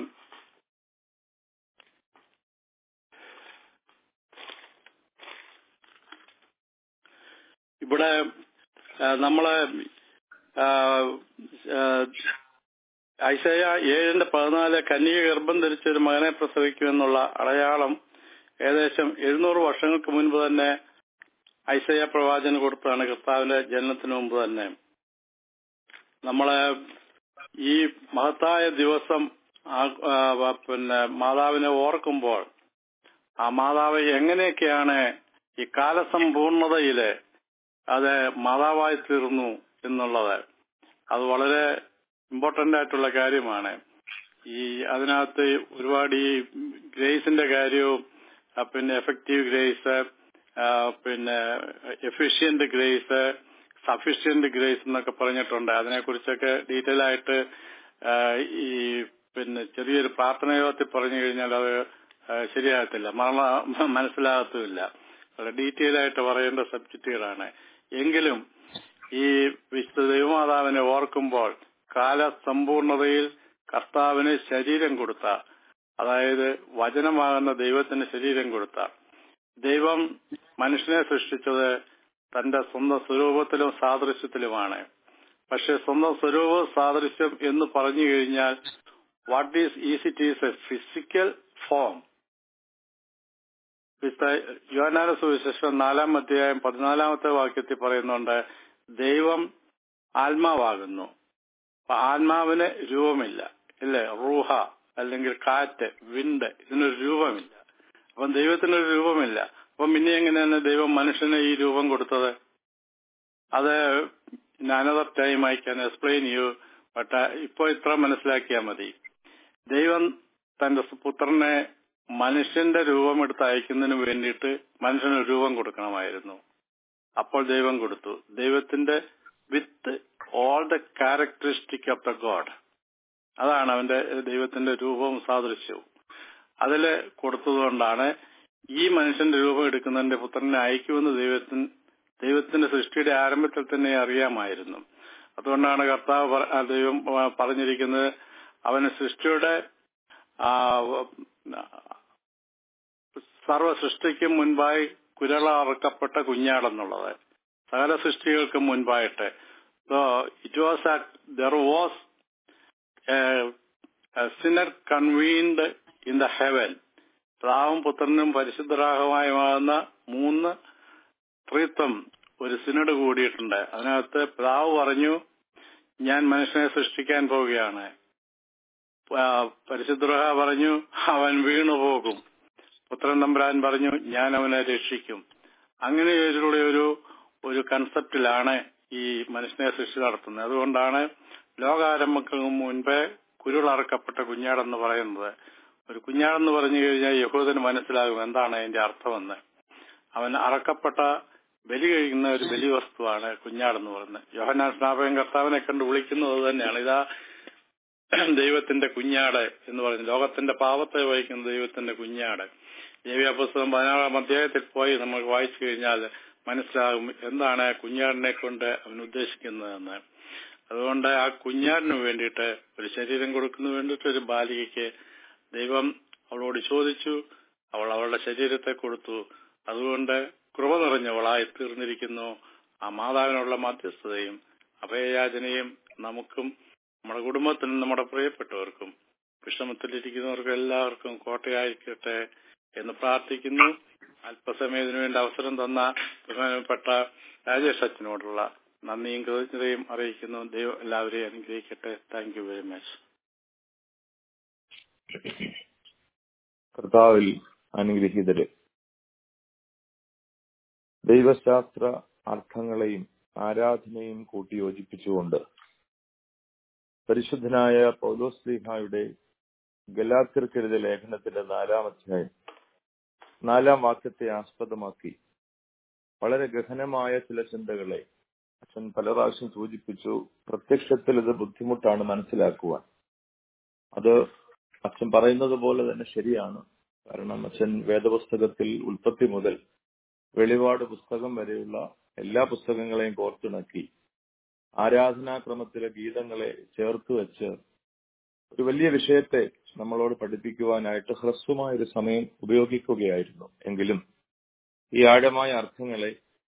ഇവിടെ ആ, നമ്മളെ ആ, ആ, ഐസയ ഏഴിന്റെ പതിനാല് കന്യക ഗർഭം ധരിച്ച ഒരു മകനെ പ്രസവിക്കുമെന്നുള്ള അടയാളം ഏകദേശം എഴുന്നൂറ് വർഷങ്ങൾക്ക് മുൻപ് തന്നെ ഐസയ പ്രവാചകന് കൊടുത്തതാണ് കർത്താവിന്റെ ജനനത്തിന് മുമ്പ് തന്നെ നമ്മളെ ഈ മഹത്തായ ദിവസം ആ- ആ, വ- പിന്നെ മാതാവിനെ ഓർക്കുമ്പോൾ ആ മാതാവ് എങ്ങനെയൊക്കെയാണ് ഈ കാലസമ്പൂർണതയില് അത് മാതാവായി തീർന്നു എന്നുള്ളത് അത് വളരെ ഇമ്പോർട്ടന്റ് ആയിട്ടുള്ള കാര്യമാണ് ഈ അതിനകത്ത് ഒരുപാട് ഈ ഗ്രേസിന്റെ കാര്യവും ആ, പിന്നെ എഫക്റ്റീവ് ഗ്രേസ് പിന്നെ എഫിഷ്യന്റ് ഗ്രേസ് സഫിഷ്യന്റ് ഗ്രേസ് എന്നൊക്കെ പറഞ്ഞിട്ടുണ്ട് അതിനെക്കുറിച്ചൊക്കെ ഡീറ്റെയിൽ ആയിട്ട് ആ, ഈ പിന്നെ ചെറിയൊരു പ്രാർത്ഥനയോഗത്തിൽ പറഞ്ഞു കഴിഞ്ഞാൽ അത് ആ, ശരിയാകത്തില്ല മറന്ന മനസ്സിലാകത്തുമില്ല വളരെ ഡീറ്റെയിൽ ആയിട്ട് പറയേണ്ട സബ്ജക്റ്റുകളാണ് എങ്കിലും ഈ വിശുദ്ധ ദൈവമാതാവിനെ ഓർക്കുമ്പോൾ കാലസമ്പൂർണതയിൽ കർത്താവിന് ശരീരം കൊടുത്ത അതായത് വചനമാകുന്ന ദൈവത്തിന് ശരീരം കൊടുത്ത ദൈവം മനുഷ്യനെ സൃഷ്ടിച്ചത് തന്റെ സ്വന്തം സ്വരൂപത്തിലും സാദൃശ്യത്തിലുമാണ് പക്ഷെ സ്വന്തം സ്വരൂപ സാദൃശ്യം എന്ന് പറഞ്ഞു കഴിഞ്ഞാൽ what is is it is a physical form യോനാന സുവിശേഷം നാലാം അധ്യായം പതിനാലാമത്തെ വാക്യത്തിൽ പറയുന്നുണ്ട് ദൈവം ആത്മാവാകുന്നു അപ്പൊ ആത്മാവിന് രൂപമില്ല ഇല്ലേ റൂഹ അല്ലെങ്കിൽ കാറ്റ് വിണ്ട് ഇതിനൊരു രൂപമില്ല അപ്പം ദൈവത്തിനൊരു രൂപമില്ല അപ്പം പിന്നെ എങ്ങനെയാണ് ദൈവം മനുഷ്യന് ഈ രൂപം കൊടുത്തത് അത് another time I can explain you but ഇപ്പൊ ഇത്ര മനസ്സിലാക്കിയാൽ മതി ദൈവം തന്റെ പുത്രനെ മനുഷ്യന്റെ രൂപമെടുത്ത് അയക്കുന്നതിന് വേണ്ടിയിട്ട് മനുഷ്യന് ഒരു രൂപം കൊടുക്കണമായിരുന്നു അപ്പോൾ ദൈവം കൊടുത്തു ദൈവത്തിന്റെ with all the characteristic of the God അതാണ് അവന്റെ ദൈവത്തിന്റെ രൂപവും സാദൃശ്യവും അതില് കൊടുത്തതുകൊണ്ടാണ് ഈ മനുഷ്യന്റെ രൂപം എടുക്കുന്നതിന്റെ പുത്രനെ അയക്കുമെന്ന് ദൈവത്തിന് ദൈവത്തിന്റെ സൃഷ്ടിയുടെ ആരംഭത്തിൽ തന്നെ അറിയാമായിരുന്നു അതുകൊണ്ടാണ് കർത്താവ് പറ- ആ ദൈവം ആ, പറഞ്ഞിരിക്കുന്നത് അവന് സൃഷ്ടിയുടെ ആ, സർവ സൃഷ്ടിക്കും മുൻപായി കുരളറക്കപ്പെട്ട കുഞ്ഞാടെന്നുള്ളത് സകല സൃഷ്ടികൾക്കും മുൻപായിട്ട് so it was there was sinner convened in the heaven പിതാവും പുത്രനും പരിശുദ്ധരാഹമായുമാകുന്ന മൂന്ന് ത്രിത്വം ഒരു സിനഡ് കൂടിയിട്ടുണ്ട് അതിനകത്ത് പിതാവ് പറഞ്ഞു ഞാൻ മനുഷ്യനെ സൃഷ്ടിക്കാൻ പോവുകയാണ് ആ, പരിശുദ്ധ പറഞ്ഞു അവൻ വീണുപോകും പുത്രൻ തമ്പുരാൻ പറഞ്ഞു ഞാൻ അവനെ രക്ഷിക്കും അങ്ങനെ ഇതിലൂടെ ഒരു ഒരു കൺസെപ്റ്റിലാണ് ഈ മനുഷ്യനെ സൃഷ്ടി നടത്തുന്നത് അതുകൊണ്ടാണ് ലോകാരംഭങ്ങൾക്ക് മുൻപേ കുരുളറക്കപ്പെട്ട കുഞ്ഞാടെന്ന് പറയുന്നത് ഒരു കുഞ്ഞാടെന്ന് പറഞ്ഞു കഴിഞ്ഞാൽ യഹൂദന് മനസ്സിലാകും എന്താണ് അതിന്റെ അർത്ഥമെന്ന് അവൻ അറക്കപ്പെട്ട ബലി കഴിക്കുന്ന ഒരു ബലി വസ്തുവാണ് കുഞ്ഞാടെന്ന് പറയുന്നത് യോഹന്നാൻ സ്നാപകൻ കർത്താവിനെ കണ്ട് വിളിക്കുന്നത് അത് തന്നെയാണ് ഇതാ ദൈവത്തിന്റെ കുഞ്ഞാട് എന്ന് പറയുന്നത് ലോകത്തിന്റെ പാപത്തെ വഹിക്കുന്ന ദൈവത്തിന്റെ കുഞ്ഞാട് ദേവിയ പുസ്തകം പതിനാറാം അധ്യായത്തിൽ പോയി നമുക്ക് വായിച്ചു കഴിഞ്ഞാൽ മനസ്സിലാകും എന്താണ് കുഞ്ഞാടിനെ കൊണ്ട് അവൻ ഉദ്ദേശിക്കുന്നതെന്ന് അതുകൊണ്ട് ആ കുഞ്ഞാടിന് വേണ്ടിയിട്ട് ഒരു ശരീരം കൊടുക്കുന്നതിന് വേണ്ടിയിട്ട് ഒരു ബാലികയ്ക്ക് ദൈവം അവളോട് ചോദിച്ചു അവൾ അവളുടെ ശരീരത്തെ കൊടുത്തു അതുകൊണ്ട് കൃപ നിറഞ്ഞവളായി തീർന്നിരിക്കുന്നു ആ മാതാവിനുള്ള മധ്യസ്ഥതയും അഭയയാചനയും നമുക്കും നമ്മുടെ കുടുംബത്തിനും നമ്മുടെ പ്രിയപ്പെട്ടവർക്കും വിഷമത്തിലിരിക്കുന്നവർക്കും എല്ലാവർക്കും കോട്ടയായിരിക്കട്ടെ എന്ന് പ്രാർത്ഥിക്കുന്നു അല്പസമയത്തിനു വേണ്ടി അവസരം തന്ന ബഹുമാനപ്പെട്ട രാജേഷ് അച്ഛനോടുള്ള നന്ദിയും കൃതജ്ഞതയും അറിയിക്കുന്നു ദൈവം എല്ലാവരെയും അനുഗ്രഹിക്കട്ടെ താങ്ക് യു വെരി മച്ച് കർത്താവിൽ അനുഗ്രഹീതര് ദൈവശാസ്ത്ര അർത്ഥങ്ങളെയും ആരാധനയും കൂട്ടിയോജിപ്പിച്ചുകൊണ്ട് പരിശുദ്ധനായ പൗലോസ്ലിഹായുടെ ഗലാത്തിർക്കെഴുതിയ ലേഖനത്തിന്റെ നാലാം അധ്യായം നാലാം വാക്യത്തെ ആസ്പദമാക്കി വളരെ ഗഹനമായ ചില ചിന്തകളെ അച്ഛൻ പല പ്രാവശ്യം സൂചിപ്പിച്ചു പ്രത്യക്ഷത്തിൽ ഇത് ബുദ്ധിമുട്ടാണ് മനസ്സിലാക്കുവാൻ അത് അച്ഛൻ പറയുന്നത് പോലെ തന്നെ ശരിയാണ് കാരണം അച്ഛൻ വേദപുസ്തകത്തിൽ ഉൽപ്പത്തി മുതൽ വെളിപാട് പുസ്തകം വരെയുള്ള എല്ലാ പുസ്തകങ്ങളെയും കോർത്തിണക്കി ആരാധനാക്രമത്തിലെ ഗീതങ്ങളെ ചേർത്ത് വെച്ച് ഒരു വലിയ വിഷയത്തെ നമ്മളോട് പഠിപ്പിക്കുവാനായിട്ട് ഹ്രസ്വമായ ഒരു സമയം ഉപയോഗിക്കുകയായിരുന്നു എങ്കിലും ഈ ആഴമായ അർത്ഥങ്ങളെ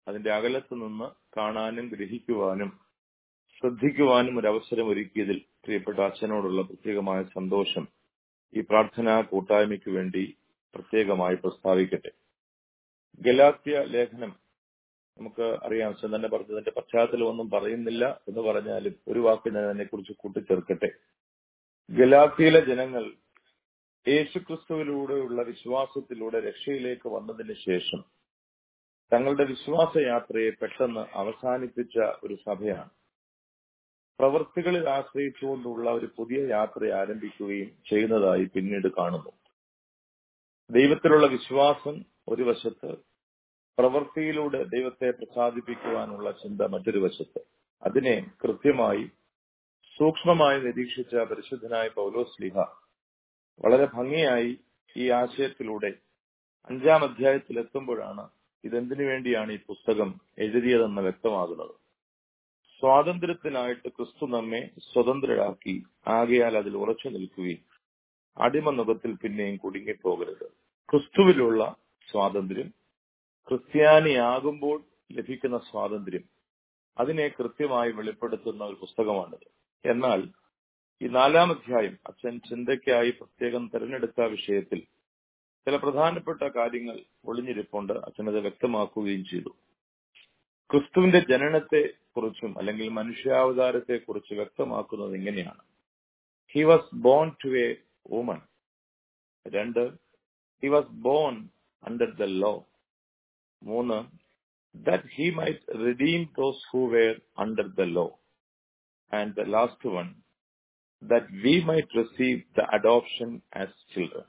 അതിന്റെ അകലത്ത് നിന്ന് കാണാനും ഗ്രഹിക്കുവാനും ശ്രദ്ധിക്കുവാനും ഒരു അവസരം ഒരുക്കിയതിൽ പ്രിയപ്പെട്ട അച്ഛനോടുള്ള പ്രത്യേകമായ സന്തോഷം ഈ പ്രാർത്ഥനാ കൂട്ടായ്മയ്ക്ക് വേണ്ടി പ്രത്യേകമായി പ്രസ്താവിക്കട്ടെ ഗലാത്യ ലേഖനം നമുക്ക് അറിയാം അച്ഛൻ തന്നെ പറഞ്ഞതിന്റെ പശ്ചാത്തലമൊന്നും പറയുന്നില്ല എന്ന് പറഞ്ഞാലും ഒരു വാക്ക് ഞാൻ അതിനെക്കുറിച്ച് കൂട്ടിച്ചേർക്കട്ടെ ഗലാത്തിയിലെ ജനങ്ങൾ യേശുക്രിസ്തുവിലൂടെയുള്ള വിശ്വാസത്തിലൂടെ രക്ഷയിലേക്ക് വന്നതിന് ശേഷം തങ്ങളുടെ വിശ്വാസ യാത്രയെ പെട്ടെന്ന് അവസാനിപ്പിച്ച ഒരു സഭയാണ് പ്രവൃത്തികളിൽ ആശ്രയിച്ചുകൊണ്ടുള്ള ഒരു പുതിയ യാത്ര ആരംഭിക്കുകയും ചെയ്യുന്നതായി പിന്നീട് കാണുന്നു ദൈവത്തിലുള്ള വിശ്വാസം ഒരു വശത്ത് പ്രവൃത്തിയിലൂടെ ദൈവത്തെ പ്രസാദിപ്പിക്കുവാനുള്ള ചിന്ത മറ്റൊരു വശത്ത് അതിനെ കൃത്യമായി സൂക്ഷ്മമായി നിരീക്ഷിച്ച പരിശുദ്ധനായ പൗലോസ് ലിഹ വളരെ ഭംഗിയായി ഈ ആശയത്തിലൂടെ അഞ്ചാം അധ്യായത്തിൽ എത്തുമ്പോഴാണ് ഇതെന്തിനു വേണ്ടിയാണ് ഈ പുസ്തകം എഴുതിയതെന്ന് വ്യക്തമാകുന്നത് സ്വാതന്ത്ര്യത്തിനായിട്ട് ക്രിസ്തു നമ്മെ സ്വതന്ത്രരാക്കി ആകയാൽ അതിൽ ഉറച്ചു നിൽക്കുകയും അടിമനുഖത്തിൽ പിന്നെയും കുടുങ്ങിപ്പോകരുത് ക്രിസ്തുവിലുള്ള സ്വാതന്ത്ര്യം ക്രിസ്ത്യാനിയാകുമ്പോൾ ലഭിക്കുന്ന സ്വാതന്ത്ര്യം അതിനെ കൃത്യമായി വെളിപ്പെടുത്തുന്ന ഒരു പുസ്തകമാണിത് എന്നാൽ ഈ നാലാം അധ്യായം അച്ഛൻ ചിന്തയ്ക്കായി പ്രത്യേകം തിരഞ്ഞെടുത്ത വിഷയത്തിൽ ചില പ്രധാനപ്പെട്ട കാര്യങ്ങൾ ഒളിഞ്ഞിരിപ്പുണ്ട് അച്ഛനത് വ്യക്തമാക്കുകയും ചെയ്തു ക്രിസ്തുവിന്റെ ജനനത്തെ കുറിച്ചും അല്ലെങ്കിൽ മനുഷ്യാവതാരത്തെ കുറിച്ച് വ്യക്തമാക്കുന്നത് ഇങ്ങനെയാണ് he was born to a woman രണ്ട് he was born under the law മൂന്ന് that he might redeem those who were under the law and the last one that we might receive the adoption as children.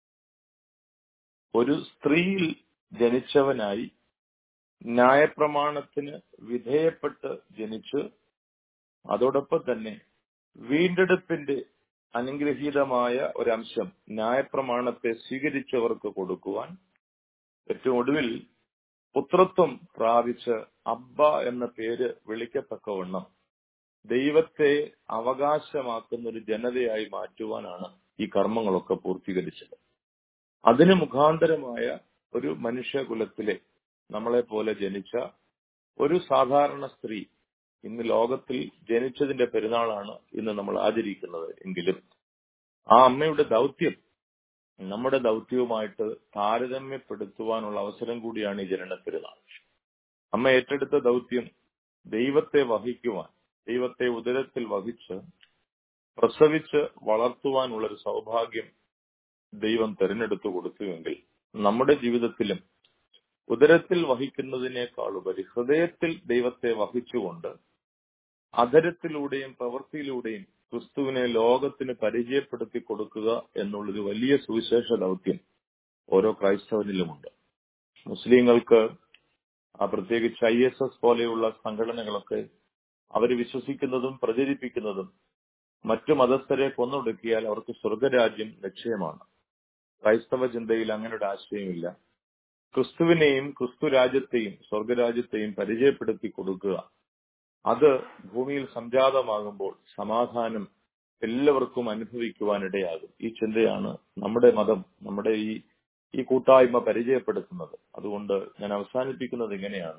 ഒരു സ്ത്രീയിൽ ജനിച്ചവനായി ന്യായപ്രമാണത്തിന് വിധേയപ്പെട്ട് ജനിച്ച് അതോടൊപ്പം തന്നെ വീണ്ടെടുപ്പിന്റെ അനുഗ്രഹീതമായ ഒരംശം ന്യായപ്രമാണത്തെ സ്വീകരിച്ചവർക്ക് കൊടുക്കുവാൻ ഏറ്റവും ഒടുവിൽ പുത്രത്വം പ്രാപിച്ച് അബ്ബ എന്ന പേര് വിളിക്കത്തക്കവണ്ണം ദൈവത്തെ അവകാശമാക്കുന്ന ഒരു ജനതയായി മാറ്റുവാനാണ് ഈ കർമ്മങ്ങളൊക്കെ പൂർത്തീകരിച്ചത് അതിന് മുഖാന്തരമായ ഒരു മനുഷ്യകുലത്തിലെ നമ്മളെ പോലെ ജനിച്ച ഒരു സാധാരണ സ്ത്രീ ഇന്ന് ലോകത്തിൽ ജനിച്ചതിന്റെ പെരുന്നാളാണ് ഇന്ന് നമ്മൾ ആചരിക്കുന്നത് എങ്കിലും ആ അമ്മയുടെ ദൗത്യം നമ്മുടെ ദൗത്യവുമായിട്ട് താരതമ്യപ്പെടുത്തുവാനുള്ള അവസരം കൂടിയാണ് ഈ ജനന പെരുന്നാൾ അമ്മ ഏറ്റെടുത്ത ദൗത്യം ദൈവത്തെ വഹിക്കുവാൻ ദൈവത്തെ ഉദരത്തിൽ വഹിച്ച് പ്രസവിച്ച് വളർത്തുവാനുള്ള ഒരു സൗഭാഗ്യം ദൈവം തെരഞ്ഞെടുത്തു കൊടുത്തുവെങ്കിൽ നമ്മുടെ ജീവിതത്തിലും ഉദരത്തിൽ വഹിക്കുന്നതിനേക്കാൾ ഉപരി ഹൃദയത്തിൽ ദൈവത്തെ വഹിച്ചുകൊണ്ട് അധരത്തിലൂടെയും പ്രവൃത്തിയിലൂടെയും ക്രിസ്തുവിനെ ലോകത്തിന് പരിചയപ്പെടുത്തി കൊടുക്കുക എന്നുള്ളൊരു വലിയ സുവിശേഷ ദൗത്യം ഓരോ ക്രൈസ്തവനിലുമുണ്ട് മുസ്ലിങ്ങൾക്ക് ആ പ്രത്യേകിച്ച് ഐ എസ് എസ് പോലെയുള്ള സംഘടനകളൊക്കെ അവർ വിശ്വസിക്കുന്നതും പ്രചരിപ്പിക്കുന്നതും മറ്റു മതസ്ഥരെ കൊന്നൊടുക്കിയാൽ അവർക്ക് സ്വർഗരാജ്യം നിശ്ചയമാണ് ക്രൈസ്തവ ചിന്തയിൽ അങ്ങനെ ഒരു ആശയമില്ല ക്രിസ്തുവിനെയും ക്രിസ്തു രാജ്യത്തെയും സ്വർഗരാജ്യത്തെയും പരിചയപ്പെടുത്തി കൊടുക്കുക അത് ഭൂമിയിൽ സംജാതമാകുമ്പോൾ സമാധാനം എല്ലാവർക്കും അനുഭവിക്കുവാനിടയാകും ഈ ചിന്തയാണ് നമ്മുടെ മതം നമ്മുടെ ഈ ഈ കൂട്ടായ്മ പരിചയപ്പെടുത്തുന്നത് അതുകൊണ്ട് ഞാൻ അവസാനിപ്പിക്കുന്നത് ഇങ്ങനെയാണ്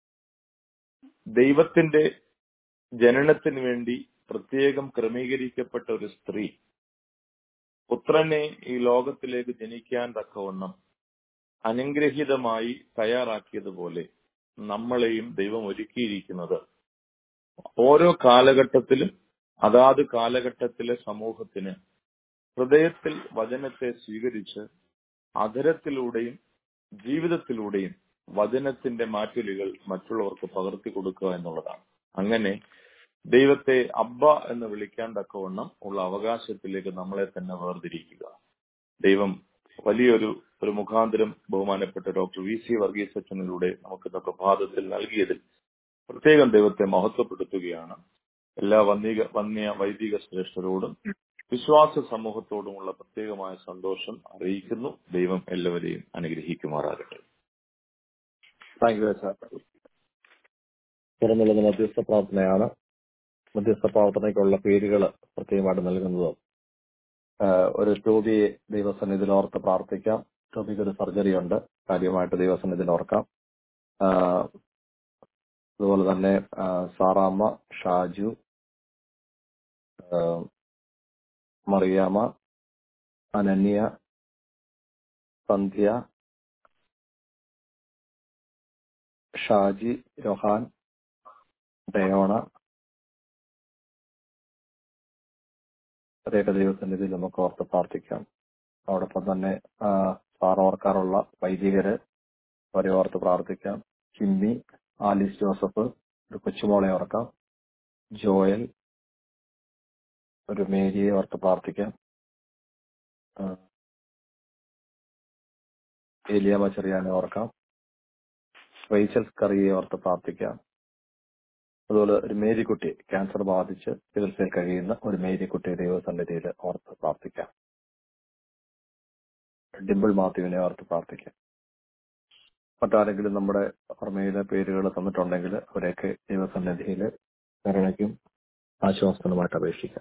ദൈവത്തിന്റെ ജനനത്തിന് വേണ്ടി പ്രത്യേകം ക്രമീകരിക്കപ്പെട്ട ഒരു സ്ത്രീ പുത്രനെ ഈ ലോകത്തിലേക്ക് ജനിക്കാൻ തക്കവണ്ണം അനുഗ്രഹീതമായി തയ്യാറാക്കിയതുപോലെ നമ്മളെയും ദൈവം ഒരുക്കിയിരിക്കുന്നത് ഓരോ കാലഘട്ടത്തിലും അതാത് കാലഘട്ടത്തിലെ സമൂഹത്തിന് ഹൃദയത്തിൽ വചനത്തെ സ്വീകരിച്ച് അധരത്തിലൂടെയും ജീവിതത്തിലൂടെയും വചനത്തിന്റെ മാറ്റലുകൾ മറ്റുള്ളവർക്ക് പകർത്തി കൊടുക്കുക എന്നുള്ളതാണ് അങ്ങനെ ദൈവത്തെ അബ്ബ എന്ന് വിളിക്കാൻ തക്കവണ്ണം ഉള്ള അവകാശത്തിലേക്ക് നമ്മളെ തന്നെ വേർതിരിക്കുക ദൈവം വലിയൊരു ഒരു മുഖാന്തരം ബഹുമാനപ്പെട്ട ഡോക്ടർ വി സി വർഗീസ് അച്ഛനിലൂടെ നമുക്കിന്ന് പ്രഭാതത്തിൽ നൽകിയതിൽ പ്രത്യേകം ദൈവത്തെ മഹത്വപ്പെടുത്തുകയാണ് എല്ലാ വന്ദിക വന്യ വൈദിക ശ്രേഷ്ഠരോടും വിശ്വാസ സമൂഹത്തോടുമുള്ള പ്രത്യേകമായ സന്തോഷം അറിയിക്കുന്നു ദൈവം എല്ലാവരെയും അനുഗ്രഹിക്കുമാറാകട്ടെ താങ്ക് യു സാർ തുറന്നുള്ളത് മധ്യസ്ഥ പ്രാർത്ഥനയാണ് മധ്യസ്ഥ പ്രാർത്ഥനയ്ക്കുള്ള പേരുകൾ പ്രത്യേകമായിട്ട് നൽകുന്നത് ആഹ് ഒരു ടോബിയെ ദൈവസന്നിധിയിൽ ഓർത്ത് പ്രാർത്ഥിക്കാം ടോബിക്ക് ഒരു സർജറി ഉണ്ട് കാര്യമായിട്ട് ദൈവസന്നിധിയിൽ ഓർക്കാം ആഹ് അതുപോലെ തന്നെ ആ, സാറാമ്മ ഷാജു ആ, മറിയാമ്മ അനന്യ സന്ധ്യ ഷാജി രോഹാൻ ഡയോണ അതേക ദൈവസന്നിധിയിൽ നമുക്ക് ഓർത്ത് പ്രാർത്ഥിക്കാം അതോടൊപ്പം തന്നെ ആ, സാർ ഓർക്കാറുള്ള വൈദികര് അവരെ ഓർത്ത് പ്രാർത്ഥിക്കാം കിമ്മി ആലിസ് ജോസഫ് ഒരു കൊച്ചുമോളെ ഓർക്കാം ജോയൽ ഒരു മേരിയെ ഓർത്ത് പ്രാർത്ഥിക്കാം ആ, ഏലിയാമ്മ ചെറിയാനെ ഓർക്കാം റേച്ചൽ കറിയെ ഓർത്ത് പ്രാർത്ഥിക്കാം അതുപോലെ ഒരു മേരിക്കുട്ടി ക്യാൻസർ ബാധിച്ച് ചികിത്സയിൽ കഴിയുന്ന ഒരു മേരിക്കുട്ടി ദൈവസന്നിധിയിൽ ഓർത്ത് പ്രാർത്ഥിക്കാം ഡിംപിൾ മാത്യുവിനെ ഓർത്ത് പ്രാർത്ഥിക്കാം മറ്റാരെങ്കിലും നമ്മുടെ ഓർമ്മയിലെ പേരുകൾ തന്നിട്ടുണ്ടെങ്കിൽ അവരെയൊക്കെ ദൈവസന്നിധിയിൽ കരുണയ്ക്കും ആശ്വാസത്തിനുമായിട്ട് അപേക്ഷിക്കാം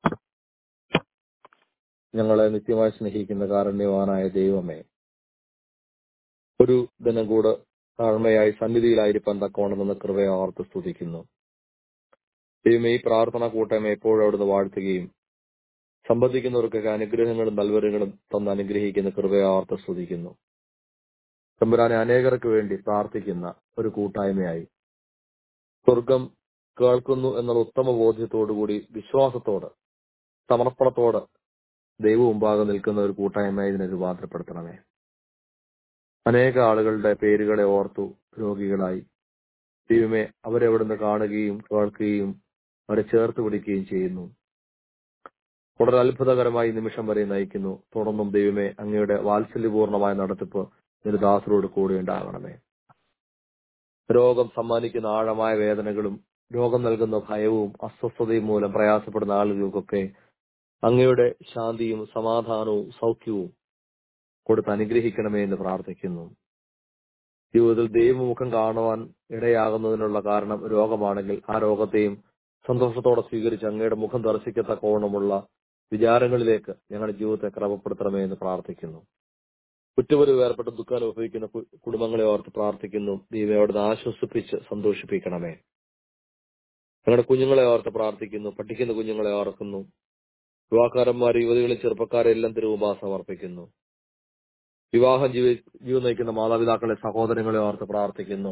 ഞങ്ങളെ നിത്യമായി സ്നേഹിക്കുന്ന കാരുണ്യവാനായ ദൈവമേ ഒരു ദിനം കൂടെ താഴ്മയായി സന്നിധിയിലായിരിക്കാൻ തക്കവണ്ണം നിന്ന് കൃപയെ ഓർത്ത് സ്തുതിക്കുന്നു ദൈവമേ ഈ പ്രാർത്ഥന കൂട്ടമേ എപ്പോഴും അവിടുന്ന് വാഴ്ത്തുകയും സംബന്ധിക്കുന്നവർക്കൊക്കെ അനുഗ്രഹങ്ങളും നൽവരങ്ങളും തന്ന് അനുഗ്രഹിക്കുന്ന കൃപയെ ഓർത്ത് സ്തുതിക്കുന്നു തമ്പുരാനെ അനേകർക്ക് വേണ്ടി പ്രാർത്ഥിക്കുന്ന ഒരു കൂട്ടായ്മയായി സ്വർഗം കേൾക്കുന്നു എന്നുള്ള ഉത്തമ ബോധ്യത്തോടുകൂടി വിശ്വാസത്തോട് സമർപ്പണത്തോട് ദൈവം മുമ്പാകെ നിൽക്കുന്ന ഒരു കൂട്ടായ്മയായി ഇതിനെ രൂപാന്തരപ്പെടുത്തണമേ അനേക ആളുകളുടെ പേരുകളെ ഓർത്തു രോഗികളായി ദൈവമേ അവരെ അവിടുന്ന് കാണുകയും കേൾക്കുകയും അവരെ ചേർത്ത് പിടിക്കുകയും ചെയ്യുന്നു വളരെ അത്ഭുതകരമായി ഈ നിമിഷം വരെ നയിക്കുന്നു തുടർന്നും ദൈവമേ അങ്ങയുടെ വാത്സല്യപൂർണമായ നടത്തിപ്പ് ഒരു ദാസരോട് കൂടെ ഉണ്ടാകണമേ രോഗം സമ്മാനിക്കുന്ന ആഴമായ വേദനകളും രോഗം നൽകുന്ന ഭയവും അസ്വസ്ഥതയും മൂലം പ്രയാസപ്പെടുന്ന ആളുകൾക്കൊക്കെ അങ്ങയുടെ ശാന്തിയും സമാധാനവും സൗഖ്യവും കൊടുത്ത് അനുഗ്രഹിക്കണമേ എന്ന് പ്രാർത്ഥിക്കുന്നു ജീവിതത്തിൽ ദൈവമുഖം കാണുവാൻ ഇടയാകുന്നതിനുള്ള കാരണം രോഗമാണെങ്കിൽ ആ രോഗത്തെയും സന്തോഷത്തോടെ സ്വീകരിച്ച് അങ്ങയുടെ മുഖം ദർശിക്കത്തക്കോണമുള്ള വിചാരങ്ങളിലേക്ക് ഞങ്ങളുടെ ജീവിതത്തെ ക്രമപ്പെടുത്തണമേ എന്ന് പ്രാർത്ഥിക്കുന്നു കുറ്റപരി വേർപ്പെട്ട് ദുഃഖം അനുഭവിക്കുന്ന കു- കുടുംബങ്ങളെ ഓർത്ത് പ്രാർത്ഥിക്കുന്നു ദൈവം അവിടുന്ന് ആശ്വസിപ്പിച്ച് സന്തോഷിപ്പിക്കണമേ ഞങ്ങളുടെ കുഞ്ഞുങ്ങളെ ഓർത്ത് പ്രാർത്ഥിക്കുന്നു പഠിക്കുന്ന കുഞ്ഞുങ്ങളെ ഓർക്കുന്നു യുവാക്കാരന്മാർ യുവതികളും ചെറുപ്പക്കാരെ എല്ലാം തിരുവുമ്പാ സമർപ്പിക്കുന്നു വിവാഹം ജീവി ജീവൻ നയിക്കുന്ന മാതാപിതാക്കളെ സഹോദരങ്ങളെ ഓർത്ത് പ്രാർത്ഥിക്കുന്നു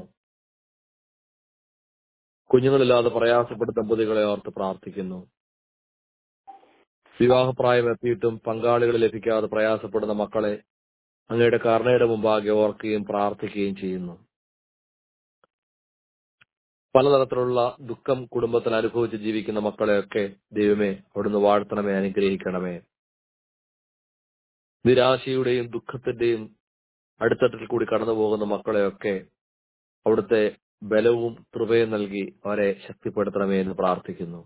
കുഞ്ഞുങ്ങളില്ലാതെ പ്രയാസപ്പെടുന്ന ദമ്പതികളെ ഓർത്ത് പ്രാർത്ഥിക്കുന്നു വിവാഹപ്രായം എത്തിയിട്ടും പങ്കാളികൾ ലഭിക്കാതെ പ്രയാസപ്പെടുന്ന മക്കളെ അങ്ങയുടെ കരുണയുടെ മുമ്പാകെ ഓർക്കുകയും പ്രാർത്ഥിക്കുകയും ചെയ്യുന്നു പലതരത്തിലുള്ള ദുഃഖം കുടുംബത്തിൽ അനുഭവിച്ച് ജീവിക്കുന്ന മക്കളെയൊക്കെ ദൈവമേ അവിടുന്ന് വാഴ്ത്തണമേ അനുഗ്രഹിക്കണമേ നിരാശയുടെയും ദുഃഖത്തിന്റെയും അടിത്തട്ടിൽ കൂടി കടന്നു പോകുന്ന മക്കളെയൊക്കെ അവിടുത്തെ ബലവും കൃപയും നൽകി അവരെ ശക്തിപ്പെടുത്തണമേ എന്ന് പ്രാർത്ഥിക്കുന്നു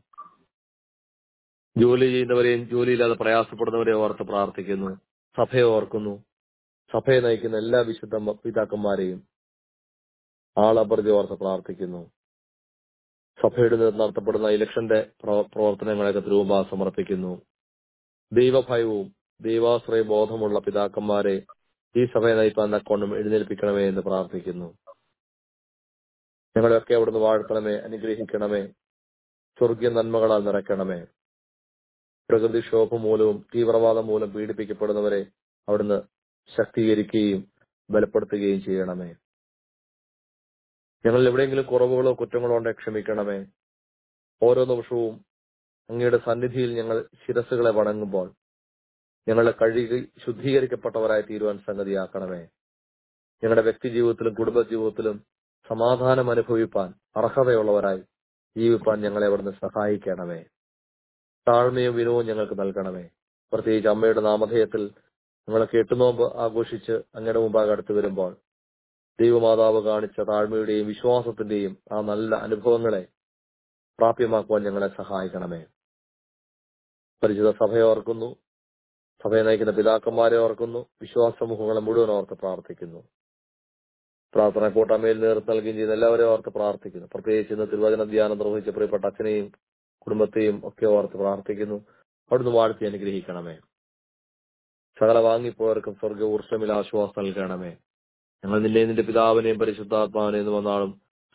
ജോലി ചെയ്യുന്നവരെയും ജോലിയില്ലാതെ പ്രയാസപ്പെടുന്നവരെയും ഓർത്ത് പ്രാർത്ഥിക്കുന്നു സഭയെ ഓർക്കുന്നു സഭയെ നയിക്കുന്ന എല്ലാ വിശുദ്ധ മ- പിതാക്കന്മാരെയും ആളപ്രതി ഓർത്ത് പ്രാർത്ഥിക്കുന്നു സഭയുടെ നേതൃത്വം നടത്തപ്പെടുന്ന ഇലക്ഷന്റെ പ്രവ- പ്രവർത്തനങ്ങളെയൊക്കെ തിരുവുമ്പാ സമർപ്പിക്കുന്നു ദൈവഭയവും ദൈവാശ്രയ ബോധമുള്ള പിതാക്കന്മാരെ ഈ സഭയെ നയിപ്പാൻ തക്കോണം എഴുന്നേൽപ്പിക്കണമേ എന്ന് പ്രാർത്ഥിക്കുന്നു ഞങ്ങളെയൊക്കെ അവിടുന്ന് വാഴ്ത്തണമേ അനുഗ്രഹിക്കണമേ സ്വർഗീയ നന്മകളാൽ നിറയ്ക്കണമേ പ്രകൃതിക്ഷോഭം മൂലവും തീവ്രവാദം മൂലം പീഡിപ്പിക്കപ്പെടുന്നവരെ അവിടുന്ന് ശക്തീകരിക്കുകയും ബലപ്പെടുത്തുകയും ചെയ്യണമേ ഞങ്ങളിൽ എവിടെയെങ്കിലും കുറവുകളോ കുറ്റങ്ങളോ ഉണ്ടെങ്കിൽ ക്ഷമിക്കണമേ ഓരോ നിമിഷവും അങ്ങയുടെ സന്നിധിയിൽ ഞങ്ങൾ ശിരസുകളെ വണങ്ങുമ്പോൾ ഞങ്ങളെ കഴുകി ശുദ്ധീകരിക്കപ്പെട്ടവരായി തീരുവാൻ സംഗതിയാക്കണമേ ഞങ്ങളുടെ വ്യക്തി ജീവിതത്തിലും കുടുംബ ജീവിതത്തിലും സമാധാനം അനുഭവിപ്പാൻ അർഹതയുള്ളവരായി ജീവിപ്പാൻ ഞങ്ങളെ അവിടുന്ന് സഹായിക്കണമേ താഴ്മയും വിനവും ഞങ്ങൾക്ക് നൽകണമേ പ്രത്യേകിച്ച് അമ്മയുടെ നാമധേയത്തിൽ ഞങ്ങളൊക്കെ എട്ടുനോമ്പ് ആഘോഷിച്ച് അങ്ങയുടെ മുമ്പാകെ അടുത്ത് വരുമ്പോൾ ദൈവമാതാവ് കാണിച്ച താഴ്മയുടെയും വിശ്വാസത്തിന്റെയും ആ നല്ല അനുഭവങ്ങളെ പ്രാപ്യമാക്കുവാൻ ഞങ്ങളെ സഹായിക്കണമേ പരിചിത സഭയെ ഓർക്കുന്നു സഭയെ നയിക്കുന്ന പിതാക്കന്മാരെ ഓർക്കുന്നു വിശ്വാസ സമൂഹങ്ങളെ മുഴുവൻ ഓർത്ത് പ്രാർത്ഥിക്കുന്നു പ്രാർത്ഥന കൂട്ടായ്മയിൽ നേതൃത്വം നൽകുകയും ചെയ്യുന്ന എല്ലാവരെയും ഓർത്ത് പ്രാർത്ഥിക്കുന്നു പ്രത്യേകിച്ച് ഇന്ന് തിരുവചന ധ്യാനം നിർവഹിച്ച പ്രിയപ്പെട്ട അച്ഛനെയും കുടുംബത്തെയും ഒക്കെ ഓർത്ത് പ്രാർത്ഥിക്കുന്നു അവിടുന്ന് വാഴ്ത്തി അനുഗ്രഹിക്കണമേ സകല വാങ്ങിപ്പോയവർക്കും സ്വർഗ ഊർഷമിൽ ആശ്വാസം നൽകണമേ ഞങ്ങൾ നിന്നെ നിന്റെ പിതാവിനെയും പരിശുദ്ധാത്മാവിനെയും വന്നാളും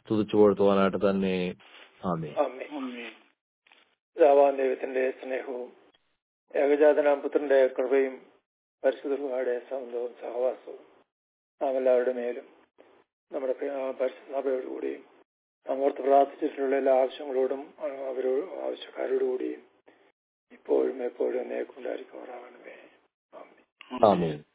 സ്തുതിച്ചു പുകഴ്ത്തുവാനായിട്ട് തന്നെ ആമേ ആമേൻ. പിതാവാം ദൈവത്തിന്റെ സ്നേഹവും ഏകജാതനാം പുത്രന്റെ കൃപയും പരിശുദ്ധയുടെ സൗന്ദവും സഹവാസവും നാം എല്ലാവരുടെ മേലും നമ്മുടെ പ്രിയ പരിശുദ്ധ സഭയോടുകൂടിയും നാം ഓർത്ത് പ്രാർത്ഥിച്ചിട്ടുള്ള എല്ലാ ആവശ്യങ്ങളോടും അവരോട് ആവശ്യക്കാരോടുകൂടിയും ഇപ്പോഴും എപ്പോഴും എന്നേക്കുണ്ടായിരിക്കുമാറാകണമേ ആമേൻ ആമേൻ